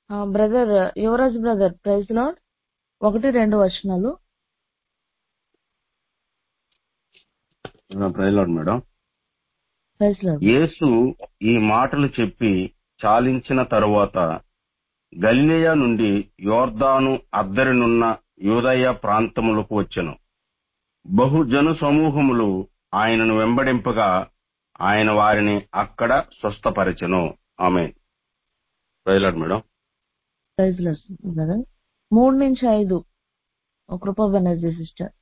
Brother Yuvaraj brother praise Lord ఒకటి రెండు వచనాలు praise Lord madam praise Lord Yesu ఈ మాటలు చెప్పి చాలించిన తరువాత గలిలయ నుండి యోర్దాను అద్దరినున్న యూదయ ప్రాంతములకు వచ్చెను బహుజన సమూహములు ఆయనను వెంబడింపగా ఆయన వారిని అక్కడ స్వస్థపరచెను ఆమె praise Lord madam praise Lord brother మూడు నుంచి ఐదు ఒక కృప బెనర్జీ సిస్టర్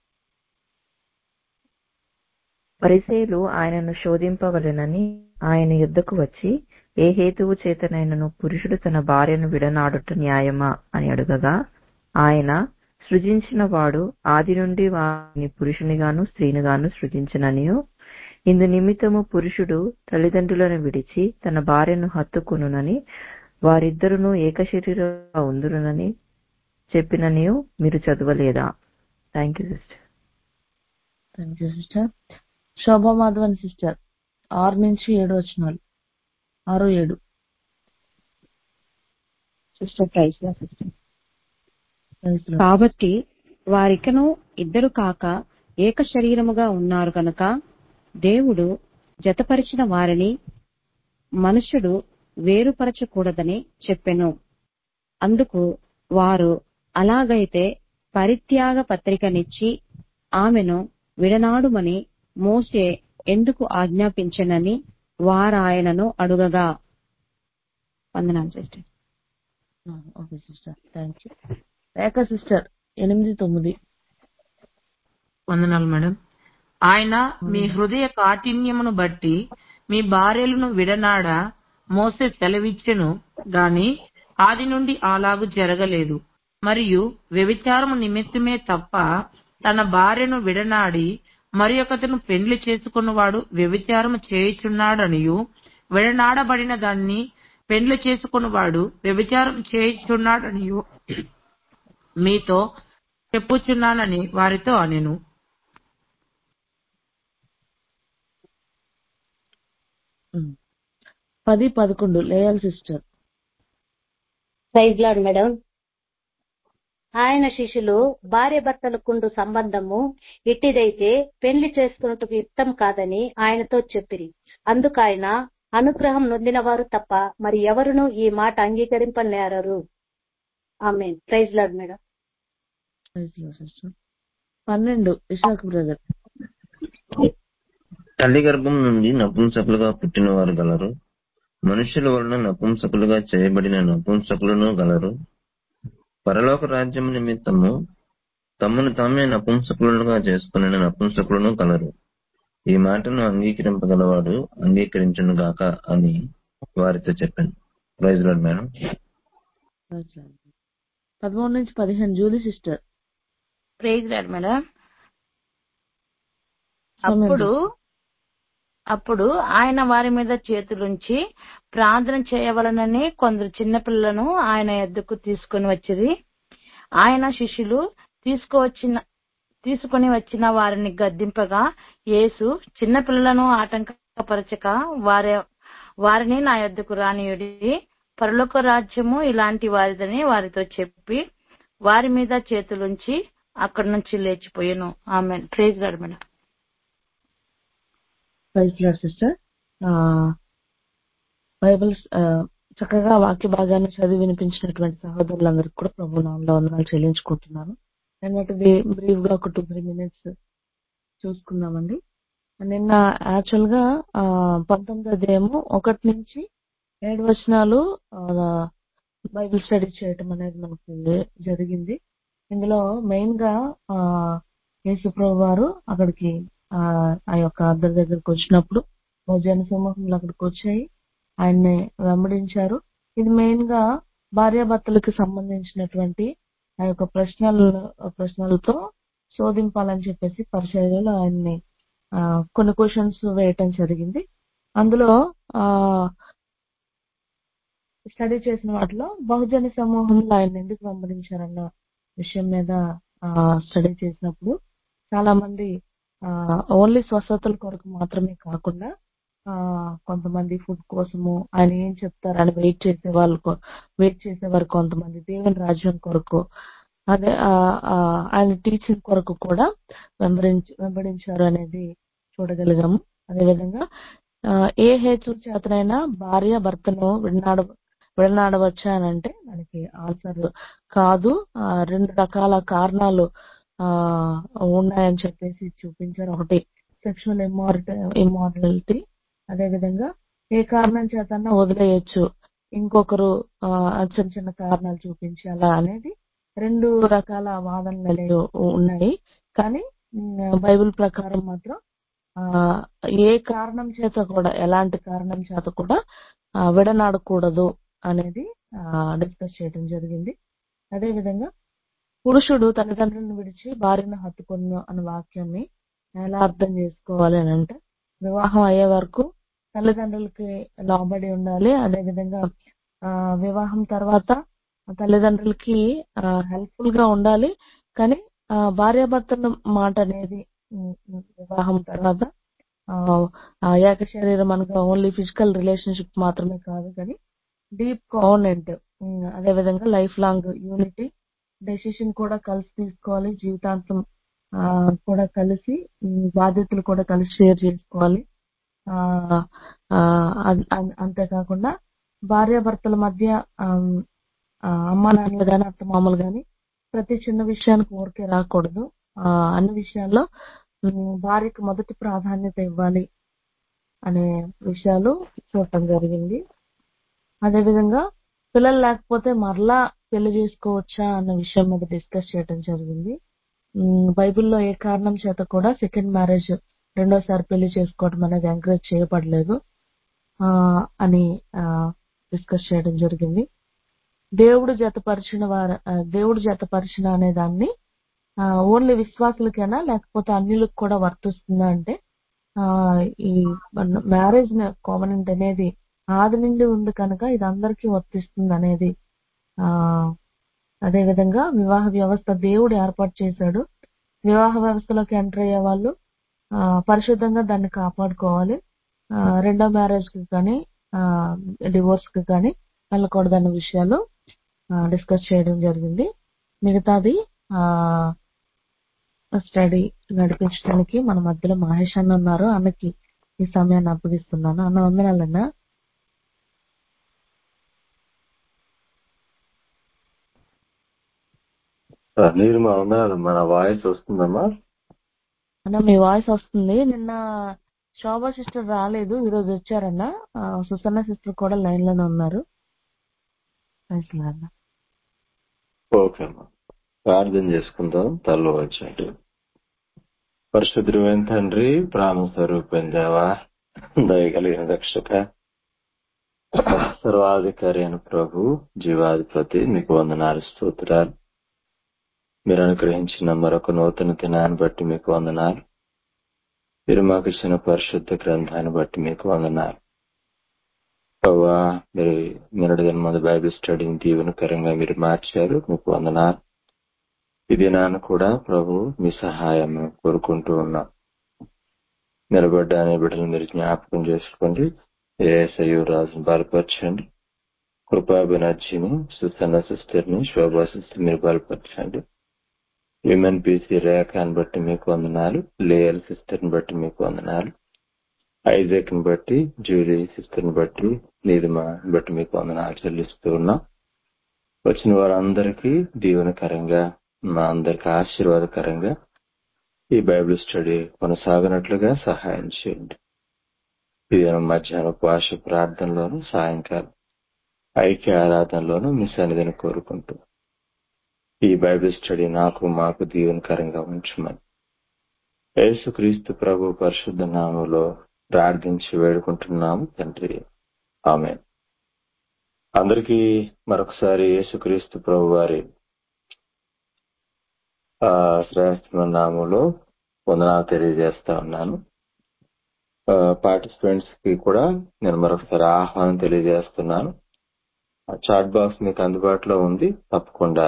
పరిసేలు ఆయనను శోధింపవలెనని ఆయన యుద్ధకు వచ్చి ఏ హేతువు చేతనైనను పురుషుడు తన భార్యను విడనాడుట న్యాయమా అని అడుగగా ఆయన సృజించిన వాడు ఆది నుండి వారిని పురుషునిగాను స్త్రీనిగాను సృజించిననియు ఇందు నిమిత్తము పురుషుడు తల్లిదండ్రులను విడిచి తన భార్యను హత్తుకునునని వారిద్దరును ఏకశరీరంగా ఉందురునని చెప్పిననియు మీరు చదవలేదా thank you sister thank you sister Shobha Madhavan sister ఆరు నుంచి ఏడు వచనాలు ఆరు ఏడు sister praise Lord sister praise Lord. కాబట్టి వారికను ఇద్దరు కాక ఏక శరీరముగా ఉన్నారు కనుక దేవుడు జతపరిచిన వారిని మనుషుడు వేరుపరచకూడదని చెప్పెను అందుకు వారు అలాగైతే పరిత్యాగ పత్రికనిచ్చి ఆమెను విడనాడుమని మోసే ఎందుకు ఆజ్ఞాపించనని వారాయనను అడుగగా వందనాలు సిస్టర్ ఆ, okay sister thank you Rekha sister ఎనిమిది తొమ్మిది వందనాలు మేడం ఆయన మీ హృదయ కాఠిన్యమును బట్టి మీ భార్యలను విడనాడ మోసే సెలవిచ్చెను గాని ఆది నుండి అలాగు జరగలేదు మరియు వ్యభిచారము నిమిత్తమే తప్ప తన భార్యను విడనాడి మరి ఒకతను పెండ్లి చేసుకున్నవాడు వ్యభిచారము చేయుచున్నాడనియు విడనాడబడిన దాన్ని పెండ్లి చేసుకున్నవాడు వ్యభిచారం చేయుచున్నాడనియు మీతో చెప్పుచున్నానని వారితో అనెను ఉమ్. పది పదకొండు లేయల్ సిస్టర్ ప్రైజ్ లాడ్ మేడం ఆయన శిష్యులు భార్య భర్తలకుండు సంబంధము ఇట్టిదైతే పెళ్లి చేసుకున్నట్టుకు యుక్తం కాదని ఆయనతో చెప్పిరి అందుకు ఆయన అనుగ్రహం నొందినవారు తప్ప మరి ఎవరును ఈ మాట అంగీకరింపలేరరు ఆమె praise Lord madam praise Lord sister పన్నెండు ఇషాక్ బ్రదర్ తల్లి గర్భం నుండి నపుంసకులుగా పుట్టిన వారు గలరు మనుషుల వలన నపుంసకులుగా చేయబడిన నపుంసకులను గలరు పరలోక రాజ్యం నిమిత్తము తమను తామే నపుంసకులుగా చేసుకున్న నపుంసకులను కలరు ఈ మాటను అంగీకరింపగలవాడు అంగీకరించును గాక అని వారితో చెప్పాను praise Lord madam praise Lord. పదమూడు నుంచి పదిహేను Julie sister praise Lord madam సమయం. అప్పుడు అప్పుడు ఆయన వారి మీద చేతులుంచి ప్రార్థన చేయవలనని కొందరు చిన్నపిల్లలను ఆయన ఎద్దుకు తీసుకొని వచ్చిరి ఆయన శిష్యులు తీసుకువచ్చిన తీసుకొని వచ్చిన వారిని గద్దింపగా యేసు చిన్నపిల్లలను ఆటంకపరచక వారి వారిని నా యొద్దకు రానియుడి పరలోక రాజ్యము ఇలాంటి వారిదని వారితో చెప్పి వారి మీద చేతులుంచి అక్కడి నుంచి లేచిపోయాను ఆమె ప్రేజ్ గారు మేడం ప్రైజ్ లార్డ్ సిస్టర్ ఆ, బైబిల్ ఆ, చక్కగా వాక్య భాగాన్ని చదివి వినిపించినటువంటి సహోదరులందరికీ కూడా ప్రభు నామంలో వందనాలు చెల్లించుకుంటున్నాను నిన్నటిది బ్రీఫ్ గా ఒక టూ త్రీ మినిట్స్ చూసుకుందామండి నిన్న యాక్చువల్ గా ఆ, పంతొమ్మిదో అధ్యాయము ఒకటి నుంచి ఏడు వచనాలు ఆ, బైబిల్ స్టడీ చేయటం అనేది మనకు జరిగింది ఇందులో మెయిన్ గా ఆ, యేసుప్రభు వారు అక్కడికి ఆ ఆ యొక్క అద్దరి దగ్గరకు వచ్చినప్పుడు ఓ జన సమూహంలో అక్కడికి వచ్చాయి ఆయన్ని వెంబడించారు ఇది మెయిన్ గా భార్యాభర్తలకు సంబంధించినటువంటి ఆ యొక్క ప్రశ్నలు ప్రశ్నలతో శోధింపాలని చెప్పేసి పరిచర్యలు ఆయన్ని ఆ, కొన్ని క్వశ్చన్స్ వేయటం జరిగింది అందులో ఆ స్టడీ చేసిన వాటిలో బహుజన సమూహంలో ఆయన ఎందుకు వెంబడించారన్న విషయం మీద స్టడీ చేసినప్పుడు చాలా మంది ఓన్లీ స్వస్థతల కొరకు మాత్రమే కాకుండా ఆ కొంతమంది ఫుడ్ కోసము ఆయన ఏం చెప్తారని వెయిట్ చేసే వాళ్ళు వెయిట్ చేసేవారు కొంతమంది దేవుని రాజ్యం కొరకు అదే ఆ, ఆ, ఆయన టీచింగ్ కొరకు కూడా వెంబడించి వెంబడించారు అనేది చూడగలిగాము అదేవిధంగా ఆ, ఏ హేతు చేతనైనా భార్య భర్తను విడనాడ విడనాడవచ్చా అని అంటే దానికి ఆన్సర్ కాదు ఆ, రెండు రకాల కారణాలు ఆ ఉన్నాయని చెప్పేసి చూపించారు ఒకటి సెక్షువల్ ఇమ్మారిట ఇమ్మారలిటీ అదేవిధంగా ఏ కారణం చేతన్నా వదిలేయచ్చు ఇంకొకరు ఆ, చిన్న చిన్న కారణాలు చూపించి అలా అనేది రెండు రకాల వాదనలు అనేవి ఉన్నాయి కానీ ఉమ్, బైబిల్ ప్రకారం మాత్రం ఆ ఏ కారణం చేత కూడా ఎలాంటి కారణం చేత కూడా ఆ, విడనాడకూడదు అనేది డిస్కస్ చేయడం జరిగింది అదే విధంగా పురుషుడు తల్లిదండ్రులను విడిచి భార్యను హత్తుకొను అనే వాక్యాన్ని ఎలా అర్థం చేసుకోవాలి అని అంటే వివాహం అయ్యే వరకు తల్లిదండ్రులకి లోబడి ఉండాలి అదే విధంగా ఆ, వివాహం తర్వాత తల్లిదండ్రులకి హెల్ప్ఫుల్ గా ఉండాలి కానీ ఆ, భార్యాభర్తల మాట అనేది ఉమ్, ఉమ్, వివాహం తర్వాత ఆ, ఆ ఏక శరీరం అనగా ఓన్లీ ఫిజికల్ రిలేషన్షిప్ మాత్రమే కాదు కానీ డీప్ కోవనెంట్ అదే విధంగా లైఫ్ లాంగ్ యూనిటీ డెసిషన్ కూడా కలిసి తీసుకోవాలి జీవితాంతం ఆ, కూడా కలిసి ఉమ్, బాధ్యతలు కూడా కలిసి షేర్ చేసుకోవాలి ఆ, ఆ, అన్- అన్- అంతేకాకుండా భార్యాభర్తల మధ్య ఆమ్, ఆ, అమ్మా నాన్నలు గాని అత్త మామలు గాని ప్రతి చిన్న విషయానికి ఊరికే రాకూడదు ఆ, అన్ని విషయాల్లో ఉమ్, భార్యకు మొదటి ప్రాధాన్యత ఇవ్వాలి అనే విషయాలు చూడటం జరిగింది అదేవిధంగా పిల్లలు లేకపోతే మరలా పెళ్లి చేసుకోవచ్చా అన్న విషయం మీద డిస్కస్ చేయడం జరిగింది ఉమ్, బైబిల్లో ఏ కారణం చేత కూడా సెకండ్ మ్యారేజ్ రెండోసారి పెళ్లి చేసుకోవడం అనేది ఎంకరేజ్ చేయబడలేదు ఆ, అని డిస్కస్ చేయడం జరిగింది దేవుడు జతపరిచిన వార ఆ, దేవుడు జతపరిచిన అనే దాన్ని ఓన్లీ విశ్వాసులకేనా లేకపోతే అన్యులకు కూడా వర్తిస్తుందా అంటే ఆ ఈ మ్యారేజ్ కోవనెంట్ అనేది ఆది నుండి ఉంది కనుక ఇది అందరికీ వర్తిస్తుంది అనేది ఆ అదే విధంగా వివాహ వ్యవస్థ దేవుడు ఏర్పాటు చేశాడు వివాహ వ్యవస్థలోకి ఎంటర్ అయ్యే వాళ్ళు ఆ, పరిశుద్ధంగా దాన్ని కాపాడుకోవాలి ఆ, రెండో మ్యారేజ్ కి కానీ డివోర్స్ కి కానీ వెళ్ళకూడదు అనే విషయాలు డిస్కస్ చేయడం జరిగింది మిగతాది ఆ స్టడీ నడిపించడానికి మన మధ్యలో మహేష్ అన్న ఉన్నారు అన్నకి ఈ సమయాన్ని అప్పగిస్తున్నాను అన్న వందనాలన్నా నీరు మా వందనాలు మన వాయిస్ వస్తుందమ్మా అన్న మీ వాయిస్ వస్తుంది నిన్న శోభా సిస్టర్ రాలేదు ఈ రోజు వచ్చారన్న ఆ, సుసన్న సిస్టర్ కూడా లైన్ లోనే ఉన్నారు Praise the Lord అన్న. ఓకే అమ్మా ప్రార్థన చేసుకుందాం తల్లు వచ్చండి పరిశుద్ధమైన తండ్రి ప్రాణ స్వరూపం దేవా దయగలిగిన రక్షక సర్వాధికారి అయిన ప్రభు జీవాధిపతి మీకు వందనాలు స్తోత్రాలు మీరు అనుగ్రహించిన మరొక నూతన దినాన్ని బట్టి మీకు వందనాలు మీరు మాకు ఇచ్చిన పరిశుద్ధ గ్రంథాన్ని బట్టి మీకు వందనాలు ప్రభా మీరు నిన్నటి దిన బైబిల్ స్టడీని దీవెనకరంగా మీరు మార్చారు మీకు వందనాలు ఈ దినాన్ని కూడా ప్రభు మీ సహాయం కోరుకుంటూ ఉన్నాం నిలబడ్డ అనే బిడ్డలు మీరు జ్ఞాపకం చేసుకోండి ఏసయ్యు రాజును బలపరచండి కృపా బెనర్జీని సుసన్న సిస్టర్ ని శోభా సిస్టర్ మీరు బలపరచండి విమెన్ పీసీ రేఖాన్ని బట్టి మీకు వందనాలు లేయల్ సిస్టర్ ని బట్టి మీకు వందనాలు ఐజాక్ ని బట్టి జూలీ సిస్టర్ ని బట్టి నీలిమా బట్టి మీకు వందనాలు చెల్లిస్తూ ఉన్నాం వచ్చిన వారందరికీ దీవెనకరంగా మా అందరికి ఆశీర్వాదకరంగా ఈ బైబిల్ స్టడీ కొనసాగినట్లుగా సహాయం చేయండి ఇది మధ్యాహ్నం ఉపవాస ప్రార్థనలోను సాయంకాలం ఐక్య ఆరాధనలోను మీ సన్నిధిని కోరుకుంటూ ఈ బైబిల్ స్టడీ నాకు మాకు దీవెనకరంగా ఉంచమని యేసుక్రీస్తు ప్రభు పరిశుద్ధ నామంలో ప్రార్థించి వేడుకుంటున్నాము తండ్రి ఆమె అందరికీ మరొకసారి యేసుక్రీస్తు ప్రభు వారి ఆ శ్రేష్ఠ నామంలో వందనాలు తెలియజేస్తా ఉన్నాను పార్టిసిపెంట్స్ కి కూడా నేను మరొకసారి ఆహ్వానం తెలియజేస్తున్నాను చాట్ బాక్స్ మీకు అందుబాటులో ఉంది తప్పకుండా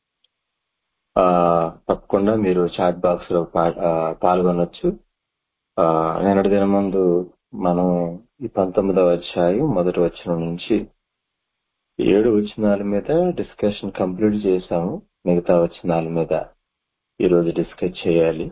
ఆ తప్పకుండా మీరు చాట్ బాక్స్ లో పా- ఆ, పాల్గొనొచ్చు ఆ, నిన్నటి దినం ముందు మనం ఈ పంతొమ్మిదవ అధ్యాయం మొదటి వచనం నుంచి ఏడు వచనాల మీద డిస్కషన్ కంప్లీట్ చేశాము మిగతా వచనాల మీద ఈ రోజు డిస్కస్ చేయాలి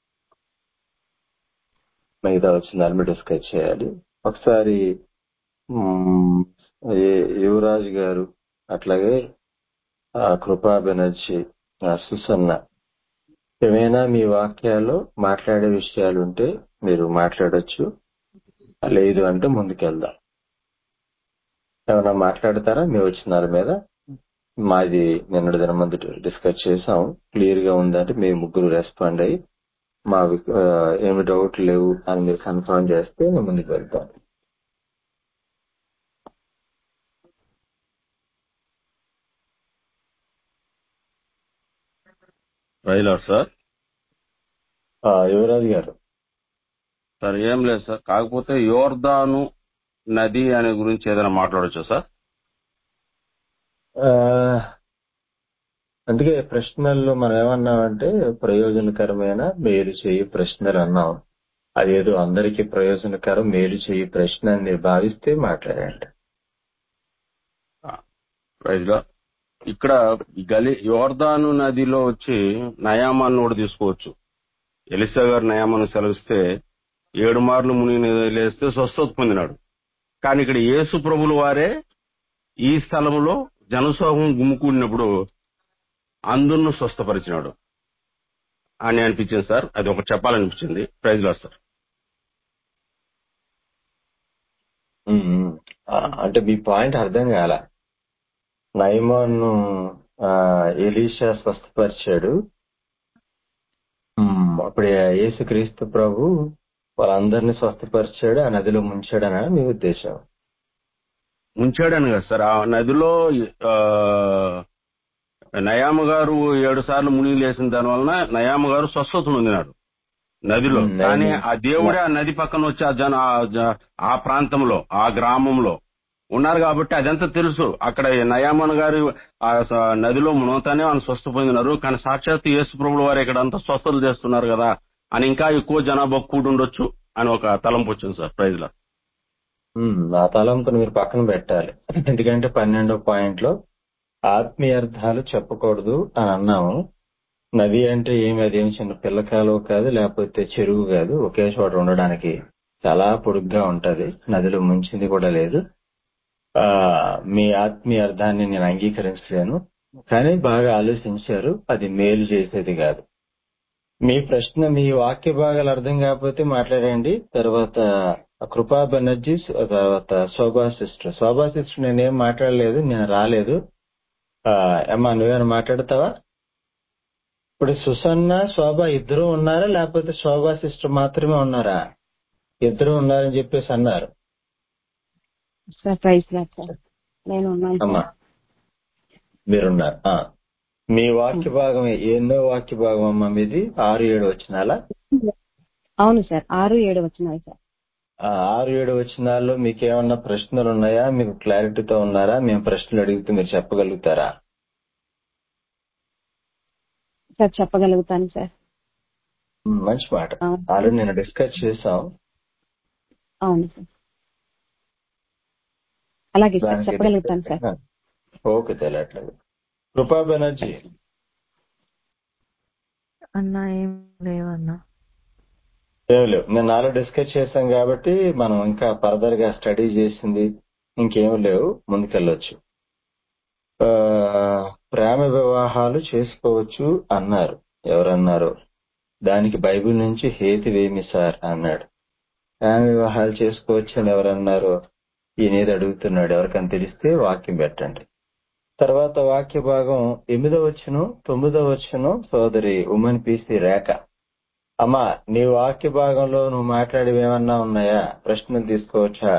మిగతా వచనాల మీద డిస్కస్ చేయాలి ఒకసారి మ్, ఏ- యువరాజు గారు అట్లాగే ఆ, కృపా బెనర్జీ ఆ, సుసన్న ఏమైనా మీ వాక్యాల్లో మాట్లాడే విషయాలు ఉంటే మీరు మాట్లాడొచ్చు లేదు అంటే ముందుకెళ్దాం ఏమైనా మాట్లాడతారా మీ వచ్చినాల మీద మాది నిన్నటి దినం ముందు డిస్కస్ చేసాం క్లియర్ గా ఉందంటే మీ ముగ్గురు రెస్పాండ్ అయ్యి మా ఆ, ఏమి డౌట్ లేవు అని మీరు కన్ఫర్మ్ చేస్తే మేము ముందుకు వెళ్తాం రైలర్ సార్ ఆ, యువరాజు గారు సార్ ఏం లేదు సార్ కాకపోతే యోర్దాను నది అనే గురించి ఏదైనా మాట్లాడొచ్చా సార్ ఆ, అందుకే ప్రశ్నల్లో మనం ఏమన్నామంటే ప్రయోజనకరమైన మేలు చేయి ప్రశ్నలు అన్నాం అదేదో అందరికీ ప్రయోజనకరం మేలు చేయి ప్రశ్న అని మీరు భావిస్తే మాట్లాడండి రైట్ గా ఇక్కడ గలి యోర్దాను నదిలో వచ్చి నయామాన్ని కూడా తీసుకోవచ్చు ఎలిసా గారు నయామాన్ని సెలవిస్తే ఏడు మార్లు ముని లేస్తే స్వస్థత పొందినాడు కానీ ఇక్కడ యేసు ప్రభులు వారే ఈ స్థలంలో జనసోహం గుమ్ముకూడినప్పుడు అందును స్వస్థపరిచినాడు అని అనిపించింది సార్ అది ఒకటి చెప్పాలనిపించింది ప్రైజ్ లో సార్ ఉమ్, ఉమ్. ఆ, అంటే మీ పాయింట్ అర్థం కాల నైమాన్ ఎలీషా స్వస్థపరిచాడు ఉమ్, అప్పుడు యేసుక్రీస్తు ప్రభు వాళ్ళందరినీ స్వస్థపరిచాడు ఆ నదిలో ముంచాడనా మీ ఉద్దేశం ఉంచాడని కదా సార్ ఆ నదిలో ఆ, నయామ గారు ఏడు సార్లు మునిగి లేసిన దాని వలన నయామ గారు స్వస్థత పొందినాడు నదిలో ఉమ్, కానీ నయమ- ఆ దేవుడే ఆ నది పక్కన వచ్చి ఆ జన ఆ జ- ఆ ప్రాంతంలో ఆ గ్రామంలో ఉన్నారు కాబట్టి అదంతా తెలుసు అక్కడ నయామన్ గారు ఆ స- నదిలో మునగతానే వాళ్ళు స్వస్థ పొందినారు కానీ సాక్షాత్ యేసు ప్రభులు వారు ఇక్కడ అంతా స్వస్థతలు చేస్తున్నారు కదా అని ఇంకా ఎక్కువ జనాభా కూడి ఉండొచ్చు అని ఒక తలంపు వచ్చింది సార్ ప్రైజ్ లో ఉమ్, ఆ తలంపును మీరు పక్కన పెట్టాలి ఎందుకంటే పన్నెండో పాయింట్ లో ఆత్మీయ అర్థాలు చెప్పకూడదు అని అన్నాము నది అంటే ఏమి అదేం చిన్న పిల్ల కాలువ కాదు లేకపోతే చెరువు కాదు ఒకే చోట ఉండడానికి చాలా పొడుగ్గా ఉంటది నదిలో ముంచింది కూడా లేదు ఆ మీ ఆత్మీయ అర్థాన్ని నేను అంగీకరించలేను కానీ బాగా ఆలోచించారు అది మేలు చేసేది కాదు మీ ప్రశ్న మీ వాక్య భాగాలు అర్థం కాకపోతే మాట్లాడండి తర్వాత కృపా బెనర్జీ తర్వాత శోభా సిస్టర్ శోభా సిస్టర్ నేనేం మాట్లాడలేదు నేను రాలేదు ఆ, అమ్మా నువ్వేమైనా మాట్లాడతావా ఇప్పుడు సుసన్న శోభ ఇద్దరు ఉన్నారా లేకపోతే శోభా సిస్టర్ మాత్రమే ఉన్నారా ఇద్దరు ఉన్నారని చెప్పేసి అన్నారు సార్ ప్రైజ్ లాడ్ సార్ నేను ఉన్నాను అమ్మా సార్ మీరున్నారు ఆ. మీ వాక్య భాగం ఎన్నో వాక్య భాగం అమ్మా మీది ఆరు ఏడు వచ్చినాలా అవును సార్ ఆరు ఏడు వచ్చినాయి సార్ ఆ ఆరు ఏడు వచ్చినాల్లో మీకు ఏమన్నా ప్రశ్నలు ఉన్నాయా మీకు క్లారిటీతో ఉన్నారా మేము ప్రశ్నలు అడిగితే మీరు చెప్పగలుగుతారా సార్ చెప్పగలుగుతాను సార్ ఉమ్, మంచి మాట అవును ఆల్రెడీ నేను డిస్కస్ చేసాం అవును సార్ అలాగే సార్ దానికి చెప్పగలుగుతాను సార్ ఓకే తెలియట్లేదు కృపా బెనర్జీ అన్నా ఏం లేవన్నా ఏం లేవు నేను నాలో డిస్కస్ చేశాం కాబట్టి మనం ఇంకా ఫర్దర్ గా స్టడీ చేసింది ఇంకేం లేవు ముందుకెళ్ళొచ్చు ఆ, ప్రేమ వివాహాలు చేసుకోవచ్చు అన్నారు ఎవరన్నారు దానికి బైబిల్ నుంచి హేతువేమి సార్ అన్నాడు ప్రేమ వివాహాలు చేసుకోవచ్చు అని ఎవరన్నారు ఈయనేది అడుగుతున్నాడు ఎవరికని తెలిస్తే వాక్యం పెట్టండి తర్వాత వాక్య భాగం ఎనిమిదో వచ్చును తొమ్మిదో వచ్చును సోదరి ఉమెన్ పీసి రేఖ అమ్మా నీ వాక్య భాగంలో నువ్వు మాట్లాడేవి ఏమన్నా ఉన్నాయా ప్రశ్నలు తీసుకోవచ్చా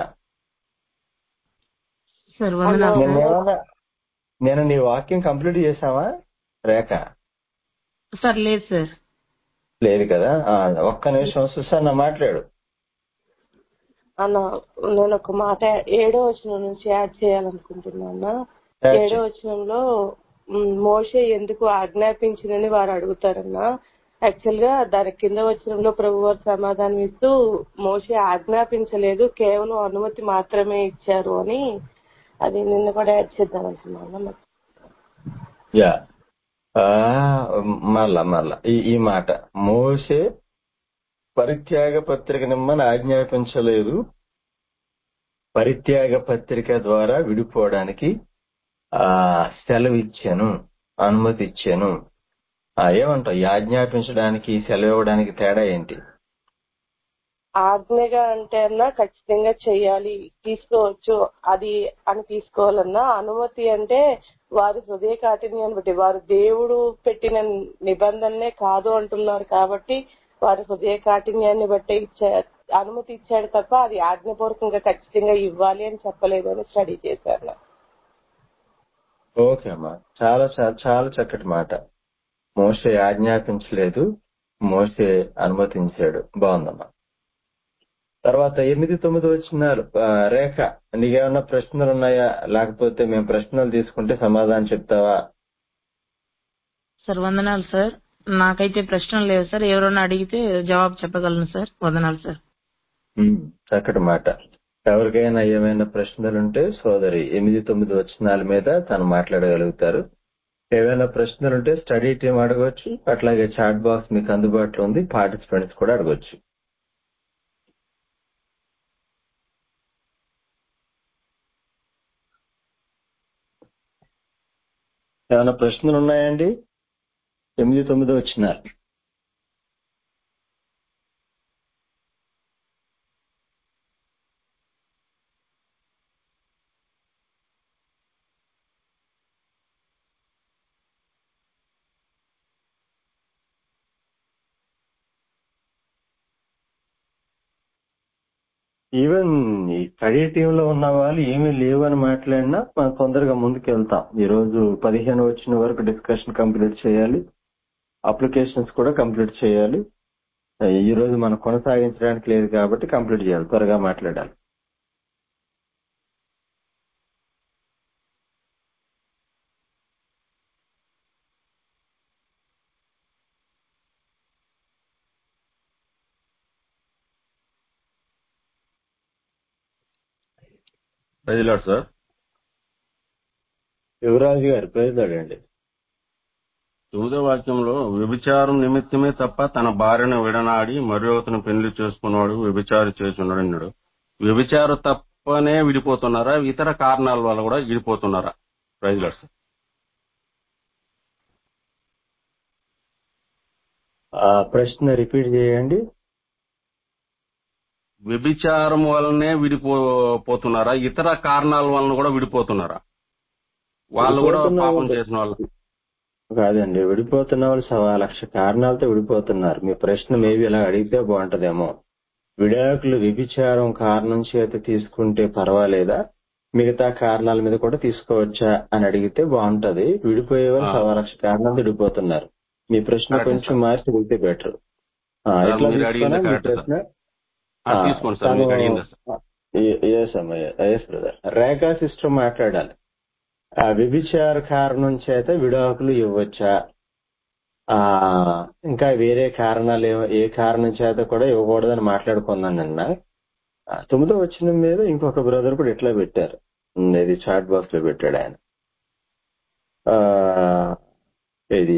సార్ వందనాలు నేను సార్ ఏమన్నా నేను నీ వాక్యం కంప్లీట్ చేసావా రేఖ సార్ లేదు సార్ లేదు కదా ఆ, ఒక్క నిమిషం సుసన్న మాట్లాడు అన్న నేను ఒక మాట ఏడో వచనం నుంచి యాడ్ చేయాలనుకుంటున్నాను యాడ్ ఏడో చేయి. వచనంలో మ్, మోషే ఎందుకు ఆజ్ఞాపించిందని వారు అడుగుతారన్న యాక్చువల్ గా దాని కింద వచ్చినంలో ప్రభు వారు సమాధానం ఇస్తూ మోషే ఆజ్ఞాపించలేదు కేవలం అనుమతి మాత్రమే ఇచ్చారు అని అది నిన్న కూడా యాడ్ చేద్దాం అనుకున్నాను యా ఆ, మళ్ళా మళ్ళా ఈ ఈ మాట మోసే పరిత్యాగ పత్రిక నిమ్మని ఆజ్ఞాపించలేదు పరిత్యాగ పత్రిక ద్వారా విడిపోవడానికి ఆ సెలవు ఇచ్చాను అనుమతి ఇచ్చాను ఆ, ఏమంటావు ఈ ఆజ్ఞాపించడానికి సెలవు ఇవ్వడానికి తేడా ఏంటి ఆజ్ఞగా అంటే అన్నా ఖచ్చితంగా చెయ్యాలి తీసుకోవచ్చు అది అని తీసుకోవాలన్నా అనుమతి అంటే వారి హృదయ కాఠిన్యాన్ని బట్టి వారు దేవుడు పెట్టిన నిబంధననే కాదు అంటున్నారు కాబట్టి వారి హృదయ కాఠిన్యాన్ని బట్టి ఇచ్చా అనుమతి ఇచ్చాడు తప్ప అది ఆజ్ఞపూర్వకంగా ఖచ్చితంగా ఇవ్వాలి అని చెప్పలేదు అని స్టడీ చేశాను ఓకే అమ్మా చాలా చాలా చాలా చక్కటి మాట మోసే ఆజ్ఞాపించలేదు మోసే అనుమతించాడు బాగుందమ్మా తర్వాత ఎనిమిది తొమ్మిది వచ్చినారు ఆ, రేఖ నీకేమన్నా ప్రశ్నలు ఉన్నాయా లేకపోతే మేము ప్రశ్నలు తీసుకుంటే సమాధానం చెప్తావా సార్ వందనాలు సార్ నాకైతే ప్రశ్నలు లేవు సార్ ఎవరైనా అడిగితే జవాబు చెప్పగలను సార్ వందనాలు సార్ ఉమ్, చక్కటి మాట ఎవరికైనా ఏమైనా ప్రశ్నలుంటే సోదరి ఎనిమిది తొమ్మిది వచ్చినాల మీద తను మాట్లాడగలుగుతారు ఏమైనా ప్రశ్నలుంటే స్టడీ టీం అడగవచ్చు అట్లాగే చాట్ బాక్స్ మీకు అందుబాటులో ఉంది పార్టిసిపెంట్స్ కూడా అడగవచ్చు ఏమైనా ప్రశ్నలు ఉన్నాయండి ఎనిమిది తొమ్మిది వచ్చినారు ఈవెన్ ఈ స్టడీ టీమ్ లో ఉన్న వాళ్ళు ఏమీ లేవు అని మాట్లాడినా మనం తొందరగా ముందుకు వెళ్తాం ఈ రోజు పదిహేను వచ్చిన వరకు డిస్కషన్ కంప్లీట్ చేయాలి అప్లికేషన్స్ కూడా కంప్లీట్ చేయాలి ఈ రోజు మనం కొనసాగించడానికి లేదు కాబట్టి కంప్లీట్ చేయాలి త్వరగా మాట్లాడాలి ప్రజలాడు సార్ యువరాజు గారు ప్రజలాడండి తొమ్మిదో వాక్యంలో వ్యభిచారం నిమిత్తమే తప్ప తన భార్యను విడనాడి మరొకతను పెళ్లి చేసుకున్నాడు వ్యభిచారి చేస్తున్నాడు అన్నాడు వ్యభిచారం తప్పనే విడిపోతున్నారా ఇతర కారణాల వల్ల కూడా విడిపోతున్నారా ప్రజలాడు సార్ ఆ ప్రశ్న రిపీట్ చేయండి వ్యభిచారం వల్లనే విడిపోతున్నారా ఇతర కారణాల వలన కూడా విడిపోతున్నారా వాళ్ళు కూడా విడిపోతున్న పాపం వాళ్ళు- చేసిన వాళ్ళు కాదండి విడిపోతున్న వాళ్ళు సవా లక్ష కారణాలతో విడిపోతున్నారు మీ ప్రశ్న మేబీ ఇలా అడిగితే బాగుంటదేమో విడాకులు వ్యభిచారం కారణం చేత తీసుకుంటే పర్వాలేదా మిగతా కారణాల మీద కూడా తీసుకోవచ్చా అని అడిగితే బాగుంటది విడిపోయే వాళ్ళు ఆ. సవా లక్ష కారణాలతో విడిపోతున్నారు మీ ప్రశ్న కరెక్ట్ కొంచెం సార్. మార్చి అడిగితే బెటర్ సార్, ఎట్లా మీరు తీసుకోనా అడిగింది మీ కరెక్ట్ సార్. ప్రశ్న ఆ, తీసుకోండి సార్ మీరు అడిగింది సార్ ఎస్ అమ్మ ఎస్ బ్రదర్ రేఖా సిస్టర్ మాట్లాడాలి ఆ వ్యభిచార కారణం చేత విడాకులు ఇవ్వచ్చా ఆ ఇంకా వేరే కారణాలు ఏమ- ఏ కారణం చేత కూడా ఇవ్వకూడదని మాట్లాడుకున్నాను నిన్న ఆ, తొమ్మిదో వచ్చిన మీద ఇంకొక బ్రదర్ కూడా ఇట్లా పెట్టారు ఉమ్, ఇది చాట్ బాక్స్ లో పెట్టాడు ఆయన ఆ, ఇది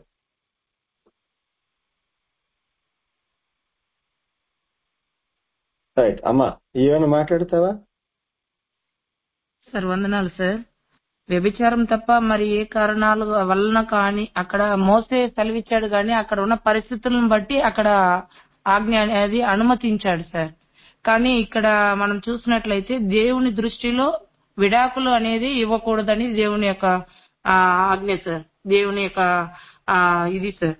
రైట్ అమ్మా ఏమైనా మాట్లాడతావా సార్ వందనాలు సార్ వ్యభిచారం తప్ప మరి ఏ కారణాలు వలన కానీ అక్కడ మోసే సెలవిచ్చాడు కానీ అక్కడ ఉన్న పరిస్థితులను బట్టి అక్కడ ఆజ్ఞ అనేది అనుమతించాడు సార్ కానీ ఇక్కడ మనం చూసినట్లయితే దేవుని దృష్టిలో విడాకులు అనేది ఇవ్వకూడదని దేవుని యొక్క ఆ, ఆజ్ఞ సార్ దేవుని యొక్క ఆ, ఇది సార్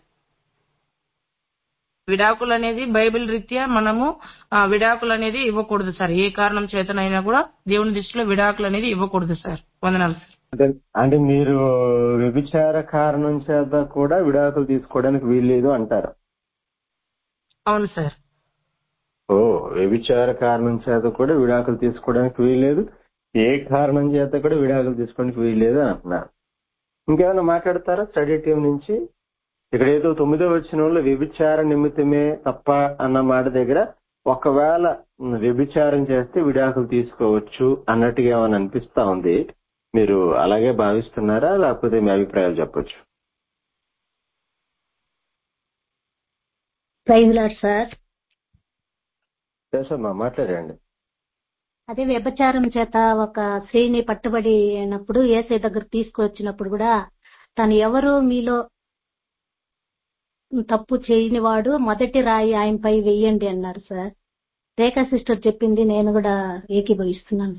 విడాకులు అనేది బైబిల్ రీత్యా మనము ఆ, విడాకులు అనేది ఇవ్వకూడదు సార్ ఏ కారణం చేతనైనా కూడా దేవుని దృష్టిలో విడాకులు అనేది ఇవ్వకూడదు సార్ వందనాలు సార్ అంటే అంటే మీరు వ్యభిచార కారణం చేత కూడా విడాకులు తీసుకోవడానికి వీల్లేదు అంటారు అవును సార్ ఓ వ్యభిచార కారణం చేత కూడా విడాకులు తీసుకోవడానికి వీల్లేదు ఏ కారణం చేత కూడా విడాకులు తీసుకోవడానికి వీల్లేదు అని అంటున్నారు ఇంకేమైనా మాట్లాడతారా స్టడీ టీం నుంచి ఇక్కడ ఏదో తొమ్మిదో వచ్చిన వ్యభిచార నిమిత్తమే తప్ప అన్న మాట దగ్గర ఒకవేళ వ్యభిచారం చేస్తే విడాకులు తీసుకోవచ్చు అన్నట్టుగా ఏమైనా అనిపిస్తా ఉంది మీరు అలాగే భావిస్తున్నారా లేకపోతే మీ అభిప్రాయాలు చెప్పొచ్చు ప్రైజ్ లాడ్ సార్ చేసమ్మా మాట్లాడండి అదే వ్యభచారం చేత ఒక స్త్రీని పట్టుబడి అయినప్పుడు ఏసై దగ్గర తీసుకొచ్చినప్పుడు కూడా తను ఎవరు మీలో తప్పు చేయని వాడు మొదటి రాయి ఆయనపై వెయ్యండి అన్నారు సార్ రేఖా సిస్టర్ చెప్పింది నేను కూడా ఏకీభవిస్తున్నాను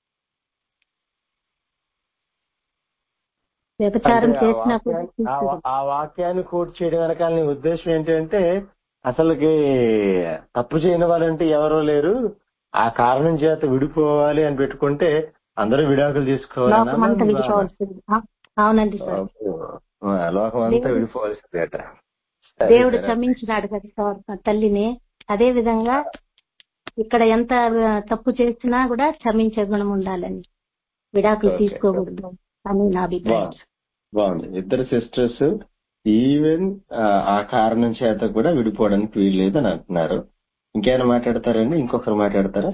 వ్యభచారం అంటే ఆ చేసినప్పుడు వాక్యాన్ని ఆ వా- ఆ వాక్యాన్ని కోట్ చేయడం వెనకాల నీ ఉద్దేశం ఏంటంటే అసలుకి తప్పు చేయని వాళ్ళంటే ఎవరో లేరు ఆ కారణం చేత విడిపోవాలి అని పెట్టుకుంటే అందరూ విడాకులు తీసుకోవాలన్నా లోకం అంతా నీ భావన విడిపోవాల్సింది ఆ, అవునండి సార్ అబ్బో. ఆ, లోకం అంతా దేవుడు విడిపోవాల్సిందేట సరే దేవుడు సరే క్షమించినాడు కదా సార్ తల్లిని అదే విధంగా ఇక్కడ ఎంత ఆ, తప్పు చేసినా కూడా క్షమించే గుణం ఉండాలని విడాకులు ఓకే తీసుకోకూడదు అని నా అభిప్రాయం బాగుంది బాగుంది ఇద్దరు సిస్టర్స్ ఈవెన్ ఆ కారణం చేత కూడా విడిపోవడానికి వీల్లేదు అని అంటున్నారు ఇంకేమైనా మాట్లాడతారండి ఇంకొకరు మాట్లాడతారా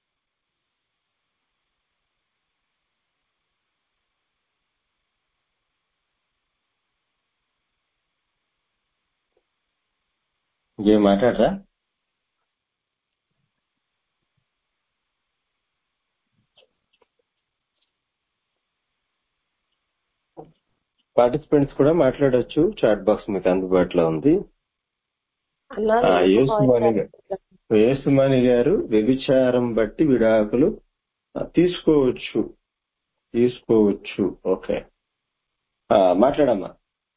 ఇంకేం మాట్లాడరా పార్టిసిపెంట్స్ కూడా మాట్లాడొచ్చు చాట్ బాక్స్ మీకు అందుబాటులో ఉంది అన్నా ఆ, ఇంకో యేసుమణి పాయింట్ గారు యేసుమణి గారు వ్యభిచారం బట్టి విడాకులు ఆ, తీసుకోవచ్చు తీసుకోవచ్చు ఓకే ఆ, మాట్లాడమ్మా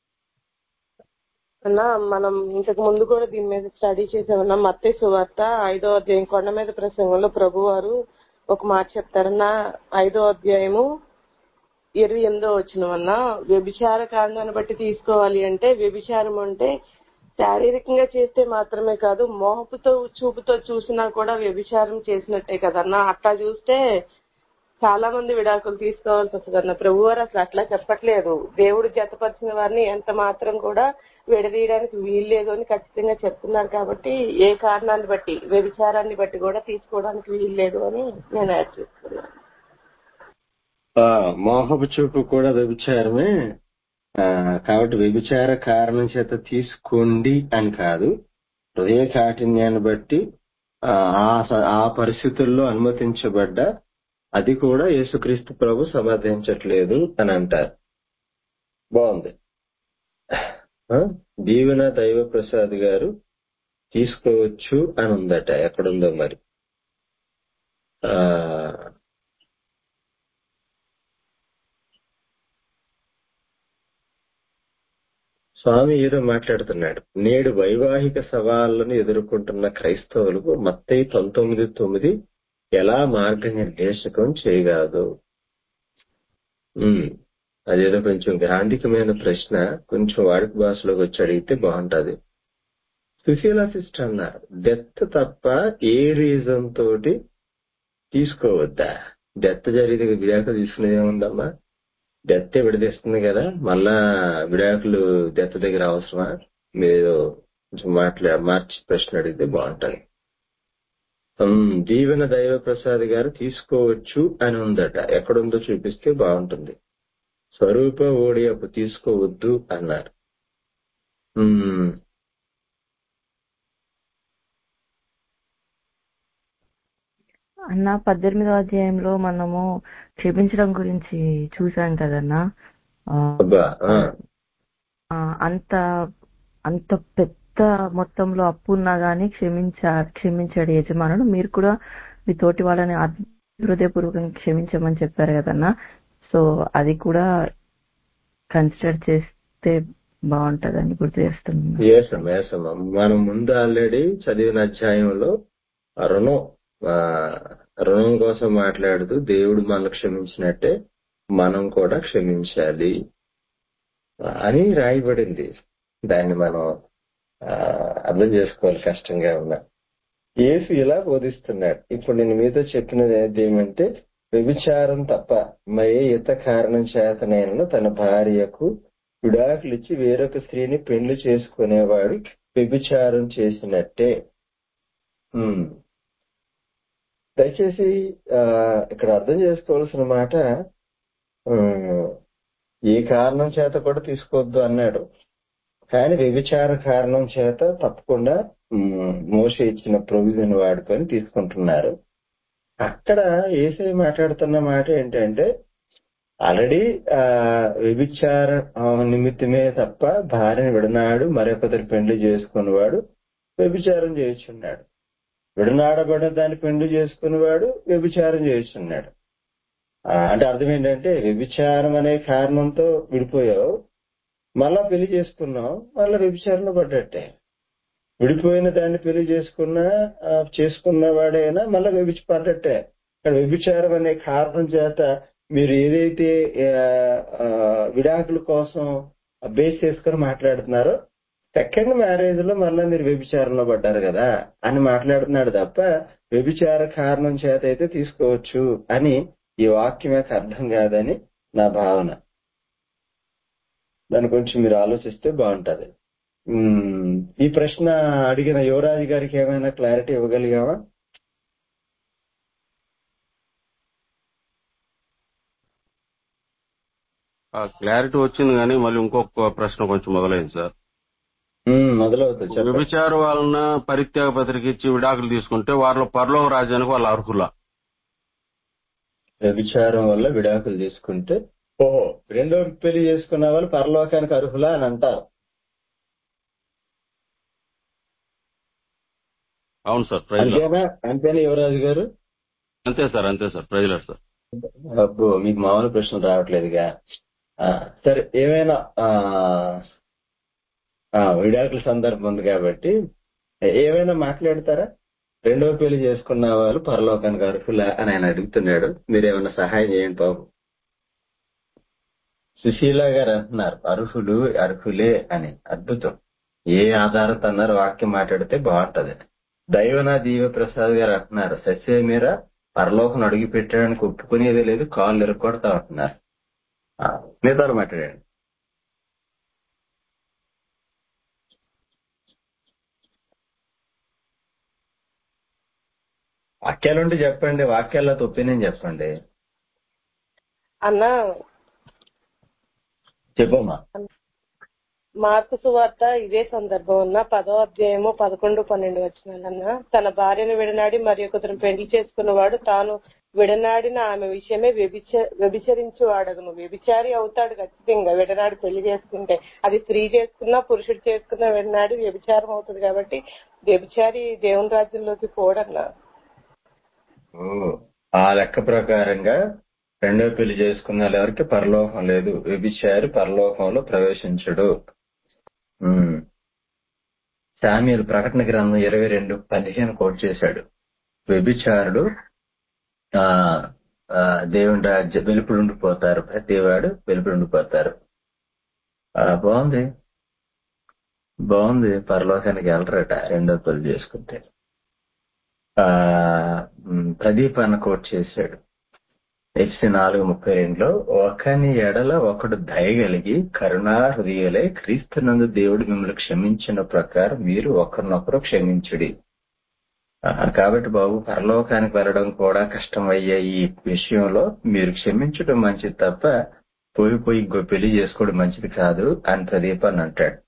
అన్నా మనం ఇంతకు ముందు కూడా దీని మీద స్టడీ చేసామన్నా మత్తే సువార్త ఐదో అధ్యాయం కొండ మీద ప్రసంగంలో ప్రభు వారు ఒక మాట చెప్తారన్నా ఐదో అధ్యాయము ఇరవై ఎనిమిదో వచ్చిన వ్యభిచార కారణాన్ని బట్టి తీసుకోవాలి అంటే వ్యభిచారం అంటే శారీరకంగా చేస్తే మాత్రమే కాదు మోహపుతో చూపుతో చూసినా కూడా వ్యభిచారం చేసినట్టే కదన్నా అట్లా చూస్తే చాలా మంది విడాకులు తీసుకోవాల్సి వస్తుంది అన్న ప్రభు వారు అసలు అట్లా చెప్పట్లేదు దేవుడు జతపరిచిన వారిని ఎంత మాత్రం కూడా విడదీయడానికి వీల్లేదు అని ఖచ్చితంగా చెప్తున్నారు కాబట్టి ఏ కారణాన్ని బట్టి వ్యభిచారాన్ని బట్టి కూడా తీసుకోవడానికి వీల్లేదు అని నేను యాడ్ చేస్తున్నాను ఆ, మోహపు చూపు కూడా వ్యభిచారమే ఆ, కాబట్టి వ్యభిచార కారణం చేత తీసుకోండి అని కాదు హృదయ కాఠిన్యాన్ని బట్టి ఆ ఆ స- ఆ పరిస్థితుల్లో అనుమతించబడ్డ అది కూడా యేసుక్రీస్తు ప్రభు సమర్థించట్లేదు అని అంటారు బాగుంది ఆ, దీవెన దైవ ప్రసాద్ గారు తీసుకోవచ్చు అని ఉందట ఎక్కడుందో మరి ఆ స్వామి ఏదో మాట్లాడుతున్నాడు నేడు వైవాహిక సవాళ్లను ఎదుర్కొంటున్న క్రైస్తవులకు మత్తయి పంతొమ్మిది తొమ్మిది ఎలా మార్గనిర్దేశకం చేయగలదు ఉమ్, అదేదో కొంచెం గ్రాంధికమైన ప్రశ్న కొంచెం వాడుక భాషలోకి వచ్చి అడిగితే బాగుంటది సుశీల సిస్టర్ అన్నారు డెత్ తప్ప ఏ రీజన్ తోటి తీసుకోవద్దా డెత్ జరిగితే విడాకులు తీసుకునేది ఏముందమ్మా డెత్ విడదీస్తుంది కదా మళ్ళా విడాకులు డెత్ దగ్గర అవసరమా మీరు కొంచెం మాట్లా మార్చి ప్రశ్న అడిగితే బాగుంటది ఉమ్, దీవెన దైవ ప్రసాద్ గారు తీసుకోవచ్చు అని ఉందట ఎక్కడుందో చూపిస్తే బాగుంటుంది స్వరూప ఓడియపు తీసుకోవద్దు అన్నారు ఉమ్, అన్న పద్దెనిమిదో అధ్యాయంలో మనము క్షమించడం గురించి చూసాం కదన్నా ఆ, అబ్బా ఆ, ఆ, అంత అంత పెద్ద మొత్తంలో అప్పు ఉన్నా గానీ క్షమించా క్షమించాడు యజమానుడు మీరు కూడా మీ తోటి వాళ్ళని ఆత్మ- హృదయపూర్వకంగా క్షమించమని చెప్పారు కదన్నా సో అది కూడా కన్సిడర్ చేస్తే బాగుంటదని గుర్తు చేస్తున్నాను ఏసం ఏసం మనం ముందు ఆల్రెడీ చదివిన అధ్యాయంలో ఆ రుణం ఆ, రుణం కోసం మాట్లాడుతూ దేవుడు మనల్ని క్షమించినట్టే మనం కూడా క్షమించాలి అని రాయబడింది దాన్ని మనం ఆ, అర్థం చేసుకోవాలి కష్టంగా ఉన్నా యేసు ఇలా బోధిస్తున్నాడు ఇప్పుడు నేను మీతో చెప్పినది ఏది ఏమంటే వ్యభిచారం తప్ప మరే ఇత కారణం చేత నేను తన భార్యకు విడాకులు ఇచ్చి వేరొక స్త్రీని పెళ్లి చేసుకునేవాడు వ్యభిచారం చేసినట్టే ఉమ్. దయచేసి ఆ, ఇక్కడ అర్థం చేసుకోవాల్సిన మాట ఉమ్, ఏ కారణం చేత కూడా తీసుకోవద్దు అన్నాడు కానీ వ్యభిచార కారణం చేత తప్పకుండా ఉమ్, మోసే ఇచ్చిన ప్రొవిజన్ వాడుకొని తీసుకుంటున్నారు అక్కడ ఏసై మాట్లాడుతున్న మాట ఏంటంటే ఆల్రెడీ ఆ వ్యభిచార ఆ, నిమిత్తమే తప్ప భార్యను విడనాడు మరొకరి పెళ్లి చేసుకున్నవాడు వ్యభిచారం చేయుచున్నాడు విడనాడబడిన దాన్ని పెళ్లి చేసుకునేవాడు వ్యభిచారం చేయుచున్నాడు ఆ, అంటే అర్థం ఏంటంటే వ్యభిచారం అనే కారణంతో విడిపోయావు మళ్ళా పెళ్లి చేసుకున్నావు మళ్ళా వ్యభిచారంలో పడ్డట్టే విడిపోయిన దాన్ని పెళ్లి చేసుకున్నా ఆ, చేసుకున్నవాడైనా మళ్ళా వ్యభిచ పడ్డట్టే ఇక్కడ వ్యభిచారం అనే కారణం చేత మీరు ఏదైతే ఆ, ఆ, విడాకుల కోసం బేస్ చేసుకొని మాట్లాడుతున్నారో సెకండ్ మ్యారేజ్ లో మళ్ళీ మీరు వ్యభిచారంలో పడ్డారు కదా అని మాట్లాడుతున్నాడు తప్ప వ్యభిచార కారణం చేత అయితే తీసుకోవచ్చు అని ఈ వాక్యం యొక్క అర్థం కాదని నా భావన దాని గురించి మీరు ఆలోచిస్తే బాగుంటది ఉమ్, ఈ ప్రశ్న అడిగిన యువరాజు గారికి ఏమైనా క్లారిటీ ఇవ్వగలిగావా ఆ క్లారిటీ వచ్చింది కానీ మళ్ళీ ఇంకొక ప్రశ్న కొంచెం మొదలైంది సార్ ఉమ్, మొదలవుతుంది చెప్పండి వ్యభిచారం వలన పరిత్యాగ పత్రిక ఇచ్చి విడాకులు తీసుకుంటే వారిలో పరలోక రాజ్యానికి వాళ్ళు అర్హులా వ్యభిచారం వల్ల విడాకులు తీసుకుంటే ఓహో రెండో పెళ్లి చేసుకున్న వాళ్ళు పరలోకానికి అర్హులా అని అంటారు అవును సార్ ప్రైజ్ అంతేనా అంతేనా యువరాజు గారు అంతే సార్ అంతే సార్ ప్రైజ్ సార్ అబ్బో మీకు మామూలు ప్రశ్నలు రావట్లేదుగా ఆ, సరే ఏమైనా ఆ, ఆ, విడాకుల సందర్భం ఉంది కాబట్టి ఏమైనా మాట్లాడతారా రెండో పెళ్లి చేసుకున్న వాళ్ళు పరలోకానికి అర్హులా అని ఆయన అడుగుతున్నాడు మీరేమైనా సహాయం చేయండి బాబు సుశీల గారు అంటున్నారు అర్హులు అర్హులే అని అద్భుతం ఏ ఆధారత అన్నారు వాక్యం మాట్లాడితే బాగుంటది దైవనా దీవ ప్రసాద్ గారు అంటున్నారు సస్యమీర పరలోకం అడుగు పెట్టడానికి ఒప్పుకునేది లేదు కాళ్ళు ఇరగొడతా ఉంటున్నారు ఆ, మిగతాలు మాట్లాడండి వాక్యాలుంటే చెప్పండి వాక్యాలతో ఒపీనియన్ చెప్పండి అన్న చెప్పమ్మా మార్కు సువార్త ఇదే సందర్భం అన్న పదో అధ్యాయము పదకొండు పన్నెండు వచ్చినాలన్న తన భార్యను విడనాడి మరి ఒకతను పెళ్లి చేసుకున్నవాడు తాను విడనాడిన ఆమె విషయమే వ్యభిచ వ్యభిచరించు వాడగను వ్యభిచారి అవుతాడు ఖచ్చితంగా విడనాడి పెళ్లి చేసుకుంటే అది స్త్రీ చేసుకున్నా పురుషుడు చేసుకున్నా విడనాడి వ్యభిచారం అవుతుంది కాబట్టి వ్యభిచారి దేవుని రాజ్యంలోకి పోడన్నా ఓ, ఆ లెక్క ప్రకారంగా రెండో పెళ్లి చేసుకున్న వాళ్ళ ఎవరికి పరలోకం లేదు వ్యభిచారి పరలోకంలో ప్రవేశించడు ఉమ్. శామ్యులు ప్రకటన గ్రంథం ఇరవై రెండు పదిహేను కోట్ చేశాడు వ్యభిచారుడు ఆ ఆ, దేవుని రాజ్య వెలుపుడు ఉండిపోతారు ప్రతివాడు వెలుపుడు ఉండిపోతారు ఆ, బాగుంది బాగుంది పరలోకానికి వెళ్ళరట రెండో పెళ్లి చేసుకుంటే ఆ ఉమ్, ప్రదీప్ అన్న కోట్ చేశాడు ఎఫ్సి నాలుగు ముప్పై రెండులో ఒకని ఎడల ఒకడు దయగలిగి కరుణా హృదయులై క్రీస్తునందు దేవుడు మిమ్మల్ని క్షమించిన ప్రకారం మీరు ఒకరినొకరు క్షమించుడి ఆ, కాబట్టి బాబు పరలోకానికి వెళ్ళడం కూడా కష్టమయ్యే ఈ విషయంలో మీరు క్షమించడం మంచిది తప్ప పోయి పోయి ఇంకో పెళ్లి చేసుకోవడం మంచిది కాదు అని ప్రదీప్ అని అంటాడు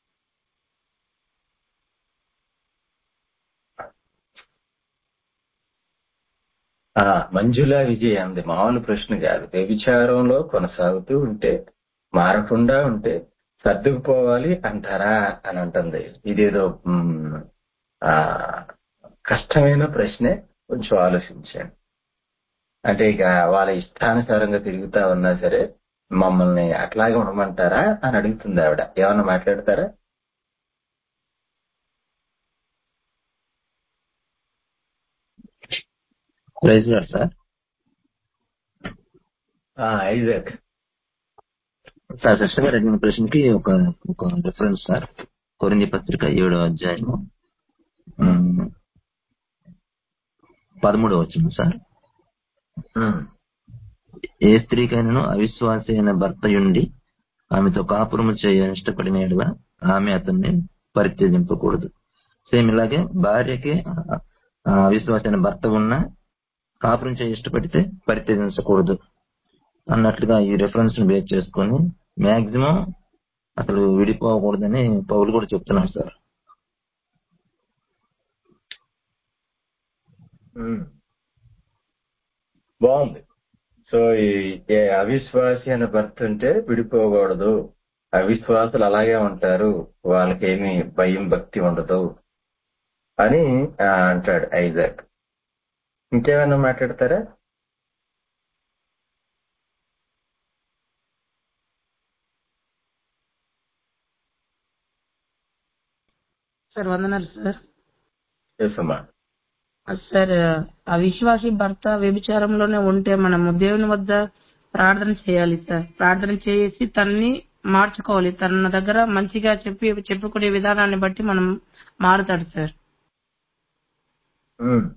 ఆ మంజులా విజయ్ అంది మామూలు ప్రశ్న కాదు వ్యభిచారంలో కొనసాగుతూ ఉంటే మారకుండా ఉంటే సర్దుకుపోవాలి అంటారా అని అంటుంది ఇదేదో మ్, ఆ కష్టమైన ప్రశ్నే కొంచెం ఆలోచించండి అంటే ఇక వాళ్ళ ఇష్టానుసారంగా తిరుగుతా ఉన్నా సరే మమ్మల్ని అట్లాగే ఉండమంటారా అని అడుగుతుంది ఆవిడ ఏమన్నా మాట్లాడతారా ప్రైజ్ లార్డ్ సార్ ఆ, ఐజాక్ సార్ సిస్టర్ గారు అడిగిన ప్రశ్నకి ఒక ఒక రిఫరెన్స్ సార్ కొరింది పత్రిక ఏడో అధ్యాయము ఉమ్, పదమూడవ వచ్చింది సార్ ఉమ్, ఏ స్త్రీకైనాను అవిశ్వాసి అయిన భర్త ఉండి ఆమెతో కాపురము చేయ ఇష్టపడిన యెడల ఆమె అతన్ని పరిత్యజింపకూడదు సేమ్ ఇలాగే భార్యకి ఆ, ఆ, అవిశ్వాసైన భర్త ఉన్న కాపురం చేయ ఇష్టపడితే పరిత్యజించకూడదు అన్నట్లుగా ఈ రెఫరెన్స్ ను బేస్ చేసుకొని మాక్సిమం అసలు విడిపోకూడదని పౌలు కూడా చెప్తున్నాడు సార్ ఉమ్. బాగుంది సో ఈ ఏ అవిశ్వాసి అనే భర్త ఉంటే విడిపోకూడదు అవిశ్వాసులు అలాగే ఉంటారు వాళ్ళకేమి భయం భక్తి ఉండదు అని ఆ, అంటాడు ఐజాక్ ఇంకేమైనా మాట్లాడతారా సార్ వందనాలు సార్ చేసమ్మా సార్ అవిశ్వాసి భర్త వ్యభిచారంలోనే ఉంటే మనము దేవుని వద్ద ప్రార్థన చేయాలి సార్ ప్రార్థన చేసి తనని మార్చుకోవాలి తన దగ్గర మంచిగా చెప్పి చెప్పుకునే విధానాన్ని బట్టి మనం మారుతాడు సార్ ఉమ్.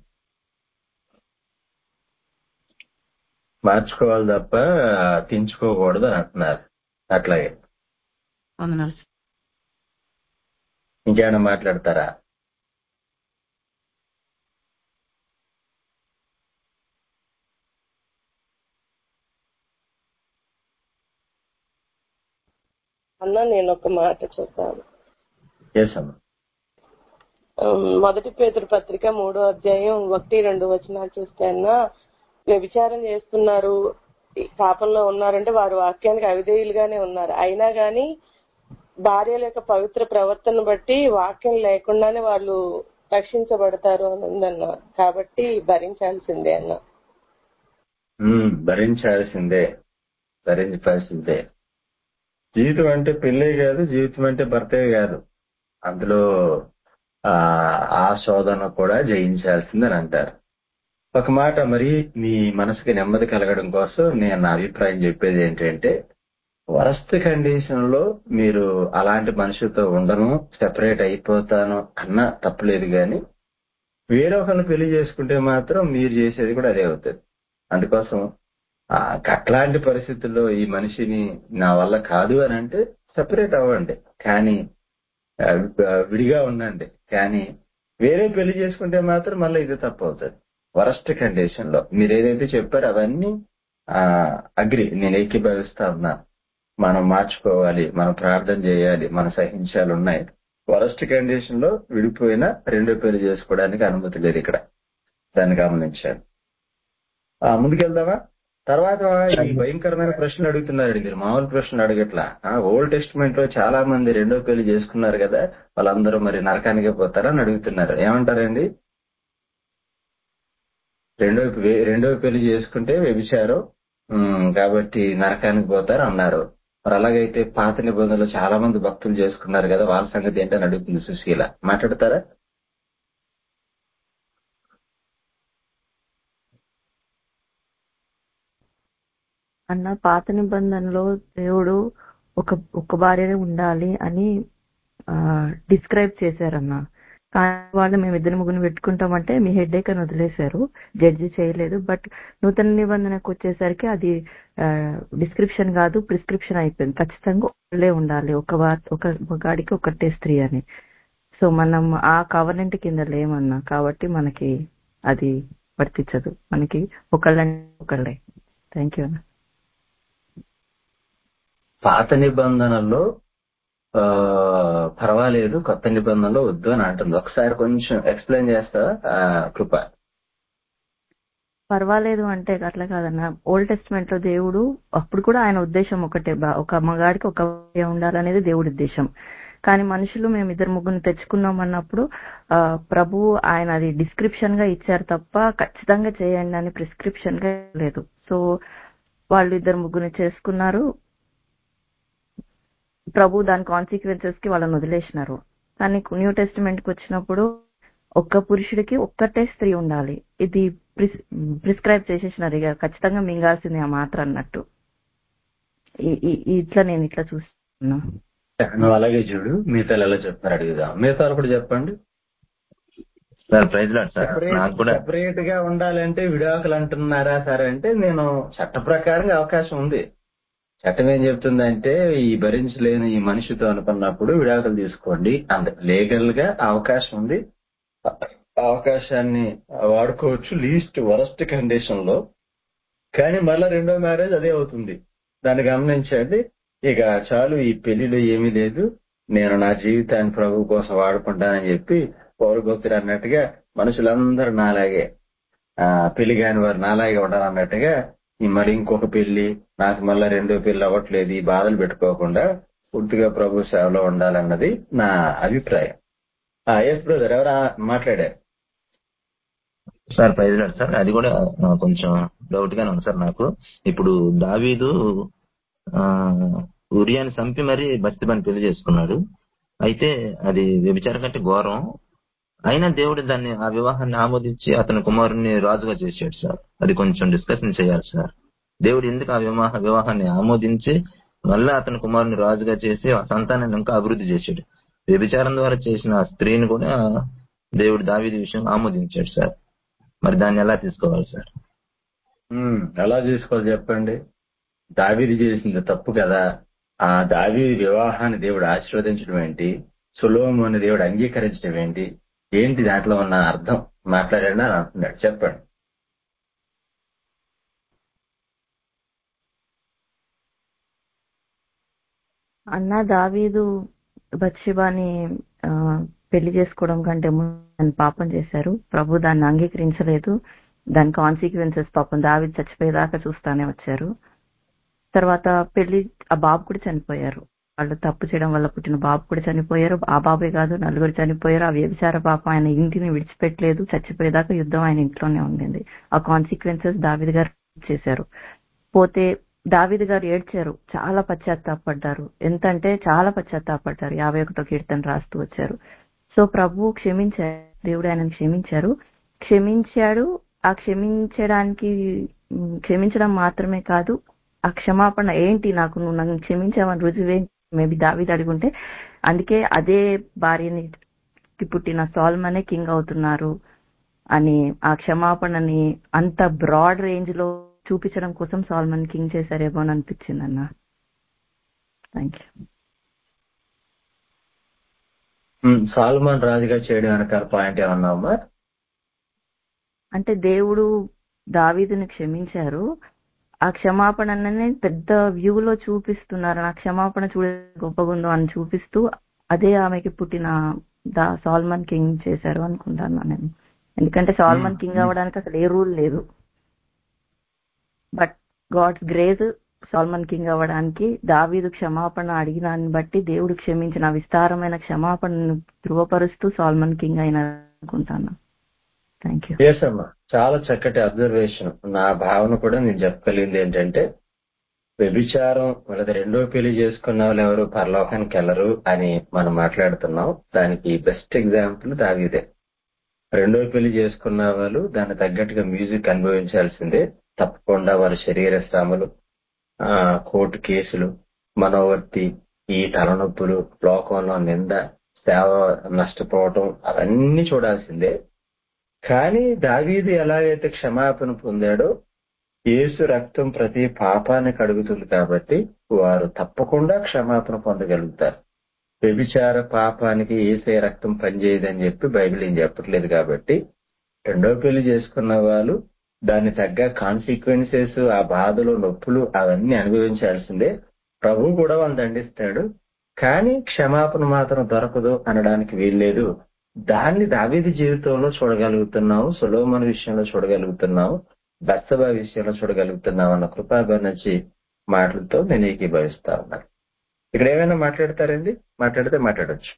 మార్చుకోవాలి తప్ప తెంచుకోకూడదు అని అంటున్నారు అట్లాగే వందనాలు సార్ ఇంకేమైనా మాట్లాడతారా అన్న నేను ఒక మాట చెప్తాను చేసాము ఉమ్, మొదటి పేతురు పత్రిక మూడో అధ్యాయం ఒకటి రెండు వచనాలు చూస్తే అన్న వ్యభిచారం చేస్తున్నారు ఈ పాపంలో ఉన్నారంటే వారు వాక్యానికి అవిధేయులుగానే ఉన్నారు అయినా గాని భార్యల యొక్క పవిత్ర ప్రవర్తన బట్టి వాక్యం లేకుండానే వాళ్ళు రక్షించబడతారు అని ఉందన్న కాబట్టి భరించాల్సిందే అన్న ఉమ్, భరించాల్సిందే భరించాల్సిందే జీవితం అంటే పెళ్ళే కాదు జీవితం అంటే భర్తే కాదు అందులో ఆ ఆ శోధన కూడా జయించాల్సిందని అంటారు ఒక మాట మరి మీ మనసుకి నెమ్మది కలగడం కోసం నేను నా అభిప్రాయం చెప్పేది ఏంటంటే వరస్ట్ కండిషన్ లో మీరు అలాంటి మనిషితో ఉండను సెపరేట్ అయిపోతాను అన్న తప్పలేదు గాని వేరొకరిని పెళ్లి చేసుకుంటే మాత్రం మీరు చేసేది కూడా అదే అవుతుంది అందుకోసం ఆ, అట్లాంటి పరిస్థితుల్లో ఈ మనిషిని నా వల్ల కాదు అని అంటే సెపరేట్ అవ్వండి కానీ ఆ, విడిగా ఉండండి కానీ వేరే పెళ్లి చేసుకుంటే మాత్రం మళ్ళీ ఇది తప్పు అవుతుంది వరస్ట్ కండిషన్ లో మీరు ఏదైతే చెప్పారో అవన్నీ అగ్రి నేను ఏకీభవిస్తా ఉన్నా మనం మార్చుకోవాలి మనం ప్రార్థన చేయాలి మన సహించాలు ఉన్నాయి వరస్ట్ కండిషన్ లో విడిపోయినా రెండో పెళ్లి చేసుకోవడానికి అనుమతి లేదు ఇక్కడ దాన్ని గమనించాను ఆ, ముందుకెళ్దామా తర్వాత ఈ భయంకరమైన ప్రశ్నలు అడుగుతున్నారండి మీరు మామూలు ప్రశ్నలు అడగట్లా ఓల్డ్ టెస్ట్మెంట్ లో చాలా మంది రెండో పెళ్లి చేసుకున్నారు కదా వాళ్ళందరూ మరి నరకానికే పోతారా అని అడుగుతున్నారు ఏమంటారండి రెండో వే- రెండో పెళ్లి చేసుకుంటే వ్యభిచారం ఉమ్, కాబట్టి నరకానికి పోతారు అన్నారు మరి అలాగైతే పాత నిబంధనలు చాలా మంది భక్తులు చేసుకున్నారు కదా వాళ్ళ సంగతి ఏంటని అడుగుతుంది సుశీల మాట్లాడతారా అన్న పాత నిబంధనలో దేవుడు ఒక ఒక భార్యనే ఉండాలి అని డిస్క్రైబ్ చేశారన్న కానీ వాళ్ళు మేము ఇద్దరు ముగ్గురు పెట్టుకుంటామంటే మీ హెడ్ అని వదిలేశారు జడ్జి చేయలేదు బట్ నూతన నిబంధనకు వచ్చేసరికి అది డిస్క్రిప్షన్ కాదు ప్రిస్క్రిప్షన్ అయిపోయింది ఖచ్చితంగా ఒకళ్ళే ఉండాలి ఒక వా- ఒక మగాడికి ఒకటే స్త్రీ అని సో మనం ఆ కవర్నెంట్ కింద లేమన్నా కాబట్టి మనకి అది వర్తించదు మనకి ఒకళ్ళని ఒకళ్ళే థ్యాంక్ యూ అన్న పాత నిబంధనల్లో ఆ, పర్వాలేదు కొత్త నిబంధనలో వద్దు అని అంటుంది ఒకసారి కొంచెం ఎక్స్ప్లెయిన్ చేస్తావా ఆ, కృప పర్వాలేదు అంటే అట్లా కాదన్న ఓల్డ్ టెస్ట్మెంట్ లో దేవుడు అప్పుడు కూడా ఆయన ఉద్దేశం ఒకటే బా- ఒక మగాడికి ఒక భార్య ఉండాలనేది దేవుడి ఉద్దేశం కానీ మనుషులు మేము ఇద్దరు ముగ్గురు తెచ్చుకున్నాం అన్నప్పుడు ఆ, ప్రభు ఆయన అది డిస్క్రిప్షన్ గా ఇచ్చారు తప్ప ఖచ్చితంగా చేయండి అని ప్రిస్క్రిప్షన్ గా లేదు సో వాళ్ళు ఇద్దరు ముగ్గురు చేసుకున్నారు ప్రభు దాని కాన్సిక్వెన్సెస్ కి వాళ్ళని వదిలేసినారు కానీ న్యూ టెస్టిమెంట్ కి వచ్చినప్పుడు ఒక్క పురుషుడికి ఒక్కటే స్త్రీ ఉండాలి ఇది ప్రిస్క్రైబ్ చేసేసినారు ఇక ఖచ్చితంగా మింగాల్సింది ఆ మాత్రం అన్నట్టు ఈ- ఈ- ఈ ఇట్లా నేను ఇట్లా చూస్తున్నా నువ్వు అలాగే చూడు మిగతా ఎలా చెప్తున్నారు అడుగుదాం మిగతా వాళ్ళు కూడా చెప్పండి సార్ ప్రైజ్ లాడ్ సార్ నాకు కూడా సెపరేట్ గా ఉండాలంటే విడాకులు అంటున్నారా సరే అంటే నేను చట్ట ప్రకారంగా అవకాశం ఉంది చట్టం ఏం చెప్తుందంటే ఈ భరించలేని ఈ మనిషితో అనుకున్నప్పుడు విడాకులు తీసుకోండి అంత లీగల్ గా అవకాశం ఉంది అవకాశాన్ని వాడుకోవచ్చు లీస్ట్ వరస్ట్ కండిషన్ లో కానీ మళ్ళా రెండో మ్యారేజ్ అదే అవుతుంది దాన్ని గమనించండి ఇక చాలు ఈ పెళ్లిలో ఏమీ లేదు నేను నా జీవితాన్ని ప్రభు కోసం వాడుకుంటానని చెప్పి పౌరభక్తుడు అన్నట్టుగా మనుషులందరూ నాలాగే ఆ పెళ్లి కాని వారు నాలాగే ఉండాలన్నట్టుగా ఈ మరి ఇంకొక పెళ్లి నాకు మళ్ళా రెండో పెళ్లి అవ్వట్లేదు ఈ బాధలు పెట్టుకోకుండా పూర్తిగా ప్రభు సేవలో ఉండాలన్నది నా అభిప్రాయం ఎస్ బ్రదర్ ఎవరు మాట్లాడారు సార్ ప్రైజ్ లార్డ్ సార్ అది కూడా ఆ, కొంచెం డౌట్ గానే ఉంది సార్ నాకు ఇప్పుడు దావీదు ఆ ఉరియాని చంపి మరి బస్తిబాని పెళ్లి చేసుకున్నాడు అయితే అది వ్యభిచారం కంటే ఘోరం అయినా దేవుడు దాన్ని ఆ వివాహాన్ని ఆమోదించి అతని కుమారుని రాజుగా చేశాడు సార్ అది కొంచెం డిస్కషన్ చేయాలి సార్ దేవుడు ఎందుకు ఆ వివాహ వివాహాన్ని ఆమోదించి మళ్ళీ అతని కుమారుని రాజుగా చేసి ఆ సంతానాన్ని ఇంకా అభివృద్ధి చేశాడు వ్యభిచారం ద్వారా చేసిన ఆ స్త్రీని కూడా దేవుడు దావీది విషయం ఆమోదించాడు సార్ మరి దాన్ని ఎలా తీసుకోవాలి సార్ ఉమ్, ఎలా చేసుకోవాలి చెప్పండి దావీది చేసింది తప్పు కదా ఆ దావీది వివాహాన్ని దేవుడు ఆశీర్వదించడం ఏంటి సులోము అని దేవుడు అంగీకరించడం ఏంటి ఏంటి దాంట్లో ఉన్న అర్థం మాట్లాడాడు అని అంటున్నాడు చెప్పండి అన్న దావీదు బత్షిబాని ఆ, పెళ్లి చేసుకోవడం కంటే ముందు ఆయన పాపం చేశారు ప్రభు దాన్ని అంగీకరించలేదు దాని కాన్సిక్వెన్సెస్ పాపం దావీదు చచ్చిపోయేదాకా చూస్తానే వచ్చారు తర్వాత పెళ్లి ఆ బాబు కూడా చనిపోయారు వాళ్ళు తప్పు చేయడం వల్ల పుట్టిన బాబు కూడా చనిపోయారు ఆ బాబే కాదు నలుగురు చనిపోయారు ఆ వ్యభిచార పాపం ఆయన ఇంటిని విడిచిపెట్టలేదు చచ్చిపోయేదాకా యుద్ధం ఆయన ఇంట్లోనే ఉండింది ఆ కాన్సిక్వెన్సెస్ దావిద్ గారు చేశారు పోతే దావిద్ గారు ఏడ్చారు చాలా పశ్చాత్తాపడ్డారు ఎంత అంటే చాలా పశ్చాత్తాపడ్డారు యాభై ఒకటో కీర్తన రాస్తూ వచ్చారు సో ప్రభు క్షమించారు దేవుడు ఆయనను క్షమించారు క్షమించాడు ఆ క్షమించడానికి ఉమ్, క్షమించడం మాత్రమే కాదు ఆ క్షమాపణ ఏంటి నాకు నువ్వు నన్ను క్షమించావని రుజువే మేబీ దావిది అడుగుంటే అందుకే అదే భార్యని పుట్టిన సాల్మనే కింగ్ అవుతున్నారు అని ఆ క్షమాపణని అంత బ్రాడ్ రేంజ్ లో చూపించడం కోసం సాల్మన్ కింగ్ చేశారేమో అని అనిపించింది అన్న థ్యాంక్ యూ ఉమ్, సాల్మాన్ రాజుగా చేయడం వెనకాల పాయింట్ ఏమన్నా అమ్మా అంటే దేవుడు దావీదుని క్షమించారు ఆ క్షమాపణని పెద్ద వ్యూలో చూపిస్తున్నారు ఆ క్షమాపణ చూడ గొప్పగుందో అని చూపిస్తూ అదే ఆమెకి పుట్టిన దా సాల్మన్ కింగ్ చేశారు అనుకుంటాను నేను ఎందుకంటే సాల్మన్ కింగ్ అవ్వడానికి అసలు ఏ రూల్ లేదు but God's grace Solomon king అవ్వడానికి దావీదు క్షమాపణ అడిగిన దాన్ని బట్టి దేవుడు క్షమించిన ఆ విస్తారమైన క్షమాపణను ధృవపరుస్తూ సాల్మన్ కింగ్ అయిన అనుకుంటాను థ్యాంక్ యూ ఎస్ అమ్మా చాలా చక్కటి అబ్జర్వేషన్ నా భావన కూడా నేను చెప్పగలిగింది ఏంటంటే వ్యభిచారం లేదా రెండో పెళ్లి చేసుకున్న వాళ్ళు ఎవరు పరలోకానికి వెళ్ళరు అని మనం మాట్లాడుతున్నాం దానికి బెస్ట్ ఎగ్జాంపుల్ దావీదే రెండో పెళ్లి చేసుకున్న వాళ్ళు దాన్ని తగ్గట్టుగా మ్యూజిక్ అనుభవించాల్సిందే తప్పకుండా వారి శరీర శ్రమలు ఆ కోర్టు కేసులు మనోవర్తి ఈ తలనొప్పులు లోకంలో నింద సేవ నష్టపోవటం అవన్నీ చూడాల్సిందే కానీ దావీదు ఎలాగైతే క్షమాపణ పొందాడో యేసు రక్తం ప్రతి పాపాన్ని కడుగుతుంది కాబట్టి వారు తప్పకుండా క్షమాపణ పొందగలుగుతారు వ్యభిచార పాపానికి ఏసే రక్తం పనిచేయదని చెప్పి బైబిల్ ఏం చెప్పట్లేదు కాబట్టి రెండో పెళ్లి చేసుకున్న వాళ్ళు దాన్ని తగ్గ కాన్సిక్వెన్సెస్ ఆ బాధలు నొప్పులు అవన్నీ అనుభవించాల్సిందే ప్రభు కూడా వాళ్ళు దండిస్తాడు కానీ క్షమాపణ మాత్రం దొరకదు అనడానికి వీల్లేదు దాన్ని దావీది జీవితంలో చూడగలుగుతున్నావు సులోమన్ విషయంలో చూడగలుగుతున్నావు బస్తబా విషయంలో చూడగలుగుతున్నావు అన్న కృపాబనర్జీ మాటలతో నేను ఏకీభవిస్తా ఉన్నాను ఇక్కడ ఏమైనా మాట్లాడతారండి మాట్లాడితే మాట్లాడొచ్చు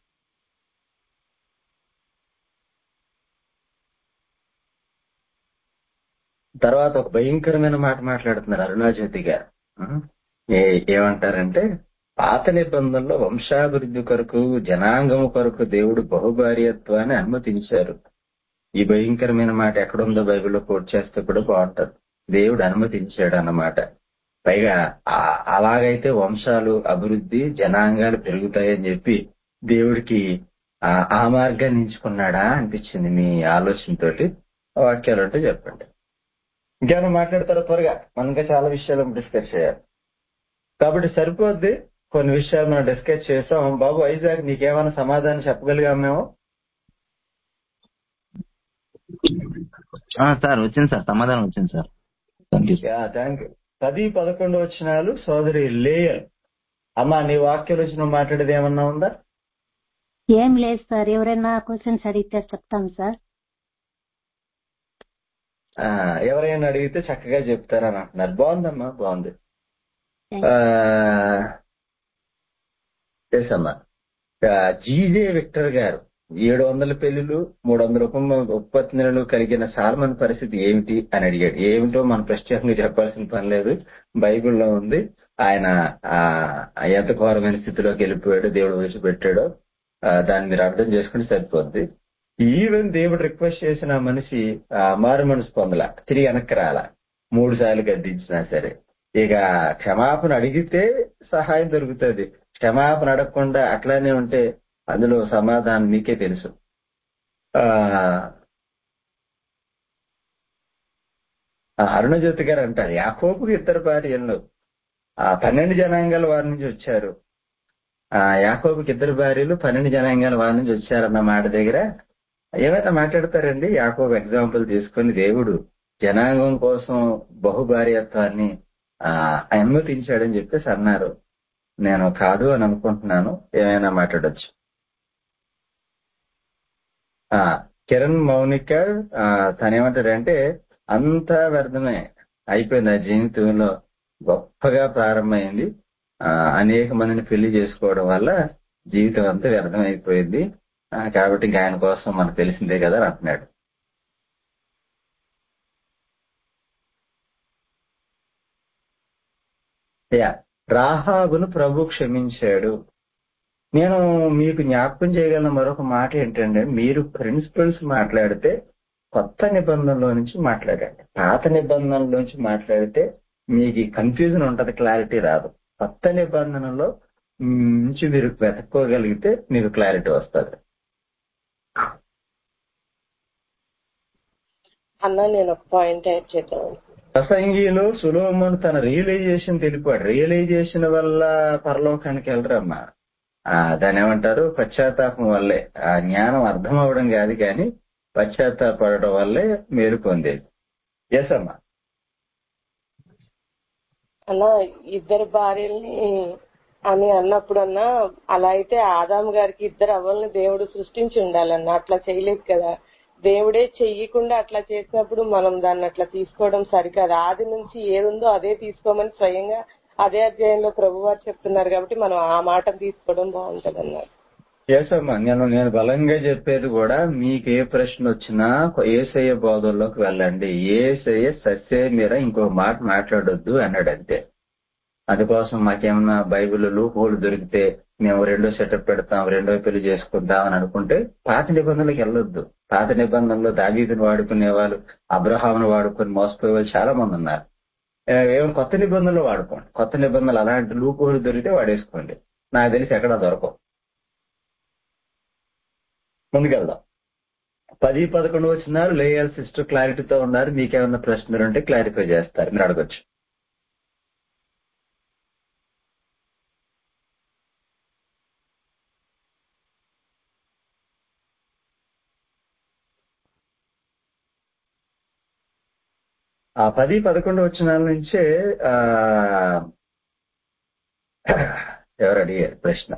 తర్వాత ఒక భయంకరమైన మాట మాట్లాడుతున్నారు అరుణాజ్యోతి గారు ఉం? ఏ- ఏమంటారంటే పాత నిబంధనలో వంశాభివృద్ధి కొరకు జనాంగము కొరకు దేవుడు బహుభార్యత్వాన్ని అనుమతించారు ఈ భయంకరమైన మాట ఎక్కడుందో బైబిల్లో కోట్ చేస్తే కూడా బాగుంటది దేవుడు అనుమతించాడు అన్నమాట పైగా ఆ- అలాగైతే వంశాలు అభివృద్ధి జనాంగాలు పెరుగుతాయని చెప్పి దేవుడికి ఆ ఆ మార్గాన్ని ఎంచుకున్నాడా అనిపించింది మీ ఆలోచనతోటి ఆ వాక్యాలు ఉంటే చెప్పండి ఇంకేమైనా మాట్లాడతారా త్వరగా మనం ఇంకా చాలా విషయాలు డిస్కస్ చేయాలి కాబట్టి సరిపోద్ది కొన్ని విషయాలు మనం డిస్కస్ చేసాం బాబు వైజాగ్ నీకేమైనా సమాధానం చెప్పగలిగాం మేము ఆ, సార్ వచ్చింది సార్ సమాధానం వచ్చింది sir thank you thank you పది పదకొండు వచ్చినాలు సోదరి లేయర్ అమ్మా నీ వాక్యం వచ్చి నువ్వు మాట్లాడేది ఏమన్నా ఉందా ఏం లేదు సార్ ఎవరైనా క్వశ్చన్స్ అడిగితే చెప్తాను సార్ ఆ, ఎవరైనా అడిగితే చక్కగా చెప్తారని అంటున్నారు బాగుందమ్మా బాగుంది ఆ, ఎస్ అమ్మా ఆ, జీజే విక్టర్ గారు ఏడు వందల పెళ్లిలు మూడు వందల ఉపమ ఉత్పత్తి నెలలు కలిగిన సాల్మన్ పరిస్థితి ఏమిటి అని అడిగాడు ఏమిటో మనం ప్రత్యేకంగా చెప్పాల్సిన పని లేదు బైబిల్లో ఉంది ఆయన ఆ ఎంత ఘోరమైన స్థితిలోకి వెళ్ళిపోయాడు దేవుడు విడిచిపెట్టాడో ఆ, దాన్ని మీరు అర్థం చేసుకుని సరిపోద్ది ఈవెన్ దేవుడు రిక్వెస్ట్ చేసిన ఆ మనిషి ఆ మారు మనసు పొందల తిరిగి వెనక్కి రాల మూడు సార్లు గద్దించినా సరే ఇక క్షమాపణ అడిగితే సహాయం దొరుకుతుంది క్షమాపణ అడగకుండా అట్లానే ఉంటే అందులో సమాధానం మీకే తెలుసు ఆ ఆ అరుణజ్యోతి గారు అంటారు యాకోబుకి ఇద్దరు భార్యలు ఆ పన్నెండు జనాంగాల వారి నుంచి వచ్చారు ఆ యాకోబుకి ఇద్దరు భార్యలు పన్నెండు జనాంగాల వారి నుంచి వచ్చారన్న మాట దగ్గర ఏమైనా మాట్లాడతారండి యాకోబు ఎగ్జాంపుల్ తీసుకొని దేవుడు జనాంగం కోసం బహుభార్యత్వాన్ని ఆ అనుమతించాడని చెప్పేసి అన్నారు నేను కాదు అని అనుకుంటున్నాను ఏమైనా మాట్లాడొచ్చు ఆ కిరణ్ మౌనిక ఆ తనేమంటాడంటే అంతా వ్యర్థమే అయిపోయింది ఆ జీవితంలో గొప్పగా ప్రారంభమైంది ఆ అనేక మందిని పెళ్లి చేసుకోవడం వల్ల జీవితం అంతా వ్యర్థం అయిపోయింది ఆ, కాబట్టి ఇంకా ఆయన కోసం మనకు తెలిసిందే కదా అని అంటున్నాడు యా రాహాబును ప్రభు క్షమించాడు నేను మీకు జ్ఞాపకం చేయగలిగిన మరొక మాట ఏంటంటే మీరు ప్రిన్సిపల్స్ మాట్లాడితే కొత్త నిబంధనలో నుంచి మాట్లాడండి పాత నిబంధనలో నుంచి మాట్లాడితే మీకు కన్ఫ్యూజన్ ఉంటది క్లారిటీ రాదు కొత్త నిబంధనలో నుంచి మీరు వెతక్కోగలిగితే మీకు క్లారిటీ వస్తుంది అన్న నేను ఒక పాయింట్ యాడ్ చేద్దాం ప్రసంగిలో సులోమన్ తన రియలైజేషన్ తెలిపాడు రియలైజేషన్ వల్ల పరలోకానికి వెళ్ళరమ్మా ఆ, దాన్ని ఏమంటారు పశ్చాత్తాపం వల్లే ఆ జ్ఞానం అర్థం అవడం కాదు కానీ పశ్చాత్తాపడడం వల్లే మేలు పొందేది ఎస్ అమ్మా అన్న ఇద్దరు భార్యల్ని అని అన్నప్పుడు అన్న అలా అయితే ఆదాం గారికి ఇద్దరు అవ్వల్ని దేవుడు సృష్టించి ఉండాలన్న అట్లా చేయలేదు కదా దేవుడే చెయ్యకుండా అట్లా చేసినప్పుడు మనం దాన్ని అట్లా తీసుకోవడం సరికాదు ఆది నుంచి ఏదుందో అదే తీసుకోమని స్వయంగా అదే అధ్యాయంలో ప్రభు వారు చెప్తున్నారు కాబట్టి మనం ఆ మాటను తీసుకోవడం బాగుంటది అన్నారు ఎస్ అమ్మా నేను నేను బలంగా చెప్పేది కూడా మీకు ఏ ప్రశ్న వచ్చినా ఏసయ్య బోధల్లోకి వెళ్ళండి ఏసయ్య సత్య మీద ఇంకో మాట మాట్లాడొద్దు అన్నాడు అంతే అందుకోసం మాకేమన్నా బైబిల్ హోల్ దొరికితే మేము రెండో సెటప్ పెడతాం రెండో పెళ్లి చేసుకుందాం అని అనుకుంటే పాత నిబంధనలకు వెళ్ళొద్దు పాత నిబంధనలో దావీదుని వాడుకునే వాళ్ళు అబ్రహామును వాడుకొని మోసపోయే వాళ్ళు చాలా మంది ఉన్నారు ఏ, ఏమైనా కొత్త నిబంధనలు వాడుకోండి కొత్త నిబంధనలు అలాంటి లూప్ హోల్ దొరికితే వాడేసుకోండి నాకు తెలిసి ఎక్కడ దొరకవు ముందుకెళ్దాం పది పదకొండు వచ్చినారు లేయర్ సిస్టర్ క్లారిటీతో ఉన్నారు మీకేమన్నా ప్రశ్నలు ఉంటే క్లారిఫై చేస్తారు మీరు అడగొచ్చు ఆ పది పదకొండు వచ్చిన నుంచే ఆ ఎవరు అడిగారు ప్రశ్న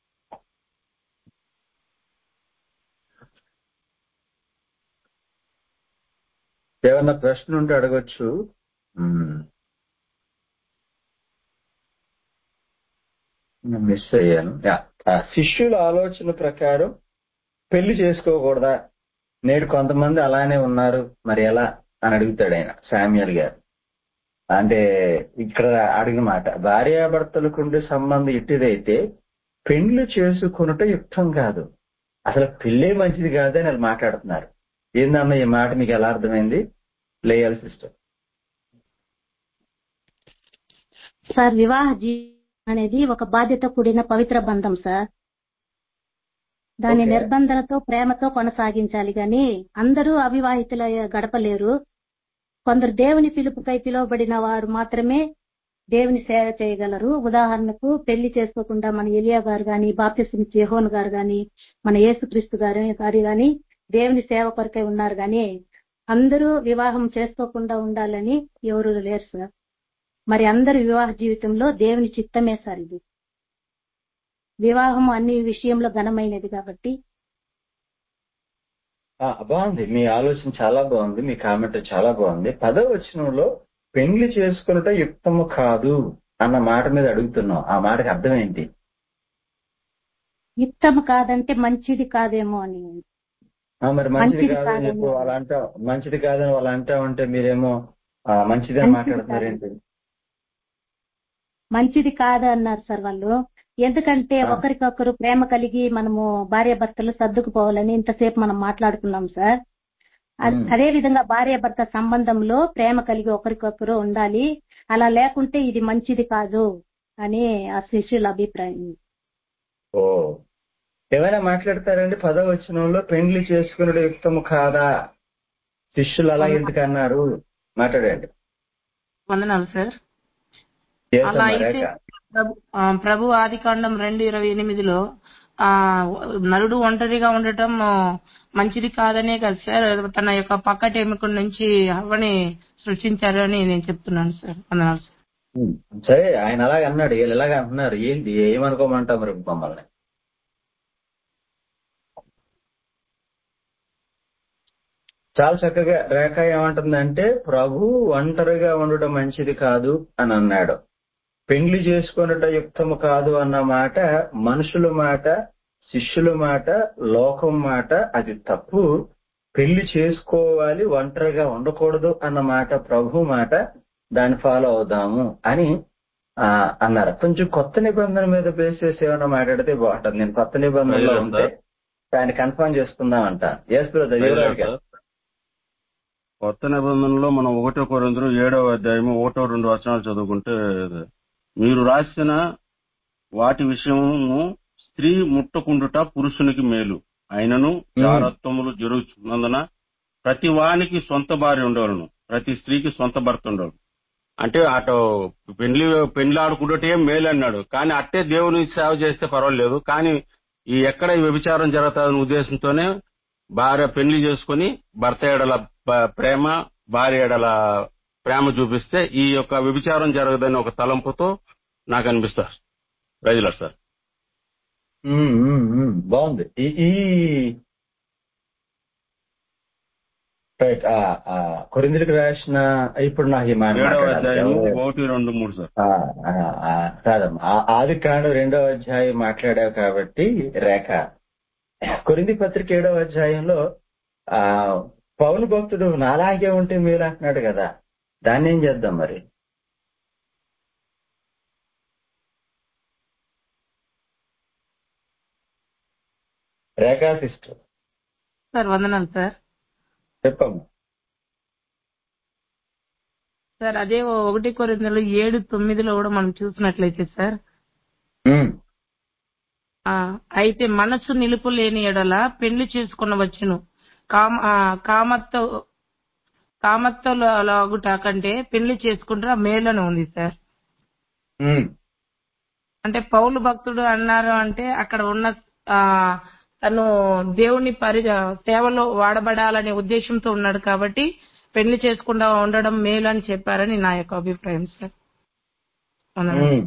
ఏమన్నా ప్రశ్న ఉంటే అడగొచ్చు మ్మ్. నేను మిస్ అయ్యాను యా. ఆ శిష్యుల ఆలోచన ప్రకారం పెళ్లి చేసుకోకూడదా నేడు కొంతమంది అలానే ఉన్నారు మరి ఎలా అని అడుగుతాడు ఆయన శామ్యుల్ గారు అంటే ఇక్కడ అడిగిన మాట భార్యాభర్తలకు ఉండే సంబంధం ఇట్టిదైతే పెళ్లి చేసుకున్నట యుక్తం కాదు అసలు పెళ్ళే మంచిది కాదు అని వాళ్ళు మాట్లాడుతున్నారు ఏందమ్మా ఈ మాట మీకు ఎలా అర్థమైంది లేయల్ సిస్టర్ సార్ వివాహ జీవితం అనేది ఒక బాధ్యత కూడిన పవిత్ర బంధం సార్ దాని ఓకే. నిర్బంధనతో ప్రేమతో కొనసాగించాలి గాని అందరూ అవివాహితుల గడపలేరు కొందరు దేవుని పిలుపుకై పిలువబడిన వారు మాత్రమే దేవుని సేవ చేయగలరు ఉదాహరణకు పెళ్లి చేసుకోకుండా మన ఎలియా గారు గాని బాప్తిస్మ జెహోన్ గారు గాని మన యేసుక్రీస్తు గారు గారు గాని దేవుని సేవ కొరకై ఉన్నారు గాని అందరూ వివాహం చేసుకోకుండా ఉండాలని ఎవరు లేరు సార్ మరి అందరి వివాహ జీవితంలో దేవుని చిత్తమే సార్ ఇది వివాహం అన్ని విషయంలో ఘనమైనది కాబట్టి ఆ, బాగుంది మీ ఆలోచన చాలా బాగుంది మీ కామెంట్ చాలా బాగుంది పదవ వచనంలో పెండ్లి చేసుకున్నట యుక్తము కాదు అన్న మాట మీద అడుగుతున్నాం ఆ మాటకి అర్థం ఏంటి యుక్తం కాదంటే మంచిది కాదేమో అని ఆ, మరి మంచిది మంచిది కాదని కాదేమో. చెప్పి వాళ్ళ అంటా మంచిది కాదని వాళ్ళు అంటా ఉంటే మీరేమో ఆ, మంచిదని మంచిది మాట్లాడుతున్నారు ఏంటి మంచిది కాదు అన్నారు సార్ వాళ్ళు ఎందుకంటే ఆ. ఒకరికొకరు ప్రేమ కలిగి మనము భార్య భర్తలు సర్దుకుపోవాలని ఇంతసేపు మనం మాట్లాడుకున్నాం సార్ అ- మ్మ్. అదే విధంగా భార్య భర్త సంబంధంలో ప్రేమ కలిగి ఒకరికొకరు ఉండాలి అలా లేకుంటే ఇది మంచిది కాదు అని ఆ శిష్యుల అభిప్రాయం ఓ ఏమైనా మాట్లాడతారండి పదవ వచనంలో పెండ్లి చేసుకున్నట యుక్తము కాదా శిష్యులు అలా ఎందుకు అన్నారు మాట్లాడండి వందనాలు సార్ Yes అలా అమ్మా, అయితే రేఖ. ప్రభు ఆ, ప్రభు ఆదికాండం రెండు ఇరవై ఎనిమిదిలో ఆ నరుడు ఒంటరిగా ఉండటం ఆ, మంచిది కాదనే కదా సార్ తన యొక్క పక్కటి ఎముక నుంచి అవ్వని సృష్టించారు అని నేను చెప్తున్నాను సార్ వందనాలు సార్ ఉమ్. సరే ఆయన అలాగ అన్నాడు వీళ్ళు ఇలాగ అంటున్నారు ఏంటి ఏమనుకోమంటాం మరి మమ్మల్ని చాలా చక్కగా రేఖ ఏమంటుందంటే ప్రభు ఒంటరిగా ఉండడం మంచిది కాదు అని అన్నాడు పెండ్లి చేసుకొనుట యుక్తము కాదు అన్న మాట మనుషుల మాట శిష్యుల మాట లోకం మాట అది తప్పు పెళ్లి చేసుకోవాలి ఒంటరిగా ఉండకూడదు అన్న మాట ప్రభు మాట దాన్ని ఫాలో అవుదాము అని ఆ, అన్నారు కొంచెం కొత్త నిబంధన మీద బేస్ చేసి ఏమైనా మాట్లాడితే బాగుంటుంది నేను కొత్త నిబంధనలో Praise the ఉంటే Lord. దాన్ని కన్ఫర్మ్ చేసుకుందాం అంట yes brother Praise the Yuvaraj Lord, గారు sir. కొత్త నిబంధనలో మనం ఒకటో కొరింథరు ఏడవ అధ్యాయము ఒకటో రెండు వచనాలు చదువుకుంటే మీరు రాసిన వాటి విషయము స్త్రీ ముట్టకుండుట పురుషునికి మేలు అయినను జారత్వములు జరుగుతున్నందున ప్రతి వానికి సొంత భార్య ఉండవలను ప్రతి స్త్రీకి సొంత భర్త ఉండవలను అంటే అటు పెళ్లి పెళ్లి ఆడుకుంటే మేలు అన్నాడు కానీ అట్టే దేవుని సేవ చేస్తే పర్వాలేదు కానీ ఈ ఎక్కడ ఈ వ్యభిచారం జరుగుతుందనే ఉద్దేశంతోనే భార్య పెళ్లి చేసుకుని భర్త ఎడల ప- ప్రేమ భార్య ఎడల ప్రేమ చూపిస్తే ఈ యొక్క వ్యభిచారం జరగదని ఒక తలంపుతో నాకు అనిపిస్తారు ప్రజల సార్ ఉమ్, ఉమ్, ఉమ్, బాగుంది ఈ ఈ రైట్ ఆ, ఆ, కొరింథీయులకు రాసిన ఇప్పుడు నాకు ఈ మాట ఏడవ మాట్లాడాలి అధ్యాయము ఎవరు- ఒకటి రెండు మూడు సార్ ఆ, ఆ, ఆ, కాదమ్మా ఆ- ఆది కాండం రెండవ అధ్యాయం మాట్లాడావు కాబట్టి రేఖ కొరింది పత్రిక ఏడవ అధ్యాయంలో ఆ పౌలు భక్తుడు నాలాగే ఉంటే మీరు అంటున్నాడు కదా దాన్ని ఏం చేద్దాం మరి రేఖా సిస్టర్ సార్ వందనాలు సార్ చెప్పమ్మా సార్ అదే ఒకటి కొరిందలు ఏడు తొమ్మిదిలో కూడా మనం చూసినట్లయితే సార్ ఉమ్, ఆ, అయితే మనస్సు నిలుపు లేని ఎడల పెళ్లి చేసుకునవచ్చును కామ ఆ, కామత్త కామత్తలాగుట కంటే పెళ్లి చేసుకుంటే మేలని ఉంది సార్ ఉమ్, అంటే పౌలు భక్తుడు అన్నారు అంటే అక్కడ ఉన్న ఆ తను దేవుని పరి సేవలో వాడబడాలనే ఉద్దేశంతో ఉన్నాడు కాబట్టి పెళ్లి చేసుకుండా ఉండడం మేలు అని చెప్పారని నా యొక్క అభిప్రాయం సార్ వందనాలు. ఉమ్.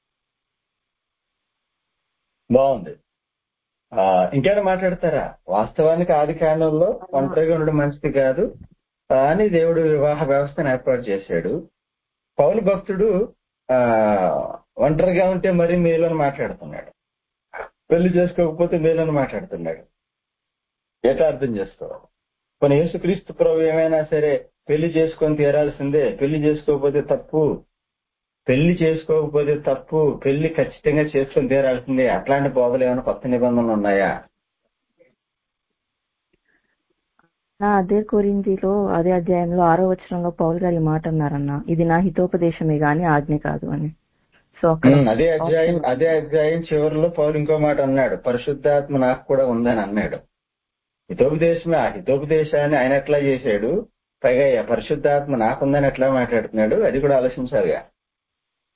బాగుంది ఆ, ఇంకేమైనా మాట్లాడతారా వాస్తవానికి ఆది కాండంలో ఒంటరిగా ఉండడం మంచిది కాదు ఆ, అని దేవుడు వివాహ వ్యవస్థను ఏర్పాటు చేశాడు పౌలు భక్తుడు ఆ ఒంటరిగా ఉంటే మరీ మేలు అని మాట్లాడుతున్నాడు పెళ్లి చేసుకోకపోతే మేలు అని మాట్లాడుతున్నాడు ఎట్లా అర్థం చేసుకోవాలి కొన్ని యేసుక్రీస్తు ప్రభు ఏమైనా సరే పెళ్లి చేసుకొని తీరాల్సిందే పెళ్లి చేసుకోకపోతే తప్పు పెళ్లి చేసుకోకపోతే తప్పు పెళ్లి ఖచ్చితంగా చేసుకొని తీరాల్సిందే అట్లాంటి బోధలు ఏమైనా కొత్త నిబంధనలు ఉన్నాయా ఆ, అదే కొరింథీలో అదే అధ్యాయంలో ఆరో వచనంలో పౌల్ గారు ఈ మాట అన్నారన్న ఇది నా హితోపదేశమే గాని ఆజ్ఞ కాదు అని సో అక్కడ ఉమ్, అదే అధ్యాయం అదే అధ్యాయం చివరిలో పౌలు ఇంకో మాట అన్నాడు పరిశుద్ధాత్మ నాకు కూడా ఉందని అన్నాడు హితోపదేశమే ఆ హితోపదేశాన్ని ఆయన ఎట్లా చేశాడు పైగా ఈ పరిశుద్ధాత్మ నాకుందని ఎట్లా మాట్లాడుతున్నాడు అది కూడా ఆలోచించాలిగా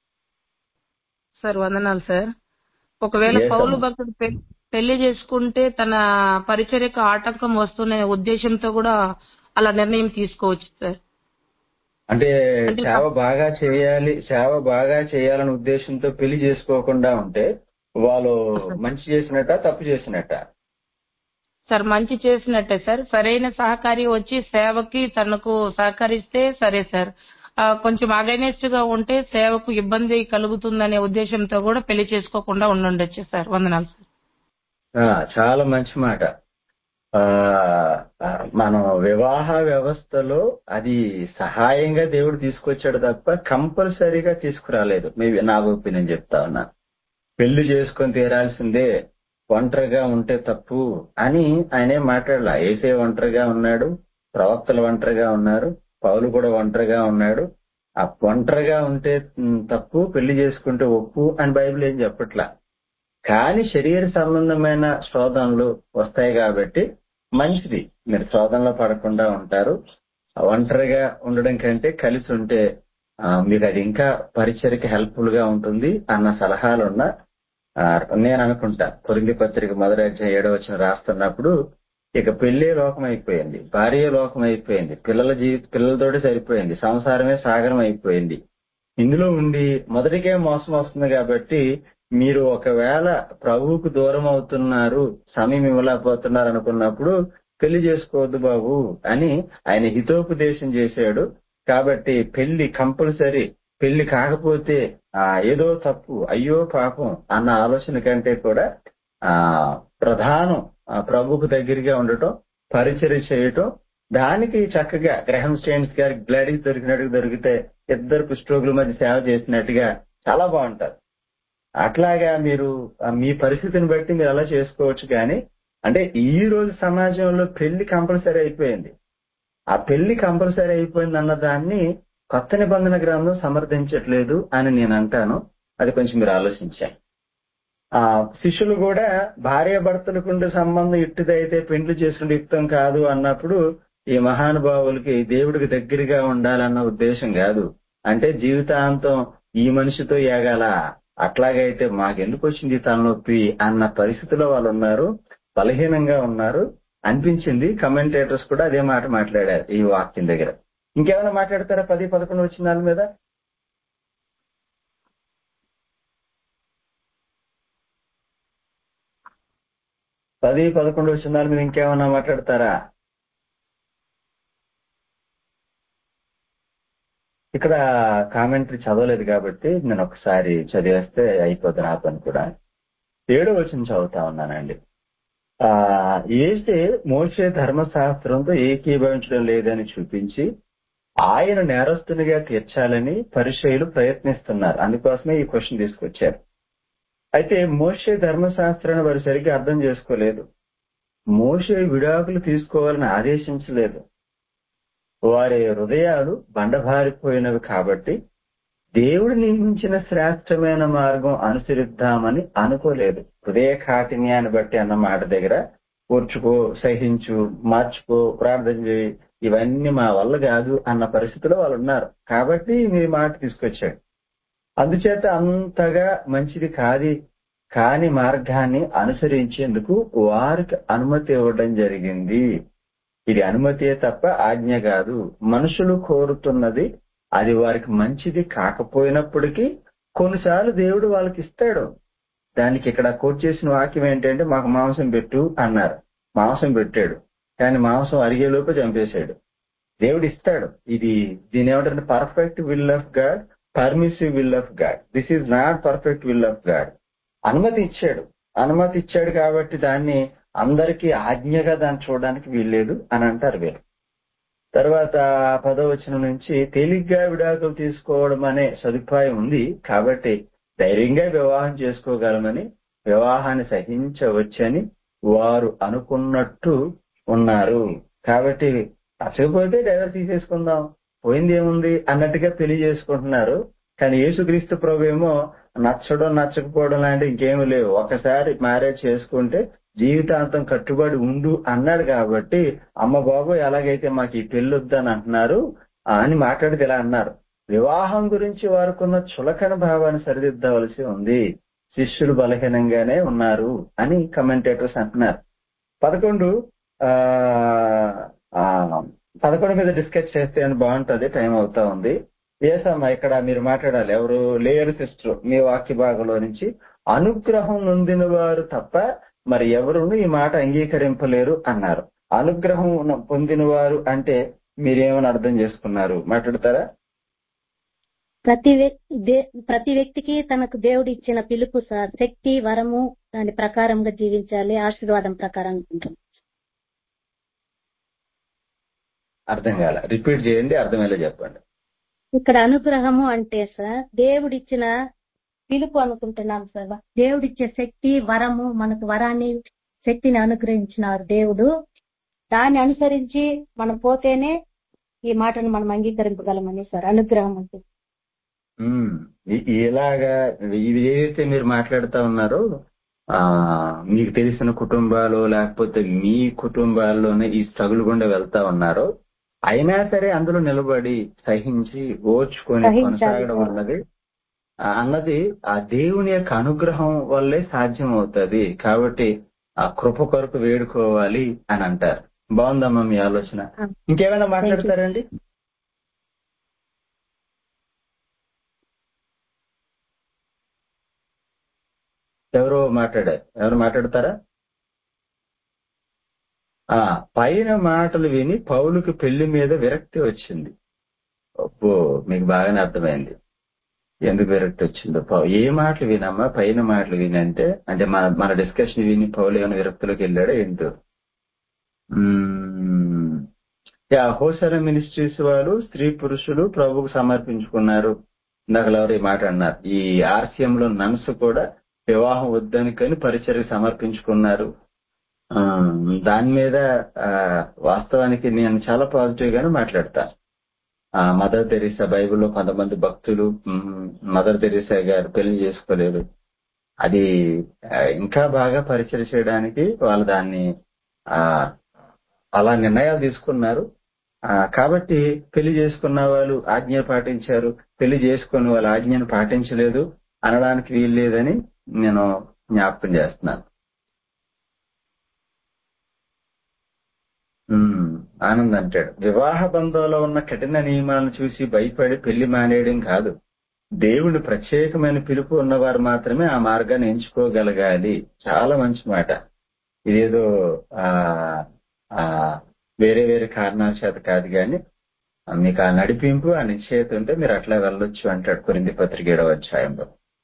సార్ వందనాలు సార్ ఒకవేళ Yes, పౌలు అమ్మా. భక్తుడు పె- పెళ్లి చేసుకుంటే తన పరిచర్యకు ఆటంకం వస్తున్న ఉద్దేశంతో కూడా అలా నిర్ణయం తీసుకోవచ్చు సార్ అంటే అంటే సేవ బాగా చేయాలి సేవ బాగా చేయాలనే ఉద్దేశంతో పెళ్లి చేసుకోకుండా ఉంటే వాళ్ళు మంచి చేసినట్ట తప్పు చేసినట్ట సార్ మంచి చేసినట్టే సార్ సరైన సహకారి వచ్చి సేవకి తనకు సహకరిస్తే సరే సార్ ఆ, కొంచెం అగైనెస్ట్ గా ఉంటే సేవకు ఇబ్బంది కలుగుతుందనే ఉద్దేశంతో కూడా పెళ్లి చేసుకోకుండా ఉండుండొచ్చు సార్ వందనాలు సార్ ఆ, చాలా మంచి మాట ఆ ఆ, మనం వివాహ వ్యవస్థలో అది సహాయంగా దేవుడు తీసుకొచ్చాడు తప్ప కంపల్సరీగా తీసుకురాలేదు మేబీ నా ఒపీనియన్ చెప్తా ఉన్నా పెళ్లి చేసుకొని తీరాల్సిందే ఒంటరిగా ఉంటే తప్పు అని ఆయనే మాట్లాడలా ఏసే ఒంటరిగా ఉన్నాడు ప్రవక్తలు ఒంటరిగా ఉన్నారు పౌలు కూడా ఒంటరిగా ఉన్నాడు ఆ ఒంటరిగా ఉంటే ఉమ్, తప్పు పెళ్లి చేసుకుంటే ఒప్పు అని బైబిల్ ఏం చెప్పట్లా కానీ శరీర సంబంధమైన శోధనలు వస్తాయి కాబట్టి మంచిది మీరు శోధనలో పడకుండా ఉంటారు ఒంటరిగా ఉండడం కంటే కలిసి ఉంటే ఆ, మీకు అది ఇంకా పరిచయకి హెల్ప్ఫుల్ గా ఉంటుంది అన్న సలహాలున్న ఆ, నేను అనుకుంటా కొరింది పత్రిక మొదటి అధ్యాయం ఏడో వచ్చిన రాస్తున్నప్పుడు ఇక పెళ్లే లోకం అయిపోయింది భార్య లోకం అయిపోయింది పిల్లల జీవిత పిల్లలతోటి సరిపోయింది సంసారమే సాగరం అయిపోయింది ఇందులో ఉండి మొదటికే మోసం వస్తుంది కాబట్టి మీరు ఒకవేళ ప్రభువుకు దూరం అవుతున్నారు సమయం ఇవ్వలేకపోతున్నారు అనుకున్నప్పుడు పెళ్లి చేసుకోవద్దు బాబు అని ఆయన హితోపదేశం చేశాడు కాబట్టి పెళ్లి కంపల్సరీ పెళ్లి కాకపోతే ఆ ఏదో తప్పు అయ్యో పాపం అన్న ఆలోచన కంటే కూడా ఆ ప్రధానం ఆ ప్రభువుకు దగ్గరగా ఉండటం పరిచర్య చేయటం దానికి చక్కగా గ్రహం స్టేన్స్ గారి గ్లాడీస్ దొరికినట్టుగా దొరికితే ఇద్దరు కుష్ఠరోగుల మధ్య సేవ చేసినట్టుగా చాలా బాగుంటారు అట్లాగా మీరు ఆ, మీ పరిస్థితిని బట్టి మీరు అలా చేసుకోవచ్చు కానీ అంటే ఈ రోజు సమాజంలో పెళ్లి కంపల్సరీ అయిపోయింది ఆ పెళ్లి కంపల్సరీ అయిపోయింది అన్న దాన్ని కొత్త నిబంధన గ్రంథం సమర్థించట్లేదు అని నేను అంటాను అది కొంచెం మీరు ఆలోచించాలి ఆ శిష్యులు కూడా భార్య భర్తలకుండే సంబంధం ఇట్టుదైతే పెండ్లు చేసుకుంటే యుక్తం కాదు అన్నప్పుడు ఈ మహానుభావులకి దేవుడికి దగ్గరగా ఉండాలన్న ఉద్దేశం కాదు అంటే జీవితాంతం ఈ మనిషితో ఏగాల అట్లాగైతే మాకెందుకు వచ్చింది ఈ తలనొప్పి అన్న పరిస్థితిలో వాళ్ళు ఉన్నారు బలహీనంగా ఉన్నారు అనిపించింది కమెంటేటర్స్ కూడా అదే మాట మాట్లాడారు ఈ వాక్యం దగ్గర ఇంకేమైనా మాట్లాడతారా పది పదకొండు వచ్చిన దాని మీద పది పదకొండు వచ్చిన దాని మీద ఇంకేమైనా మాట్లాడతారా ఇక్కడ కామెంటరీ చదవలేదు కాబట్టి నేను ఒకసారి చదివేస్తే అయిపోద్ది నా పని కూడా ఏడో వచ్చిన చదువుతా ఉన్నానండి ఆ ఏసే మోసే ధర్మశాస్త్రంతో ఏకీభవించడం లేదని చూపించి ఆయన నేరస్తునిగా తీర్చాలని పరిచయులు ప్రయత్నిస్తున్నారు అందుకోసమే ఈ క్వశ్చన్ తీసుకొచ్చారు అయితే మోసే ధర్మశాస్త్రాన్ని వారు సరిగ్గా అర్థం చేసుకోలేదు మోసే విడాకులు తీసుకోవాలని ఆదేశించలేదు వారి హృదయాలు బండబారిపోయినవి కాబట్టి దేవుడు నియమించిన శ్రేష్టమైన మార్గం అనుసరిద్దామని అనుకోలేదు హృదయ కాఠిన్యాన్ని బట్టి అన్న మాట దగ్గర కూర్చుకో సహించు మార్చుకో ప్రార్థన చేయి ఇవన్నీ మా వల్ల కాదు అన్న పరిస్థితిలో వాళ్ళు ఉన్నారు కాబట్టి మీ మాట తీసుకొచ్చాడు అందుచేత అంతగా మంచిది కాది కాని మార్గాన్ని అనుసరించేందుకు వారికి అనుమతి ఇవ్వడం జరిగింది ఇది అనుమతియే తప్ప ఆజ్ఞ కాదు మనుషులు కోరుతున్నది అది వారికి మంచిది కాకపోయినప్పటికీ కొన్నిసార్లు దేవుడు వాళ్ళకి ఇస్తాడు దానికి ఇక్కడ కోట్ చేసిన వాక్యం ఏంటంటే మాకు మాంసం పెట్టు అన్నారు మాంసం పెట్టాడు కానీ మాంసం అరిగేలోపు చంపేశాడు దేవుడు ఇస్తాడు ఇది దీని ఏమంటారంటే perfect will of God permissive will of God this is not perfect will of God అనుమతి ఇచ్చాడు అనుమతి ఇచ్చాడు కాబట్టి దాన్ని అందరికీ ఆజ్ఞగా దాన్ని చూడడానికి వీల్లేదు అని అంటారు వీరు తర్వాత పదవచనం నుంచి తేలిగ్గా విడాకులు తీసుకోవడం అనే సదుపాయం ఉంది కాబట్టి ధైర్యంగా వివాహం చేసుకోగలమని వివాహాన్ని సహించవచ్చని వారు అనుకున్నట్టు ఉన్నారు కాబట్టి నచ్చకపోతే డైవర్స్ తీసేసుకుందాం పోయింది ఏముంది అన్నట్టుగా పెళ్లి చేసుకుంటున్నారు కానీ యేసుక్రీస్తు ప్రభు ఏమో నచ్చడం నచ్చకపోవడం లాంటి ఇంకేమీ లేవు ఒకసారి మ్యారేజ్ చేసుకుంటే జీవితాంతం కట్టుబడి ఉండు అన్నాడు కాబట్టి అమ్మ బాబు ఎలాగైతే మాకు ఈ పెళ్లి వద్దని అంటున్నారు అని మాట్లాడితే ఇలా అన్నారు వివాహం గురించి వారుకున్న చులకన భావాన్ని సరిదిద్దవలసి ఉంది శిష్యులు బలహీనంగానే ఉన్నారు అని కమెంటేటర్స్ అంటున్నారు పదకొండు ఆ ఆ, పదకొండు మీద డిస్కస్ చేస్తే అని బాగుంటది టైం అవుతా ఉంది ఏసమ్మా ఇక్కడ మీరు మాట్లాడాలి ఎవరు లేయర్ సిస్టర్ మీ వాక్య భాగంలో నుంచి అనుగ్రహం నొందిన వారు తప్ప మరి ఎవరును ఈ మాట అంగీకరింపలేరు అన్నారు అనుగ్రహం ఉన్న- పొందిన వారు అంటే మీరేమని అర్థం చేసుకున్నారు మాట్లాడతారా ప్రతి వ్యక్- దే- ప్రతి వ్యక్తికి తనకు దేవుడు ఇచ్చిన పిలుపు సార్ శక్తి వరము దాని ప్రకారంగా జీవించాలి ఆశీర్వాదం ప్రకారంగా ఉంటుంది అర్థం కాల రిపీట్ చేయండి అర్థమయ్యేలా చెప్పండి ఇక్కడ అనుగ్రహము అంటే సార్ దేవుడిచ్చిన పిలుపు అనుకుంటున్నాం సార్ దేవుడిచ్చే శక్తి వరము మనకు వరాన్ని శక్తిని అనుగ్రహించినారు దేవుడు దాన్ని అనుసరించి మనం పోతేనే ఈ మాటను మనం అంగీకరింపగలమని సార్ అనుగ్రహం అంటే ఉమ్, ఇ- ఇలాగా ఇది ఏదైతే మీరు మాట్లాడుతా ఉన్నారో ఆ మీకు తెలిసిన కుటుంబాలు లేకపోతే మీ కుటుంబాల్లోనే ఈ స్ట్రగుల్ గుండా వెళ్తా ఉన్నారో అయినా సరే అందులో నిలబడి సహించి ఓర్చుకొని సహించాలి కొనసాగడం సార్. అన్నది ఆ అన్నది ఆ దేవుని యొక్క అనుగ్రహం వల్లే సాధ్యం అవుతుంది కాబట్టి ఆ కృప కొరకు వేడుకోవాలి అని అంటారు బాగుందమ్మా మీ ఆలోచన ఇంకేమైనా మాట్లాడతారండి ఎవరో మాట్లాడారు ఎవరు మాట్లాడతారా ఆ పైన మాటలు విని పౌలుకి పెళ్లి మీద విరక్తి వచ్చింది అబ్బో మీకు బాగానే అర్థమైంది ఎందుకు విరక్తి వచ్చిందో పౌ- ఏ మాటలు వినమ్మా పైన మాటలు విని అంటే అంటే మన మన డిస్కషన్ విని పౌలు ఏమైనా విరక్తిలోకి వెళ్ళాడో ఏంటో మ్మ్. యా హోసర మినిస్ట్రీస్ వారు స్త్రీ పురుషులు ప్రభుకు సమర్పించుకున్నారు ఇందాక ఎవరు ఈ మాట అన్నారు ఈ ఆర్సీఎం లో నన్స్ కూడా వివాహం వద్దనుకొని పరిచర్య సమర్పించుకున్నారు ఆ, దాని మీద ఆ, వాస్తవానికి నేను చాలా పాజిటివ్ గానే మాట్లాడతాను ఆ, మదర్ తెరీసా బైబిల్లో కొంతమంది భక్తులు మ్, మదర్ తెరీసా గారు పెళ్లి చేసుకోలేదు అది ఆ, ఇంకా బాగా పరిచయం చేయడానికి వాళ్ళు దాన్ని ఆ అలా నిర్ణయాలు తీసుకున్నారు ఆ, కాబట్టి పెళ్లి చేసుకున్న వాళ్ళు ఆజ్ఞ పాటించారు పెళ్లి చేసుకుని వాళ్ళు ఆజ్ఞను పాటించలేదు అనడానికి వీలు లేదని నేను జ్ఞాపకం చేస్తున్నాను ఉమ్, ఆనంద్ అంటాడు వివాహ బంధంలో ఉన్న కఠిన నియమాలను చూసి భయపడి పెళ్లి మానేయడం కాదు దేవుని ప్రత్యేకమైన పిలుపు ఉన్నవారు మాత్రమే ఆ మార్గాన్ని ఎంచుకోగలగాలి చాలా మంచి మాట ఇదేదో ఆ ఆ వేరే వేరే కారణాల చేత కాదు కానీ మీకు ఆ నడిపింపు ఆ నిశ్చయిత ఉంటే మీరు అట్లా వెళ్ళొచ్చు అంటాడు కొరింది పత్రిక ఏడవ అధ్యాయంలో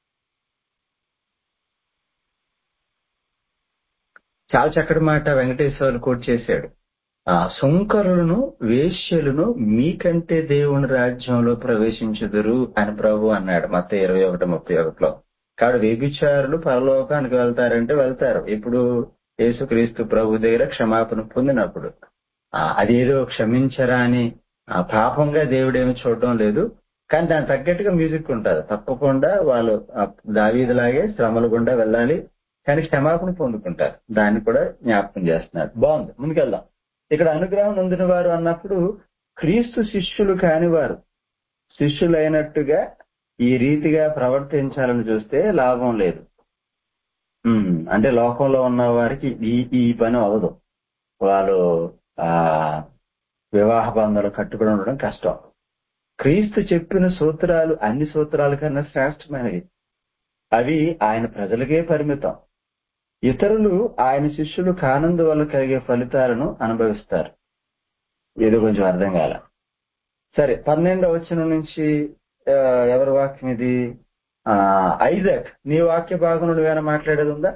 చాలా చక్కటి మాట వెంకటేశ్వర్లు కోట్ చేశాడు ఆ సుంకరులను వేశ్యలను మీకంటే దేవుని రాజ్యంలో ప్రవేశించుదురు అని ప్రభు అన్నాడు మత ఇరవై ఒకటి ముప్పై ఒకటిలో కాబట్టి వ్యభిచారులు పరలోకానికి వెళ్తారంటే వెళ్తారు ఇప్పుడు యేసుక్రీస్తు ప్రభు దగ్గర క్షమాపణ పొందినప్పుడు ఆ, అదేదో క్షమించరా అని ఆ, పాపంగా దేవుడేమి చూడడం లేదు కానీ దానికి తగ్గట్టుగా మ్యూజిక్ ఉంటుంది తప్పకుండా వాళ్ళు ఆ, దావీదులాగే శ్రమల గుండా వెళ్ళాలి కానీ క్షమాపణ పొందుకుంటారు దాన్ని కూడా జ్ఞాపకం చేస్తున్నాడు బాగుంది ముందుకెళ్దాం ఇక్కడ అనుగ్రహం నొందిన వారు అన్నప్పుడు క్రీస్తు శిష్యులు కాని వారు శిష్యులైనట్టుగా ఈ రీతిగా ప్రవర్తించాలని చూస్తే లాభం లేదు ఉమ్, అంటే లోకంలో ఉన్న వారికి ఈ ఈ పని అవ్వదు వాళ్ళు ఆ వివాహ బంధాలు కట్టుకుని ఉండడం కష్టం క్రీస్తు చెప్పిన సూత్రాలు అన్ని సూత్రాల కన్నా శ్రేష్టమైనవి అవి ఆయన ప్రజలకే పరిమితం ఇతరులు ఆయన శిష్యులు కానందు వల్ల కలిగే ఫలితాలను అనుభవిస్తారు ఏదో కొంచెం అర్థం కాల సరే పన్నెండవ వచనం నుంచి ఆ, ఎవరి వాక్యం ఇది ఆ, ఐజాక్ నీ వాక్య భాగం నువ్వేమైనా మాట్లాడేది ఉందా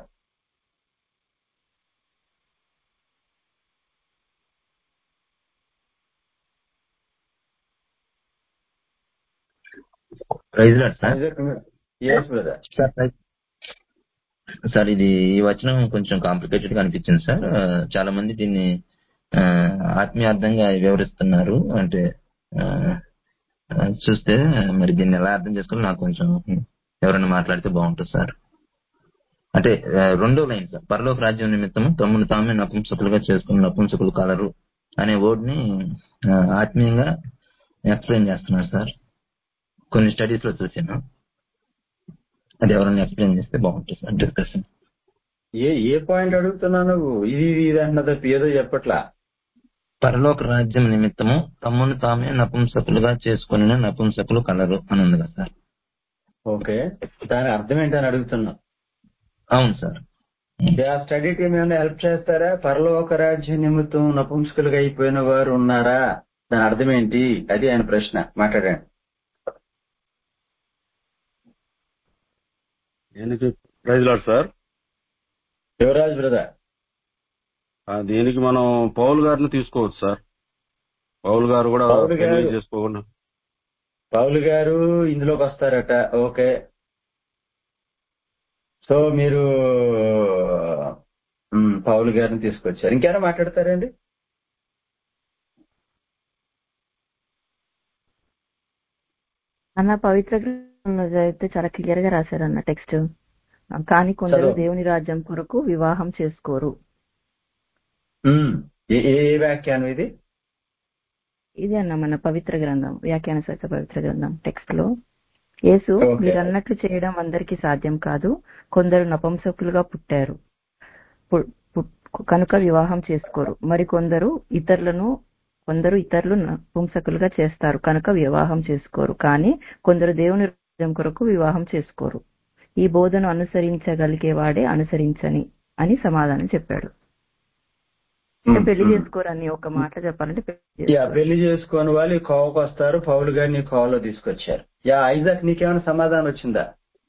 praise Lord sir Isaac yes brother sir praise sir ఇది ఈ వచనం కొంచెం కాంప్లికేటెడ్ గా అనిపించింది సార్ ఆ, చాలా మంది దీన్ని ఆ, ఆత్మీయార్థంగా వివరిస్తున్నారు అంటే ఆ, ఆ, చూస్తే మరి దీన్ని ఎలా అర్థం చేసుకోవాలో నాకు కొంచెం ఎవరైనా మాట్లాడితే బాగుంటుంది సార్ అంటే ఆ, రెండో లైన్ సార్ పరలోక రాజ్యం నిమిత్తము తమ్మును తామే నపుంసకులుగా చేసుకున్న నపుంసకులు కలరు అనే వర్డ్ ని ఆ, ఆత్మీయంగా ఎక్స్ప్లెయిన్ చేస్తున్నారు సార్ కొన్ని స్టడీస్ లో చూసాను అది ఎవరైనా ఎక్స్ప్లెయిన్ చేస్తే బాగుంటుంది సార్ డిస్కషన్ ఏ ఏ పాయింట్ అడుగుతున్నావు నువ్వు ఇది ఇది ఇది అంటున్నా తప్ప ఏదో చెప్పట్లా పరలోక రాజ్యం నిమిత్తము తమ్మును తామే నపుంసకులుగా చేసుకుని నపుంసకులు కలరు అని ఉంది కదా సార్ ఓకే దాని అర్థం ఏంటని అడుగుతున్నా అవును సార్ ఆ స్టడీ టీం ఏమైనా హెల్ప్ చేస్తారా పరలోక రాజ్య నిమిత్తం నపుంసకులుగా అయిపోయిన వారు ఉన్నారా దాని అర్థం ఏంటి అది ఆయన ప్రశ్న మాట్లాడండి దీనికి praise Lord sir Yuvaraj brother ఆ, దీనికి మనం పౌల్ గారిని తీసుకోవచ్చు సార్ పౌల్ గారు కూడా పౌలు గారు. పెళ్లి చేసుకోకుండా పౌలు గారు ఇందులోకి వస్తారట ఓకే సో మీరు మ్, పౌలు గారిని తీసుకొచ్చారు ఇంకేమైనా మాట్లాడతారండి అన్న పవిత్ర గ్రంథంలో అయితే చాలా క్లియర్ గా రాశారన్న టెక్స్ట్ కానీ కొందరు చదువు. దేవుని రాజ్యం కొరకు వివాహం చేసుకోరు మ్, ఏ ఏ ఏ వ్యాఖ్యానం ఇది ఇది అన్న మన పవిత్ర గ్రంథం వ్యాఖ్యాన సహిత పవిత్ర గ్రంథం టెక్స్ట్ లో యేసు ఓకే. మీరు అన్నట్లు చేయడం అందరికీ సాధ్యం కాదు కొందరు నపుంసకులుగా పుట్టారు పు- పు- కనుక వివాహం చేసుకోరు మరి కొందరు ఇతరులను కొందరు ఇతరులు నపుంసకులుగా చేస్తారు కనుక వివాహం చేసుకోరు కానీ కొందరు దేవుని రాజ్యం కొరకు వివాహం చేసుకోరు ఈ బోధను అనుసరించగలిగేవాడే అనుసరించని అని సమాధానం చెప్పాడు అంటే మ్, పెళ్లి మ్. చేసుకోరని ఒక మాట చెప్పాలంటే పెళ్లి యా చేసుకోరు. పెళ్లి చేసుకొని వాళ్ళు ఈ కోవకు వస్తారు పౌలు గారిని కోవలో తీసుకొచ్చారు యా ఐజాక్ నీకేమైనా సమాధానం వచ్చిందా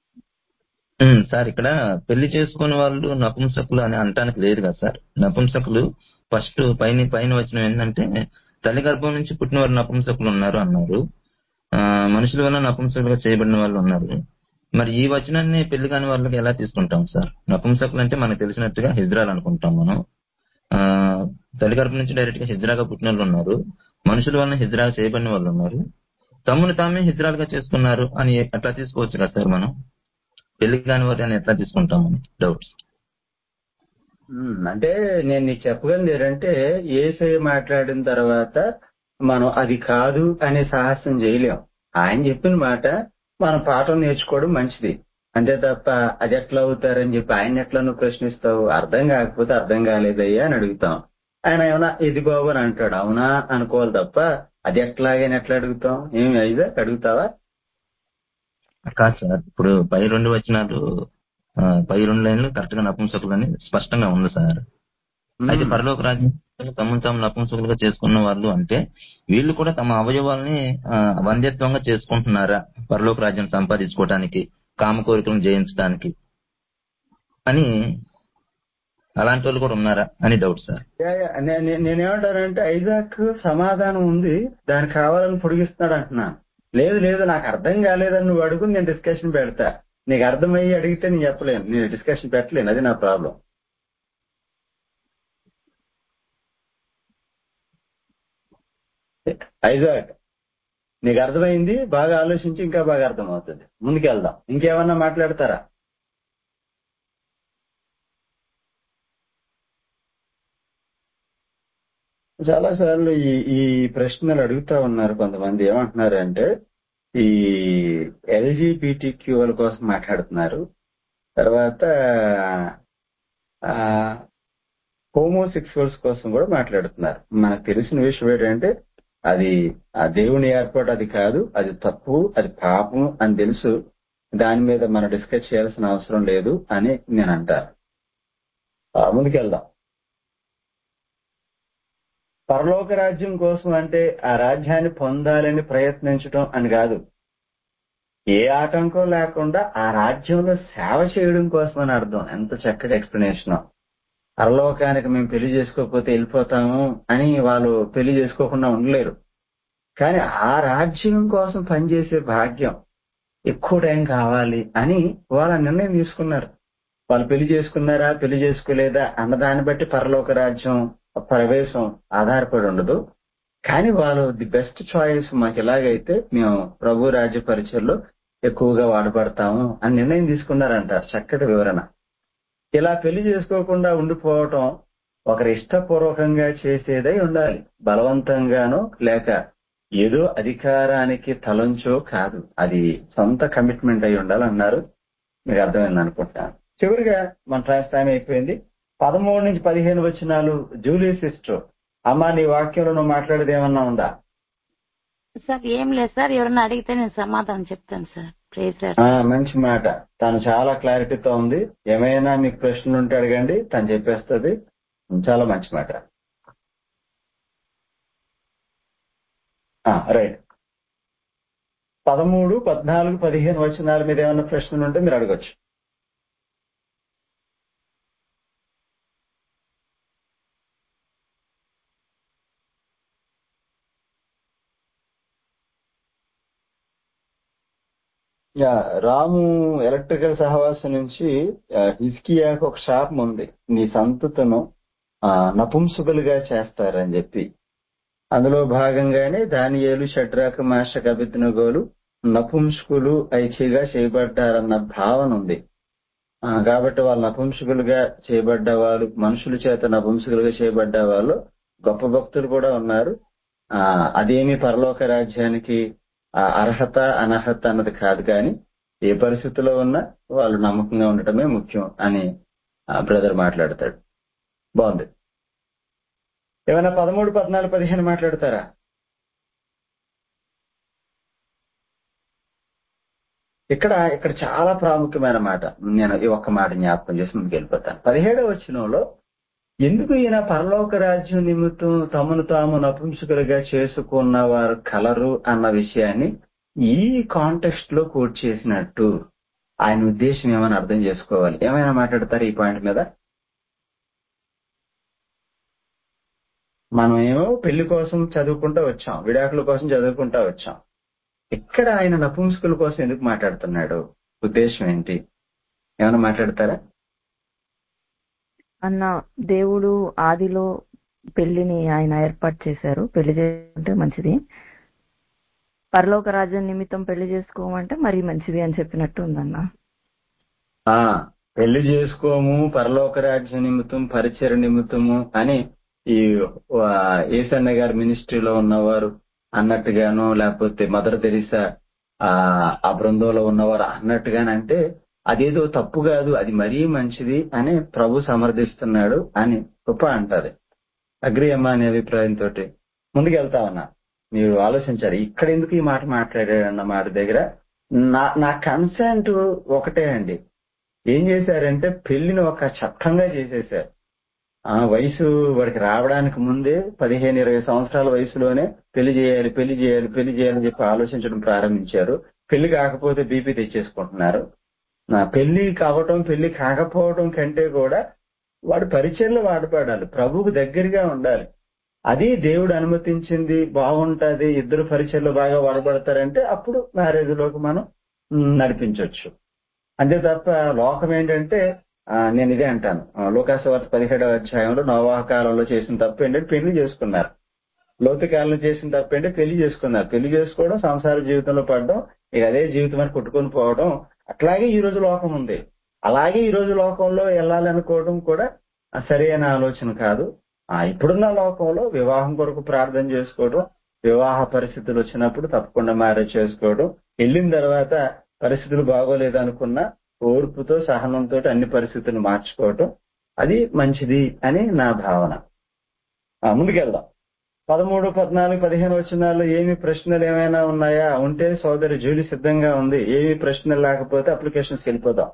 ఉమ్, సార్ ఇక్కడ పెళ్లి చేసుకునే వాళ్ళు నపుంసకులు అని అనటానికి లేదు కదా సార్ నపుంసకులు ఫస్ట్ పైన పైన వచ్చిన ఏంటంటే తల్లి గర్భం నుంచి పుట్టిన వారు నపుంసకులు ఉన్నారు అన్నారు ఆ, మనుషుల వల్ల నపుంసకులుగా చేయబడిన వాళ్ళు ఉన్నారు మరి ఈ వచనాన్ని పెళ్లి కాని వాళ్ళకి ఎలా తీసుకుంటాం సార్ నపుంసకులు అంటే మనకు తెలిసినట్టుగా హిజ్రాలు అనుకుంటాం మనం ఆ తల్లి గర్భం నుంచి డైరెక్ట్ గా హిజ్రాగా పుట్టిన వాళ్ళు ఉన్నారు మనుషుల వల్ల హిజ్రాగా చేయబడిన వాళ్ళు ఉన్నారు తమ్మును తామే హిజ్రాలుగా చేసుకున్నారు అని అట్లా తీసుకోవచ్చు కదా సార్ మనం పెళ్లి కాని వారు అని ఎట్లా తీసుకుంటామని డౌట్స్ మ్మ్. అంటే నేను నీకు చెప్పగలిగింది ఏంటంటే ఏసై మాట్లాడిన తర్వాత మనం అది కాదు అనే సాహసం చేయలేం ఆయన చెప్పిన మాట మనం పాఠం నేర్చుకోవడం మంచిది అంతే తప్ప అది ఎట్లా అవుతారని చెప్పి ఆయన ఎట్లా నువ్వు ప్రశ్నిస్తావు అర్థం కాకపోతే అర్థం కాలేదయ్యా అని అడుగుతాం ఆయన ఏమన్నా ఇది బాబు అని అంటాడు అవునా అనుకోవాలి తప్ప అది ఎట్లాగని ఎట్లా అడుగుతాం ఏమి అయితే అడుగుతావా కాదు సార్ ఇప్పుడు పై రెండు వచనాలు ఆ, పై రెండు లైన్లు కరెక్ట్ గా నపుంసకులు అని స్పష్టంగా ఉంది సార్ అయితే మ్మ్. పరలోక రాజ్యం తమను తాము నపుంసకులుగా చేసుకున్న వాళ్ళు అంటే వీళ్ళు కూడా తమ అవయవాల్ని ఆ, వంధ్యత్వంగా చేసుకుంటున్నారా పరలోక రాజ్యం సంపాదించుకోవడానికి కామ కోరికలను జయించడానికి అని అలాంటి వాళ్ళు కూడా ఉన్నారా అని డౌట్ సార్ యా, యా. నే- నే- నేనేమంటానంటే ఐజాక్ సమాధానం ఉంది దానికి కావాలని పొడిగిస్తున్నాడు అంటున్నాను లేదు లేదు నాకు అర్థం కాలేదని నువ్వు అడుగు నేను డిస్కషన్ పెడతా నీకు అర్థమయ్యి అడిగితే నేను చెప్పలేను నేను డిస్కషన్ పెట్టలేను అది నా ప్రాబ్లం ఐజాక్ నీకు అర్థమైంది బాగా ఆలోచించి ఇంకా బాగా అర్థమవుతుంది ముందుకెళ్దాం ఇంకేమన్నా మాట్లాడతారా చాలా సార్లు ఈ ఈ ప్రశ్నలు అడుగుతా ఉన్నారు కొంతమంది ఏమంటున్నారంటే ఈ ఎల్జీబీటీ క్యూల కోసం మాట్లాడుతున్నారు తర్వాత హోమోసెక్సువల్స్ కోసం కూడా మాట్లాడుతున్నారు మనకు తెలిసిన విషయం ఏంటంటే అది ఆ దేవుని ఏర్పాటు అది కాదు అది తప్పు అది పాపం అని తెలుసు దాని మీద మనం డిస్కస్ చేయాల్సిన అవసరం లేదు అని నేను అంటాను ఆ, ముందుకెళ్దాం పరలోక రాజ్యం కోసం అంటే ఆ రాజ్యాన్ని పొందాలని ప్రయత్నించడం అని కాదు ఏ ఆటంకం లేకుండా ఆ రాజ్యంలో సేవ చేయడం కోసం అని అర్థం ఎంత చక్కటి ఎక్స్ప్లెనేషన్ పరలోకానికి మేము పెళ్లి చేసుకోకపోతే వెళ్ళిపోతాము అని వాళ్ళు పెళ్లి చేసుకోకుండా ఉండలేరు కానీ ఆ రాజ్యం కోసం పనిచేసే భాగ్యం ఎక్కువ టైం కావాలి అని వాళ్ళ నిర్ణయం తీసుకున్నారు వాళ్ళు పెళ్లి చేసుకున్నారా పెళ్లి చేసుకోలేదా అన్న దాన్ని బట్టి పరలోక రాజ్యం ప్రవేశం ఆధారపడి ఉండదు కానీ వాళ్ళు ది బెస్ట్ చాయిస్ మాకు ఎలాగైతే మేము ప్రభు రాజ్య పరిచయలో ఎక్కువగా వాడబడతాము అని నిర్ణయం తీసుకున్నారంటారు చక్కటి వివరణ ఇలా పెళ్లి చేసుకోకుండా ఉండిపోవటం ఒకరి ఇష్టపూర్వకంగా చేసేదై ఉండాలి బలవంతంగానో లేక ఏదో అధికారానికి తలంచో కాదు అది సొంత కమిట్మెంట్ అయి ఉండాలన్నారు మీకు అర్థమైంది అనుకుంటాను చివరిగా మన ట్రాన్స్ టైం అయిపోయింది పదమూడు నుంచి పదిహేను వచ్చినాలు జూలీ సిస్టర్ అమ్మా నీ వాక్యంలో నువ్వు మాట్లాడేది ఏమన్నా ఉందా సార్ ఏం లేదు సార్ ఎవరన్నా అడిగితే నేను సమాధానం చెప్తాను సార్ ప్లీజ్ సార్ ఆ, మంచి మాట తను చాలా క్లారిటీతో ఉంది ఏమైనా మీకు ప్రశ్నలు ఉంటే అడగండి తను చెప్పేస్తుంది చాలా మంచి మాట రైట్ పదమూడు పద్నాలుగు పదిహేను వచనాల మీద ఏమైనా ప్రశ్నలు ఉంటే మీరు అడగొచ్చు యా, రాము ఎలక్ట్రికల్ సహవాసం నుంచి ఆ, హిజ్కియాకు ఒక శాపం ఉంది నీ సంతతను ఆ, నపుంసకులుగా చేస్తారని చెప్పి అందులో భాగంగానే దానియేలు షడ్రాక మాషక అభిజ్ఞగోలు నపుంసకులు ఐచ్ఛిగా చేయబడ్డారన్న భావన ఉంది ఆ, కాబట్టి వాళ్ళు నపుంసకులుగా చేయబడ్డ వాళ్ళు మనుషుల చేత నపుంసకులుగా చేయబడ్డ వాళ్ళు గొప్ప భక్తులు కూడా ఉన్నారు ఆ అదేమి పరలోక రాజ్యానికి ఆ, అర్హత అనర్హత అన్నది కాదు కానీ ఏ పరిస్థితిలో ఉన్నా వాళ్ళు నమ్మకంగా ఉండటమే ముఖ్యం అని బ్రదర్ మాట్లాడతాడు బాగుంది ఏమైనా పదమూడు పద్నాలుగు పదిహేను మాట్లాడతారా ఇక్కడ ఇక్కడ చాలా ప్రాముఖ్యమైన మాట నేను ఈ ఒక్క మాట జ్ఞాపకం చేసి ముందుకు వెళ్ళిపోతాను పదిహేడవ వచనంలో ఎందుకు ఈయన పరలోక రాజ్యం నిమిత్తం తమను తాము నపుంసకులుగా చేసుకున్న వారు కలరు అన్న విషయాన్ని ఈ కాంటెక్స్ట్ లో కోట్ చేసినట్టు ఆయన ఉద్దేశం ఏమైనా అర్థం చేసుకోవాలి ఏమైనా మాట్లాడతారు ఈ పాయింట్ మీద మనం ఏమో పెళ్లి కోసం చదువుకుంటూ వచ్చాం విడాకుల కోసం చదువుకుంటూ వచ్చాం ఇక్కడ ఆయన నపుంసకుల కోసం ఎందుకు మాట్లాడుతున్నాడు ఉద్దేశం ఏంటి ఏమైనా మాట్లాడతారా అన్న దేవుడు ఆదిలో పెళ్లిని ఆయన ఏర్పాటు చేశారు పెళ్లి చేసుకుంటే మంచిది పరలోక రాజ్యం నిమిత్తం పెళ్లి చేసుకోమంటే మరీ మంచిది అని చెప్పినట్టు ఉందన్న ఆ పెళ్లి చేసుకోము పరలోక రాజ్య నిమిత్తం పరిచయ నిమిత్తము అని ఈ ఆ, ఏసన్న గారి మినిస్ట్రీలో ఉన్నవారు అన్నట్టుగాను లేకపోతే మదర్ తెరిసా ఆ ఆ బృందంలో ఉన్నవారు అన్నట్టుగానంటే అదేదో తప్పు కాదు అది మరీ మంచిది అని ప్రభు సమర్థిస్తున్నాడు అని గొప్ప అంటది అగ్రి అమ్మా అనే అభిప్రాయంతో ముందుకు వెళ్తా ఉన్నా మీరు ఆలోచించారు ఇక్కడ ఎందుకు ఈ మాట మాట్లాడాడన్న మాట దగ్గర నా నా కన్సెంట్ ఒకటే అండి ఏం చేశారంటే పెళ్లిని ఒక చట్టంగా చేసేశారు ఆ వయసు వాడికి రావడానికి ముందే పదిహేను ఇరవై సంవత్సరాల వయసులోనే పెళ్లి చేయాలి పెళ్లి చేయాలి పెళ్లి చేయాలని చెప్పి ఆలోచించడం ప్రారంభించారు పెళ్లి కాకపోతే బీపీ తెచ్చేసుకుంటున్నారు నా పెళ్లి కావటం పెళ్లి కాకపోవడం కంటే కూడా వాడు పరిచయంలో వాడపడాలి ప్రభువుకు దగ్గరగా ఉండాలి అది దేవుడు అనుమతించింది బాగుంటది ఇద్దరు పరిచయంలో బాగా వాడబడతారంటే అప్పుడు మ్యారేజ్ లోకి మనం మ్, నడిపించవచ్చు అంతే తప్ప లోకం ఏంటంటే ఆ, నేను ఇదే అంటాను ఆ, లోకాసువార్త పదిహేడవ అధ్యాయంలో నోవాహ కాలంలో చేసిన తప్పు ఏంటంటే పెళ్లి చేసుకున్నారు లోతు కాలంలో చేసిన తప్పు ఏంటంటే పెళ్లి చేసుకున్నారు పెళ్లి చేసుకోవడం సంసార జీవితంలో పడడం ఇక అదే జీవితం అని కొట్టుకొని పోవడం అట్లాగే ఈ రోజు లోకం ఉంది అలాగే ఈ రోజు లోకంలో వెళ్ళాలనుకోవడం కూడా ఆ సరైన ఆలోచన కాదు ఆ ఇప్పుడున్న లోకంలో వివాహం కొరకు ప్రార్థన చేసుకోవడం వివాహ పరిస్థితులు వచ్చినప్పుడు తప్పకుండా మ్యారేజ్ చేసుకోవడం వెళ్ళిన తర్వాత పరిస్థితులు బాగోలేదు అనుకున్నా ఓర్పుతో సహనంతో అన్ని పరిస్థితులు మార్చుకోవటం అది మంచిది అని నా భావన ఆ, ముందుకెళ్దాం పదమూడు పద్నాలుగు పదిహేను వచనాల్లో ఏమి ప్రశ్నలు ఏమైనా ఉన్నాయా ఉంటే సోదరి జూలి సిద్ధంగా ఉంది ఏమి ప్రశ్నలు లేకపోతే అప్లికేషన్స్కి వెళ్ళిపోదాం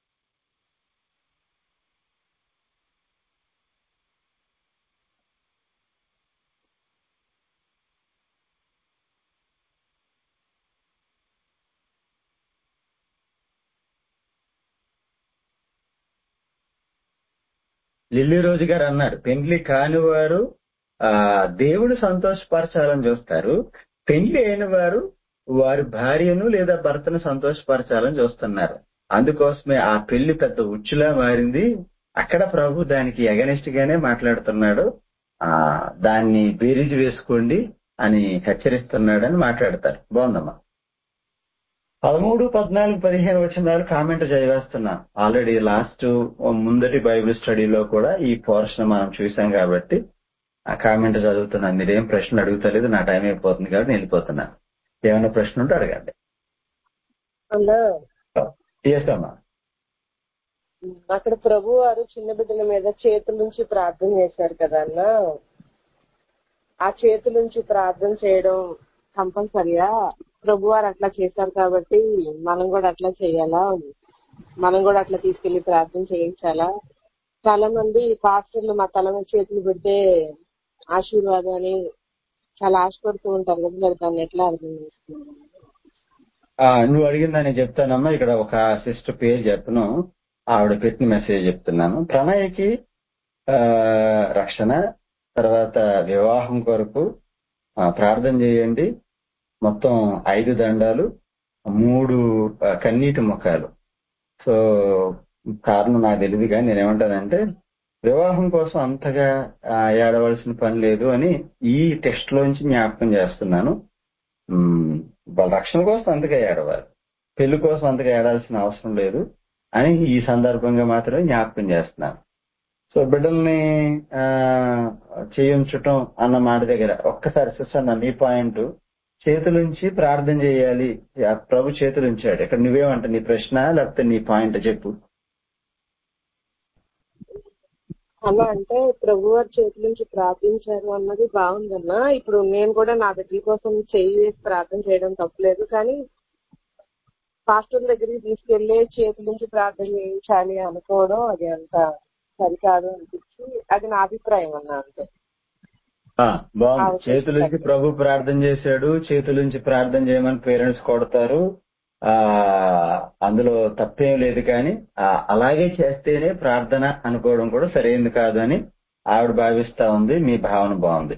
లిల్లీ రోజు గారు అన్నారు పెండ్లి కాని వారు ఆ దేవుడు సంతోషపరచాలని చూస్తారు పెండ్లి అయిన వారు వారి భార్యను లేదా భర్తను సంతోషపరచాలని చూస్తున్నారు అందుకోసమే ఆ పెళ్లి పెద్ద ఉచ్చులా మారింది అక్కడ ప్రభు దానికి ఎగనిస్ట్ గానే మాట్లాడుతున్నాడు ఆ దాన్ని బేరీజు వేసుకోండి అని హెచ్చరిస్తున్నాడని మాట్లాడతారు బాగుందమ్మా పదమూడు పద్నాలుగు పదిహేను వచనాలు కామెంట్ చదివేస్తున్నా ఆల్రెడీ లాస్ట్ ముందటి బైబిల్ స్టడీలో కూడా ఈ పోర్షన్ మనం చూసాం కాబట్టి ఆ కామెంట్ చదువుతున్నాను మీరేం ప్రశ్నలు అడుగుతలేదు నా టైం అయిపోతుంది కాబట్టి నేను వెళ్ళిపోతున్నాను ఏమైనా ప్రశ్న ఉంటే అడగండి అన్నా ఎస్ అమ్మా అక్కడ ప్రభు వారు చిన్న బిడ్డల మీద చేతుల నుంచి ప్రార్థన చేశారు కదా అన్న ఆ చేతుల నుంచి ప్రార్థన చేయడం కంపల్సరియా ప్రభు వారు అట్లా చేశారు కాబట్టి మనం కూడా అట్లా చేయాలా మనం కూడా అట్లా తీసుకెళ్లి ప్రార్థన చేయించాలా చాలా మంది పాస్టర్లు మా తల మీద చేతులు పెడితే ఆశీర్వాదం అని చాలా ఆశపడుతూ ఉంటారు కదా మరి దాన్ని ఎట్లా అర్థం చేసుకున్నారు ఆ, నువ్వు అడిగిందని చెప్తానమ్మా ఇక్కడ ఒక సిస్టర్ పేరు చెప్పను ఆవిడ పెట్టిన మెసేజ్ చెప్తున్నాను ప్రణయ్కి ఆ, రక్షణ తర్వాత వివాహం కొరకు ఆ, ప్రార్థన చేయండి మొత్తం ఐదు దండాలు మూడు ఆ, కన్నీటి ముఖాలు సో కారణం నాకు తెలియదు కానీ నేనేమంటానంటే వివాహం కోసం అంతగా ఆ, ఏడవలసిన పని లేదు అని ఈ టెక్స్ట్ లోంచి జ్ఞాపకం చేస్తున్నాను ఉమ్, వాళ్ళ రక్షణ కోసం అంతగా ఏడవాలి పెళ్లి కోసం అంతగా ఏడాల్సిన అవసరం లేదు అని ఈ సందర్భంగా మాత్రమే జ్ఞాపకం చేస్తున్నాను సో బిడ్డల్ని ఆ, చేయించటం అన్న మాట దగ్గర ఒక్కసారి సిస్టర్ నా మీ పాయింట్ చేతులుంచి ప్రార్థన చేయాలి ఆ ప్రభు చేతులు ఉంచాడు ఇక్కడ నువ్వేమంట నీ ప్రశ్న లేకపోతే నీ పాయింట్ చెప్పు అలా అంటే ప్రభు వారి చేతి నుంచి ప్రార్థించారు అన్నది బాగుందన్న ఇప్పుడు నేను కూడా నా బిడ్డల కోసం చెయ్యి వేసి ప్రార్థన చేయడం తప్పలేదు కానీ పాస్టర్ దగ్గరికి తీసుకెళ్లి చేతి నుంచి ప్రార్థన చేయించాలి అనుకోవడం అది అంత సరికాదు అనిపించి అది నా అభిప్రాయం అన్న అంతే ఆ, బాగుంది ఆ, చేతులుంచి ప్రభు ప్రార్థన చేశాడు చేతులుంచి ప్రార్థన చేయమని పేరెంట్స్ కొడతారు ఆ అందులో తప్పేం లేదు కానీ ఆ, అలాగే చేస్తేనే ప్రార్థన అనుకోవడం కూడా సరైనది కాదు అని ఆవిడ భావిస్తా ఉంది మీ భావన బాగుంది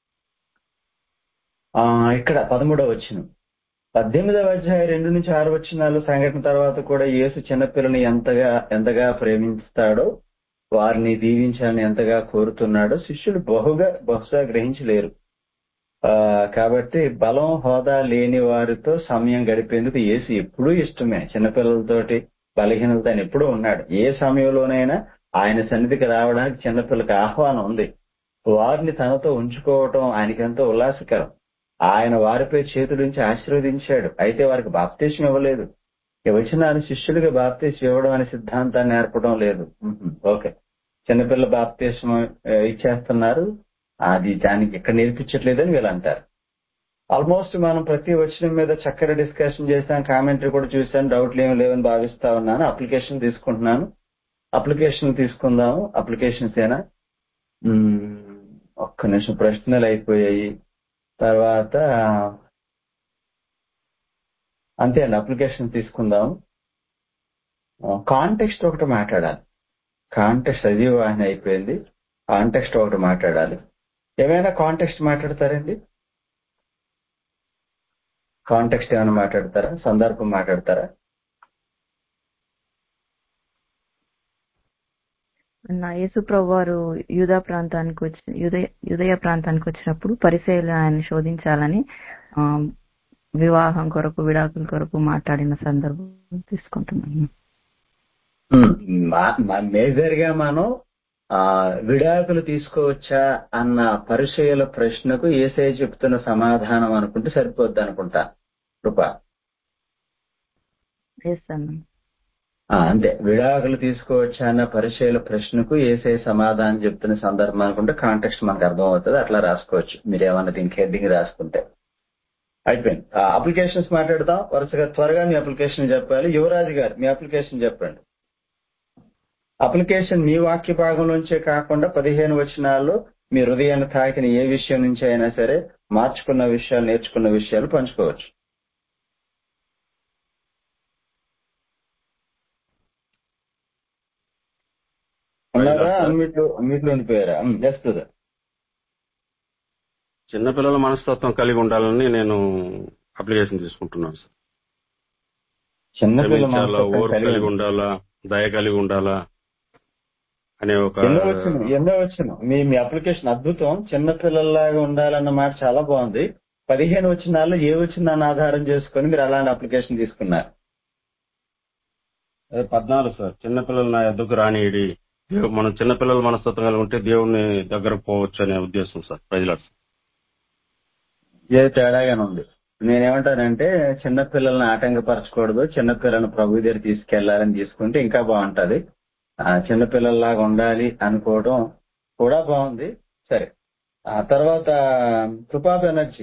ఆ ఇక్కడ పదమూడవ వచ్చిన పద్దెనిమిదవ అధ్యాయ రెండు నుంచి ఆరు వచ్చినాలు సంఘటన తర్వాత కూడా యేసు చిన్నపిల్లని ఎంతగా ఎంతగా ప్రేమిస్తాడో వారిని దీవించాలని ఎంతగా కోరుతున్నాడో శిష్యులు బహుగా బహుశా గ్రహించలేరు ఆ కాబట్టి బలం హోదా లేని వారితో సమయం గడిపేందుకు యేసు ఎప్పుడూ ఇష్టమే చిన్నపిల్లలతోటి బలహీనలతో ఆయన ఎప్పుడూ ఉన్నాడు ఏ సమయంలోనైనా ఆయన సన్నిధికి రావడానికి చిన్నపిల్లకి ఆహ్వానం ఉంది వారిని తనతో ఉంచుకోవటం ఆయనకెంతో ఉల్లాసకరం ఆయన వారిపై చేతులుంచి ఆశీర్వదించాడు అయితే వారికి బాప్తీసం ఇవ్వలేదు ఇక వచ్చిన శిష్యులుగా బాప్తీసం ఇవ్వడం అనే సిద్ధాంతాన్ని నేర్పడం లేదు మ్మ్. ఓకే చిన్నపిల్ల బాప్తీసం ఆ, ఇచ్చేస్తున్నారు అది దానికి ఇక్కడ నేర్పించట్లేదని వీళ్ళు అంటారు ఆల్మోస్ట్ మనం ప్రతి వచనం మీద చక్కగా డిస్కషన్ చేశాం కామెంటరీ కూడా చూశాను డౌట్లు ఏమి లేవని భావిస్తా ఉన్నాను అప్లికేషన్ తీసుకుంటున్నాను అప్లికేషన్ తీసుకుందాము అప్లికేషన్స్ ఏనా మ్మ్. ఒక్క నిమిషం ప్రశ్నలు అయిపోయాయి తర్వాత అంతే అండి అప్లికేషన్ తీసుకుందాం కాంటెక్స్ట్ ఒకటి మాట్లాడాలి కాంటెక్స్ట్ సజీవవాహిని అయిపోయింది కాంటెక్స్ట్ ఒకటి మాట్లాడాలి ఏమైనా కాంటెక్స్ట్ మాట్లాడతారండి కాంటెక్స్ట్ ఏమైనా మాట్లాడతారా సందర్భం మాట్లాడతారా నా యేసు ప్రభు వారు యూదా ప్రాంతానికి వచ్చి యూదయ యూదయ ప్రాంతానికి వచ్చినప్పుడు పరిచయలు ఆయన శోధించాలని ఆ, వివాహం కొరకు విడాకుల కొరకు మాట్లాడిన సందర్భం తీసుకుంటున్నాను మేజర్ గా మనం ఆ విడాకులు తీసుకోవచ్చా అన్న పరిచయాల ప్రశ్నకు ఏసై చెప్తున్న సమాధానం అనుకుంటే సరిపోద్ది అనుకుంటా కృప చేస్తాను ఆ, అంతే విడాకులు తీసుకోవచ్చా అన్న పరిచయాల ప్రశ్నకు ఏసై సమాధానం చెప్తున్న సందర్భం అనుకుంటే కాంటెక్స్ట్ మనకు అర్థం అవుతుంది అట్లా రాసుకోవచ్చు మీరు ఏమన్నా దీనికి హెడ్డింగ్ రాసుకుంటే అయిపోయింది అప్లికేషన్స్ మాట్లాడదాం వరుసగా త్వరగా మీ అప్లికేషన్ చెప్పాలి యువరాజు గారు మీ అప్లికేషన్ చెప్పండి అప్లికేషన్ మీ వాక్య భాగంలోంచే కాకుండా పదిహేను వచనాల్లో మీ హృదయాన్ని తాకిన ఏ విషయం నుంచి అయినా సరే మార్చుకున్న విషయాలు నేర్చుకున్న విషయాలు పంచుకోవచ్చు ఉన్నారా అన్నిట్లో అన్నిట్లో ఉండిపోయారా ఎస్ బ్రదర్ చిన్నపిల్లల మనస్తత్వం కలిగి ఉండాలని నేను అప్లికేషన్ తీసుకుంటున్నాను సార్ చిన్నపిల్ల క్షమించాలా మనస్తత్వం ఓర్పు కలిగి కలిగి ఉంది. ఉండాలా దయ కలిగి ఉండాలా అనే ఒక ఎన్నో వచ్చిన ఎన్నో వచ్చిన మీ మీ అప్లికేషన్ అద్భుతం చిన్న పిల్లల్లాగా ఉండాలన్న మాట చాలా బాగుంది పదిహేను వచ్చినాల్లో ఏ వచ్చిందని ఆధారం చేసుకొని మీరు అలాంటి అప్లికేషన్ తీసుకున్నారు అదే పద్నాలుగు సార్ చిన్నపిల్లలు నా ఎద్దుకు రానియడి దేవు- మనం చిన్నపిల్లల మనస్తత్వం కలిగి ఉంటే దేవుని దగ్గరకు పోవచ్చు అనే ఉద్దేశం సార్ ప్రజలాడు ఏ తేడాగానే ఉంది నేనేమంటానంటే చిన్నపిల్లల్ని ఆటంకపరచకూడదు చిన్నపిల్లల్ని ప్రభు దగ్గర తీసుకెళ్లాలని తీసుకుంటే ఇంకా బాగుంటది ఆ చిన్నపిల్లల్లాగా ఉండాలి అనుకోవడం కూడా బాగుంది సరే ఆ తర్వాత కృపా బెనర్జీ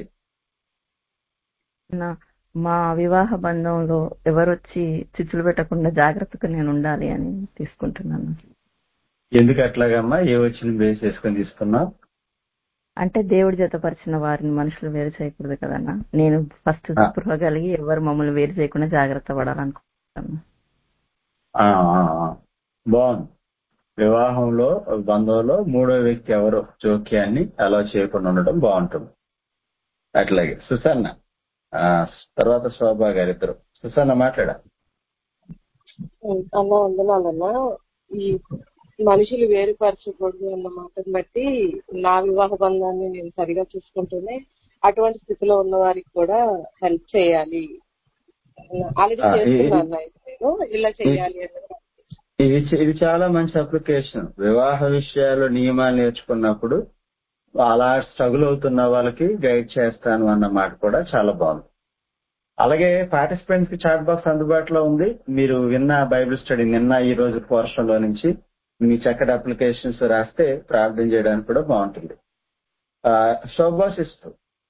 నా మా వివాహ బంధంలో ఎవరొచ్చి చిచ్చులు పెట్టకుండా జాగ్రత్తగా నేను ఉండాలి అని తీసుకుంటున్నాను ఎందుకు అట్లాగమ్మా ఏ వచ్చిన బేస్ చేసుకొని తీసుకున్నావు అంటే దేవుడి జతపరిచిన వారిని మనుషులు వేరు చేయకూడదు కదన్నా నేను ఫస్ట్ ఆ. స్పృహ కలిగి ఎవరు మమ్మల్ని వేరు చేయకుండా జాగ్రత్త పడాలనుకుంటున్నాను ఆ, ఆ, ఆ. బాగుంది వివాహంలో బంధంలో మూడో వ్యక్తి ఎవరో జోక్యాన్ని అలా చేయకుండా ఉండడం బాగుంటుంది అట్లాగే సుసన్న ఆ, తర్వాత శోభా గారు ఇద్దరు సుసన్న మాట్లాడా అన్న వందనాలన్నా ఈ మనుషులు వేరుపరచకూడదు అన్న మాటను బట్టి నా వివాహ బంధాన్ని నేను సరిగా చూసుకుంటూనే అటువంటి స్థితిలో ఉన్న వారికి కూడా హెల్ప్ చేయాలి ఆల్రెడీ ఆ, ఇది- చేస్తున్నాను అయితే నేను ఇలా చేయాలి అన్నది ఇది చ- ఇది చాలా మంచి అప్లికేషన్ వివాహ విషయాలు నియమాలు నేర్చుకున్నప్పుడు అలా స్ట్రగుల్ అవుతున్న వాళ్ళకి గైడ్ చేస్తాను అన్న మాట కూడా చాలా బాగుంది అలాగే పార్టిసిపెంట్స్ కి చాట్ బాక్స్ అందుబాటులో ఉంది మీరు విన్న బైబిల్ స్టడీ నిన్న ఈ రోజు పోర్షన్ లో నుంచి మీ చక్కటి అప్లికేషన్స్ రాస్తే ప్రార్థన చేయడానికి కూడా బాగుంటుంది ఆ, శోభా సిస్టర్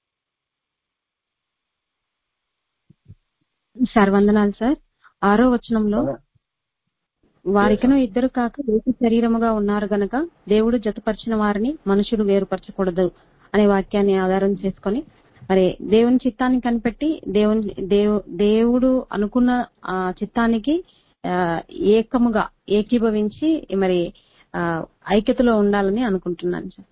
సార్ వందనాలు సార్ ఆరో వచనంలో వారికను ఇద్దరు కాక ఏక శరీరముగా ఉన్నారు గనక దేవుడు జతపరిచిన వారిని మనుషులు వేరుపరచకూడదు అనే వాక్యాన్ని ఆధారం చేసుకొని మరి దేవుని చిత్తాన్ని కనిపెట్టి దేవుని దేవు దేవుడు అనుకున్న ఆ చిత్తానికి ఆ, ఏకముగా ఏకీభవించి మరి ఆ, ఐక్యతలో ఉండాలని అనుకుంటున్నాను సార్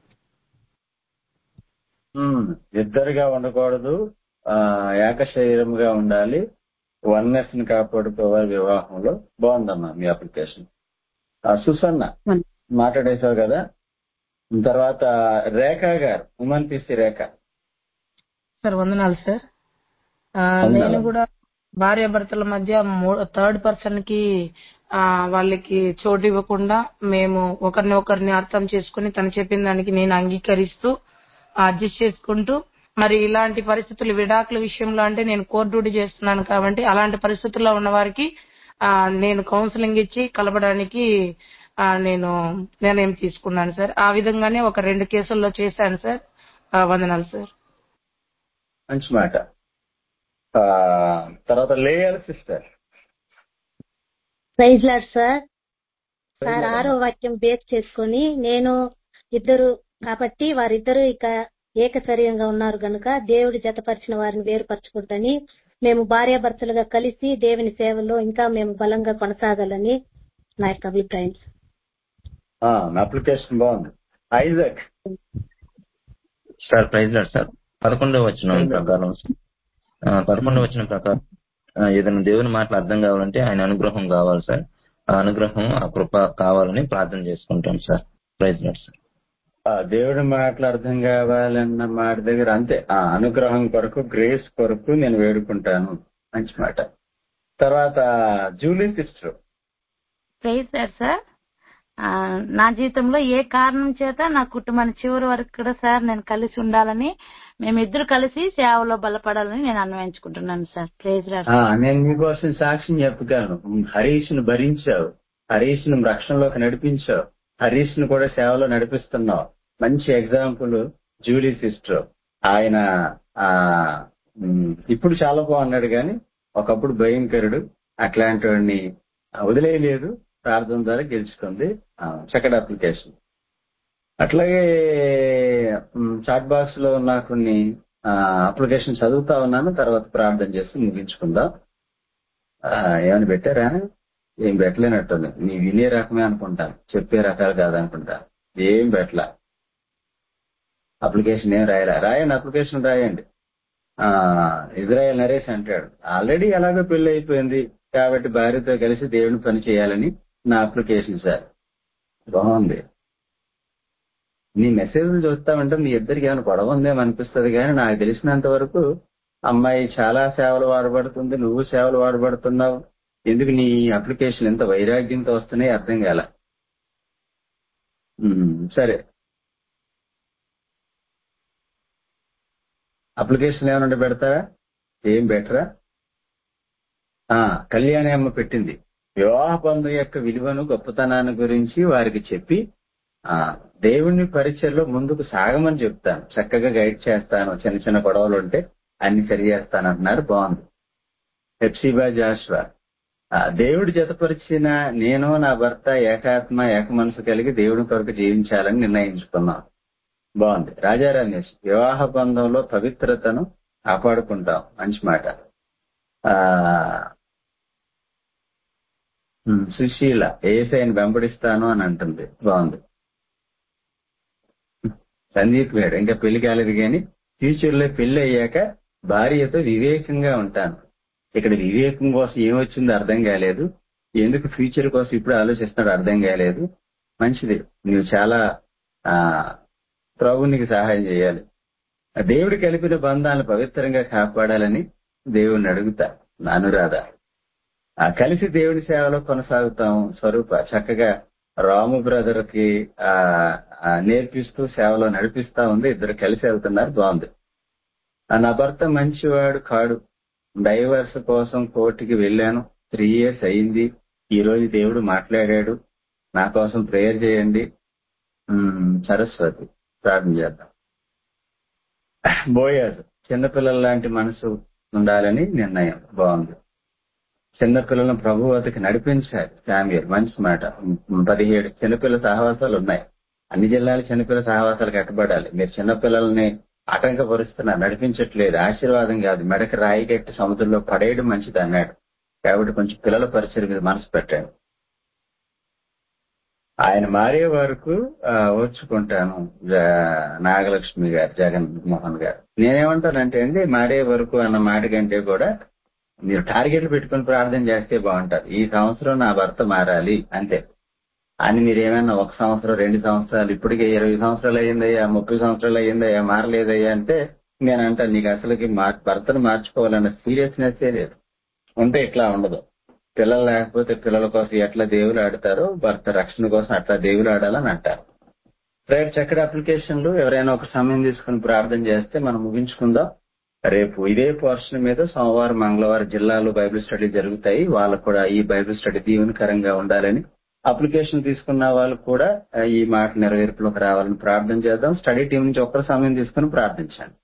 ఉమ్, ఇద్దరుగా ఉండకూడదు ఆ ఏక శరీరముగా ఉండాలి వన్నెస్ ని కాపాడుకోవాలి వివాహంలో బాగుందమ్మా మీ అప్లికేషన్ ఆ, సుసన్న వన్- మాట్లాడేశావు కదా తర్వాత రేఖ గారు ఉమన్ పిసి రేఖ సార్ వందనాలు సార్ ఆ, వందనాలు. నేను కూడా భార్య భర్తల మధ్య థర్డ్ పర్సన్ కి ఆ, వాళ్ళకి చోటు ఇవ్వకుండా మేము ఒకరిని ఒకరిని అర్థం చేసుకుని తను చెప్పిన దానికి నేను అంగీకరిస్తూ అడ్జస్ట్ చేసుకుంటూ మరి ఇలాంటి పరిస్థితులు విడాకుల విషయంలో అంటే నేను కోర్టు డ్యూటీ చేస్తున్నాను కాబట్టి అలాంటి పరిస్థితుల్లో ఉన్న వారికి ఆ, నేను కౌన్సిలింగ్ ఇచ్చి కలపడానికి ఆ, నేను నిర్ణయం తీసుకున్నాను సార్ ఆ విధంగానే ఒక రెండు కేసుల్లో చేశాను సార్ ఆ, వందనాలు సార్ మంచి మాట ఆ, తర్వాత లేయర్ sister praise Lord sir sir ఆరో వాక్యం బేస్ చేసుకొని నేను ఇద్దరు కాబట్టి వారిద్దరూ ఇక ఏక శరీరంగా ఉన్నారు గనుక దేవుడి జతపరిచిన వారిని వేరుపరచుకుంటని మేము భార్యాభర్తలుగా కలిసి దేవుని సేవలో ఇంకా మేము బలంగా కొనసాగాలని నా యొక్క అభిప్రాయం అప్లికేషన్ బాగుంది Isaac sir praise Lord sir పదకొండవ వచ్చిన ప్రకారం ఆ, పదకొండవ వచ్చిన ప్రకారం ఆ, ఏదైనా దేవుని మాటలు అర్థం కావాలంటే ఆయన అనుగ్రహం కావాలి సార్ ఆ అనుగ్రహం ఆ కృప కావాలని ప్రార్థన చేసుకుంటాం సార్ ప్రైజ్ లాడ్ సార్ ఆ, దేవుడి మాటలు అర్థం కావాలన్న మాట దగ్గర అంతే ఆ అనుగ్రహం కొరకు గ్రేస్ కొరకు నేను వేడుకుంటాను మంచి మాట తర్వాత Julie sister praise sir sir ఆ, నా జీవితంలో ఏ కారణం చేత నా కుటుంబాన్ని చివరి వరకు కూడా సార్ నేను కలిసి ఉండాలని మేమిద్దరు కలిసి సేవలో బలపడాలని నేను అన్వయించుకుంటున్నాను సార్ ప్రైజ్ రాడ్ ఆ, నేను మీకోసం సాక్ష్యం చెప్పుతాను హరీష్ ను భరించావు హరీష్ ను రక్షణలోకి నడిపించావు హరీష్ ను కూడా సేవలో నడిపిస్తున్నావు మంచి ఎగ్జాంపుల్ జూలీ సిస్టర్ ఆయన ఆ ఉమ్, ఇప్పుడు చాలా బాగున్నాడు కానీ ఒకప్పుడు భయంకరుడు అట్లాంటి వాడిని వదిలేయలేదు ప్రార్థన ద్వారా గెలుచుకుంది ఆ, చక్కటి అప్లికేషన్ అట్లాగే చాట్ బాక్స్ లో ఉన్న కొన్ని అప్లికేషన్ చదువుతా ఉన్నాను తర్వాత ప్రార్థన చేసి ముగించుకుందాం ఆ, ఏమైనా పెట్టారా ఏం పెట్టలేనట్టుంది నీ వినే రకమే అనుకుంటాను చెప్పే రకాలు కాదనుకుంటా ఏం పెట్టలా అప్లికేషన్ ఏం రాయలే రాయండి అప్లికేషన్ రాయండి ఆ ఇజ్రాయెల్ నరేష్ అంటాడు ఆల్రెడీ ఎలాగో పెళ్లి అయిపోయింది కాబట్టి భార్యతో కలిసి దేవుని పని చేయాలని నా అప్లికేషన్ సార్ బాగుంది నీ మెసేజ్లు చూస్తామంటే మీ ఇద్దరికి ఏమైనా గొడవ ఉందేమో అనిపిస్తుంది కానీ నాకు తెలిసినంత వరకు అమ్మాయి చాలా సేవలు వాడబడుతుంది నువ్వు సేవలు వాడబడుతున్నావు ఎందుకు నీ అప్లికేషన్ ఎంత వైరాగ్యంతో వస్తున్నాయి అర్థం కాల ఉమ్, సరే అప్లికేషన్ ఏమైనా ఉంటే పెడతారా ఏం బెటరా ఆ కళ్యాణి అమ్మ పెట్టింది వివాహ బంధం యొక్క విలువను గొప్పతనాన్ని గురించి వారికి చెప్పి ఆ దేవుని పరిచయలో ముందుకు సాగమని చెప్తాను చక్కగా గైడ్ చేస్తాను చిన్న చిన్న గొడవలు ఉంటే అన్ని సరి చేస్తాను అంటున్నారు బాగుంది హెప్సిబా జాషువా ఆ, దేవుడు జతపరిచిన నేను నా భర్త ఏకాత్మ ఏక మనసు కలిగి దేవుని కొరకు జీవించాలని నిర్ణయించుకున్నాం బాగుంది రాజా రమేష్ వివాహ బంధంలో పవిత్రతను కాపాడుకుంటాం మంచి మాట ఆ ఉమ్, సుశీల ఏసైని వెంబడిస్తాను అని అంటుంది బాగుంది సందీప్ గారు ఇంకా పెళ్లి కాలేదు కానీ ఫ్యూచర్ లో పెళ్లి అయ్యాక భార్యతో వివేకంగా ఉంటాను ఇక్కడ వివేకం కోసం ఏమొచ్చిందో అర్థం కాలేదు ఎందుకు ఫ్యూచర్ కోసం ఇప్పుడు ఆలోచిస్తున్నాడు అర్థం కాలేదు మంచిది నువ్వు చాలా ఆ ప్రభు నీకు సహాయం చేయాలి ఆ దేవుడు కలిపిన బంధాలను పవిత్రంగా కాపాడాలని దేవుణ్ణి అడుగుతా నా అనురాధ ఆ కలిసి దేవుడి సేవలో కొనసాగుతాం స్వరూప చక్కగా రాము బ్రదర్ కి ఆ ఆ, నేర్పిస్తూ సేవలో నడిపిస్తా ఉంది ఇద్దరు కలిసి వెళ్తున్నారు బాగుంది ఆ, నా భర్త మంచివాడు కాడు డైవర్స్ కోసం కోర్టుకి వెళ్ళాను త్రీ ఇయర్స్ అయింది ఈ రోజు దేవుడు మాట్లాడాడు నా కోసం ప్రేయర్ చేయండి ఉమ్, సరస్వతి ప్రార్థన చేద్దాం బోయాజ్ చిన్నపిల్లల లాంటి మనసు ఉండాలని నిర్ణయం బాగుంది చిన్నపిల్లలను ప్రభు వద్దకు నడిపించాలి శామ్యూల్ మంచి మాట ఉమ్, పదిహేడు చిన్నపిల్లల సహవాసాలు ఉన్నాయి అన్ని జిల్లాలు చిన్నపిల్లల సహవాసాలు కట్టబడాలి మీరు చిన్నపిల్లల్ని ఆటంకపరుస్తున్నారు నడిపించట్లేదు ఆశీర్వాదం కాదు మెడకి రాయి కట్టి సముద్రంలో పడేయడం మంచిది అన్నాడు కాబట్టి కొంచెం పిల్లల పరిచయం మీద మనసు పెట్టండి ఆయన మారే వరకు ఆ, ఓర్చుకుంటాను జ- నాగలక్ష్మి గారు జగన్ మోహన్ గారు నేనేమంటానంటే అండి మారే వరకు అన్న మాట కంటే కూడా మీరు టార్గెట్లు పెట్టుకుని ప్రార్థన చేస్తే బాగుంటారు ఈ సంవత్సరం నా భర్త మారాలి అంతే అని మీరు ఏమైనా ఒక సంవత్సరం రెండు సంవత్సరాలు ఇప్పటికే ఇరవై సంవత్సరాలు అయ్యిందయ్యా ముప్పై సంవత్సరాలు అయ్యిందయ్యా మారలేదయ్యా అంటే నేను అంటాను నీకు అసలుకి మార్ భర్తను మార్చుకోవాలన్న సీరియస్నెస్ లేదు ఉంటే ఇట్లా ఉండదు పిల్లలు లేకపోతే పిల్లల కోసం ఎట్లా దేవులు ఆడతారో భర్త రక్షణ కోసం అట్లా దేవులు ఆడాలని అంటారు రైట్ చక్కటి అప్లికేషన్లు ఎవరైనా ఒక సమయం తీసుకుని ప్రార్థన చేస్తే మనం ముగించుకుందాం రేపు ఇదే పోర్షన్ మీద సోమవారం మంగళవారం జిల్లాలో బైబిల్ స్టడీ జరుగుతాయి వాళ్ళకు కూడా ఈ బైబిల్ స్టడీ దీవెనకరంగా ఉండాలని అప్లికేషన్ తీసుకున్న వాళ్ళు కూడా ఆ, ఈ మాట నెరవేర్పులోకి రావాలని ప్రార్థన చేద్దాం స్టడీ టీం నుంచి ఒక్కరు సమయం తీసుకుని ప్రార్థించండి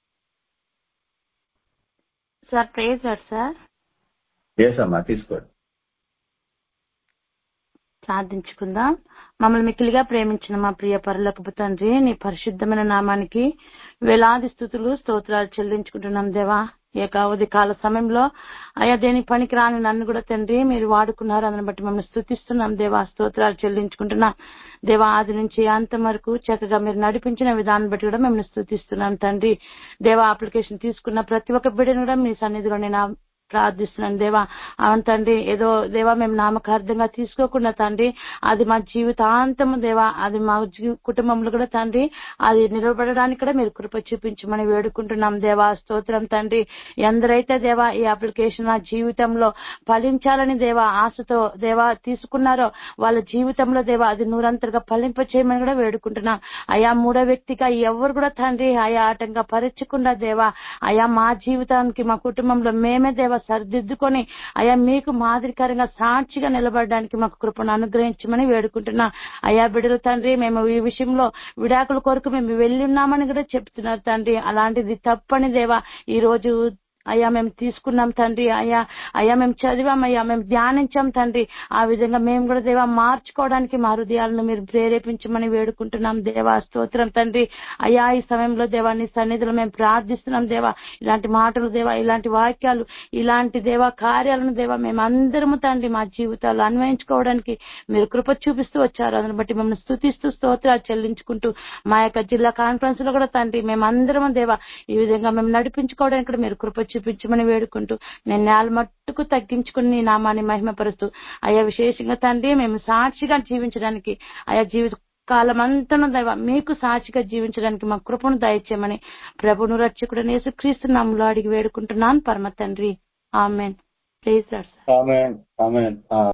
సార్ ప్రేజ్ సార్ ఏసమ్మా తీసుకోండి ప్రార్థించుకుందాం మమ్మల్ని మిక్కిలిగా ప్రేమించిన మా ప్రియ పరలోకపు తండ్రి నీ పరిశుద్ధమైన నామానికి వేలాది స్థుతులు స్తోత్రాలు చెల్లించుకుంటున్నాం దేవా ఏకావధి కాల సమయంలో అయా దేని పనికి రాని నన్ను కూడా తండ్రి మీరు వాడుకున్నారు అందుని బట్టి మమ్మల్ని స్థుతిస్తున్నాం దేవా స్తోత్రాలు చెల్లించుకుంటున్నాం దేవా ఆది నుంచి అంతం వరకు చక్కగా మీరు నడిపించిన విధానం బట్టి కూడా మిమ్మల్ని స్థుతిస్తున్నాం తండ్రి దేవా అప్లికేషన్ తీసుకున్న ప్రతి ఒక్క బిడ్డను కూడా మీ సన్నిధిలో నేను ప్రార్థిస్తున్నాను దేవా అవును తండ్రి ఏదో దేవా మేము నామకార్థంగా తీసుకోకుండా తండ్రి అది మా జీవితాంతము దేవా అది మా జీ- కుటుంబంలో కూడా తండ్రి అది నిలబడడానికి కూడా మీరు కృప చూపించమని వేడుకుంటున్నాం దేవా స్తోత్రం తండ్రి ఎందరైతే దేవా ఈ అప్లికేషన్ నా జీవితంలో ఫలించాలని దేవా ఆశతో దేవా తీసుకున్నారో వాళ్ళ జీవితంలో దేవా అది నూరంతలుగా ఫలింప చేయమని కూడా వేడుకుంటున్నాం అయా మూడో వ్యక్తిగా ఎవరు కూడా తండ్రి అయా ఆటంగా పరచకుండా దేవా అయా మా జీవితానికి మా కుటుంబంలో మేమే దేవా సరిదిద్దుకొని అయా మీకు మాదిరికరంగా సాక్షిగా నిలబడడానికి మాకు కృపను అనుగ్రహించమని వేడుకుంటున్నా అయా బిడ్డలు తండ్రి మేము ఈ విషయంలో విడాకుల కొరకు మేము వెళ్ళి ఉన్నామని కూడా చెప్తున్నారు తండ్రి అలాంటిది తప్పని దేవా ఈ రోజు అయ్యా మేము తీసుకున్నాం తండ్రి అయ్యా అయ్యా మేము చదివాం అయ్యా మేము ధ్యానించాం తండ్రి ఆ విధంగా మేము కూడా దేవా మార్చుకోవడానికి మా హృదయాలను మీరు ప్రేరేపించమని వేడుకుంటున్నాం దేవా స్తోత్రం తండ్రి అయ్యా ఈ సమయంలో దేవా నీ సన్నిధిలో మేము ప్రార్థిస్తున్నాం దేవా ఇలాంటి మాటలు దేవా ఇలాంటి వాక్యాలు ఇలాంటి దేవా కార్యాలను దేవా మేము అందరము తండ్రి మా జీవితాలు అన్వయించుకోవడానికి మీరు కృప చూపిస్తూ వచ్చారు అందుని బట్టి మిమ్మల్ని స్థుతిస్తూ స్తోత్రాలు చెల్లించుకుంటూ మా యొక్క జిల్లా కాన్ఫరెన్స్ లో కూడా తండ్రి మేమందరము దేవా ఈ విధంగా మేము నడిపించుకోవడానికి కూడా మీరు కృప చూపించమని వేడుకుంటూ నేను నేల మట్టుకు తగ్గించుకుని నీ నామాన్ని మహిమపరుస్తూ అయ్యా విశేషంగా తండ్రి మేము సాక్షిగా జీవించడానికి అయా జీవిత కాలమంతను దైవ మీకు సాక్షిగా జీవించడానికి మా కృపను దయచేయమని ప్రభును రక్షకుడు యేసుక్రీస్తు నామంలో అడిగి వేడుకుంటున్నాను పరమ తండ్రి ఆమెన్ ప్లీజ్ ఆమెన్ ఆమెన్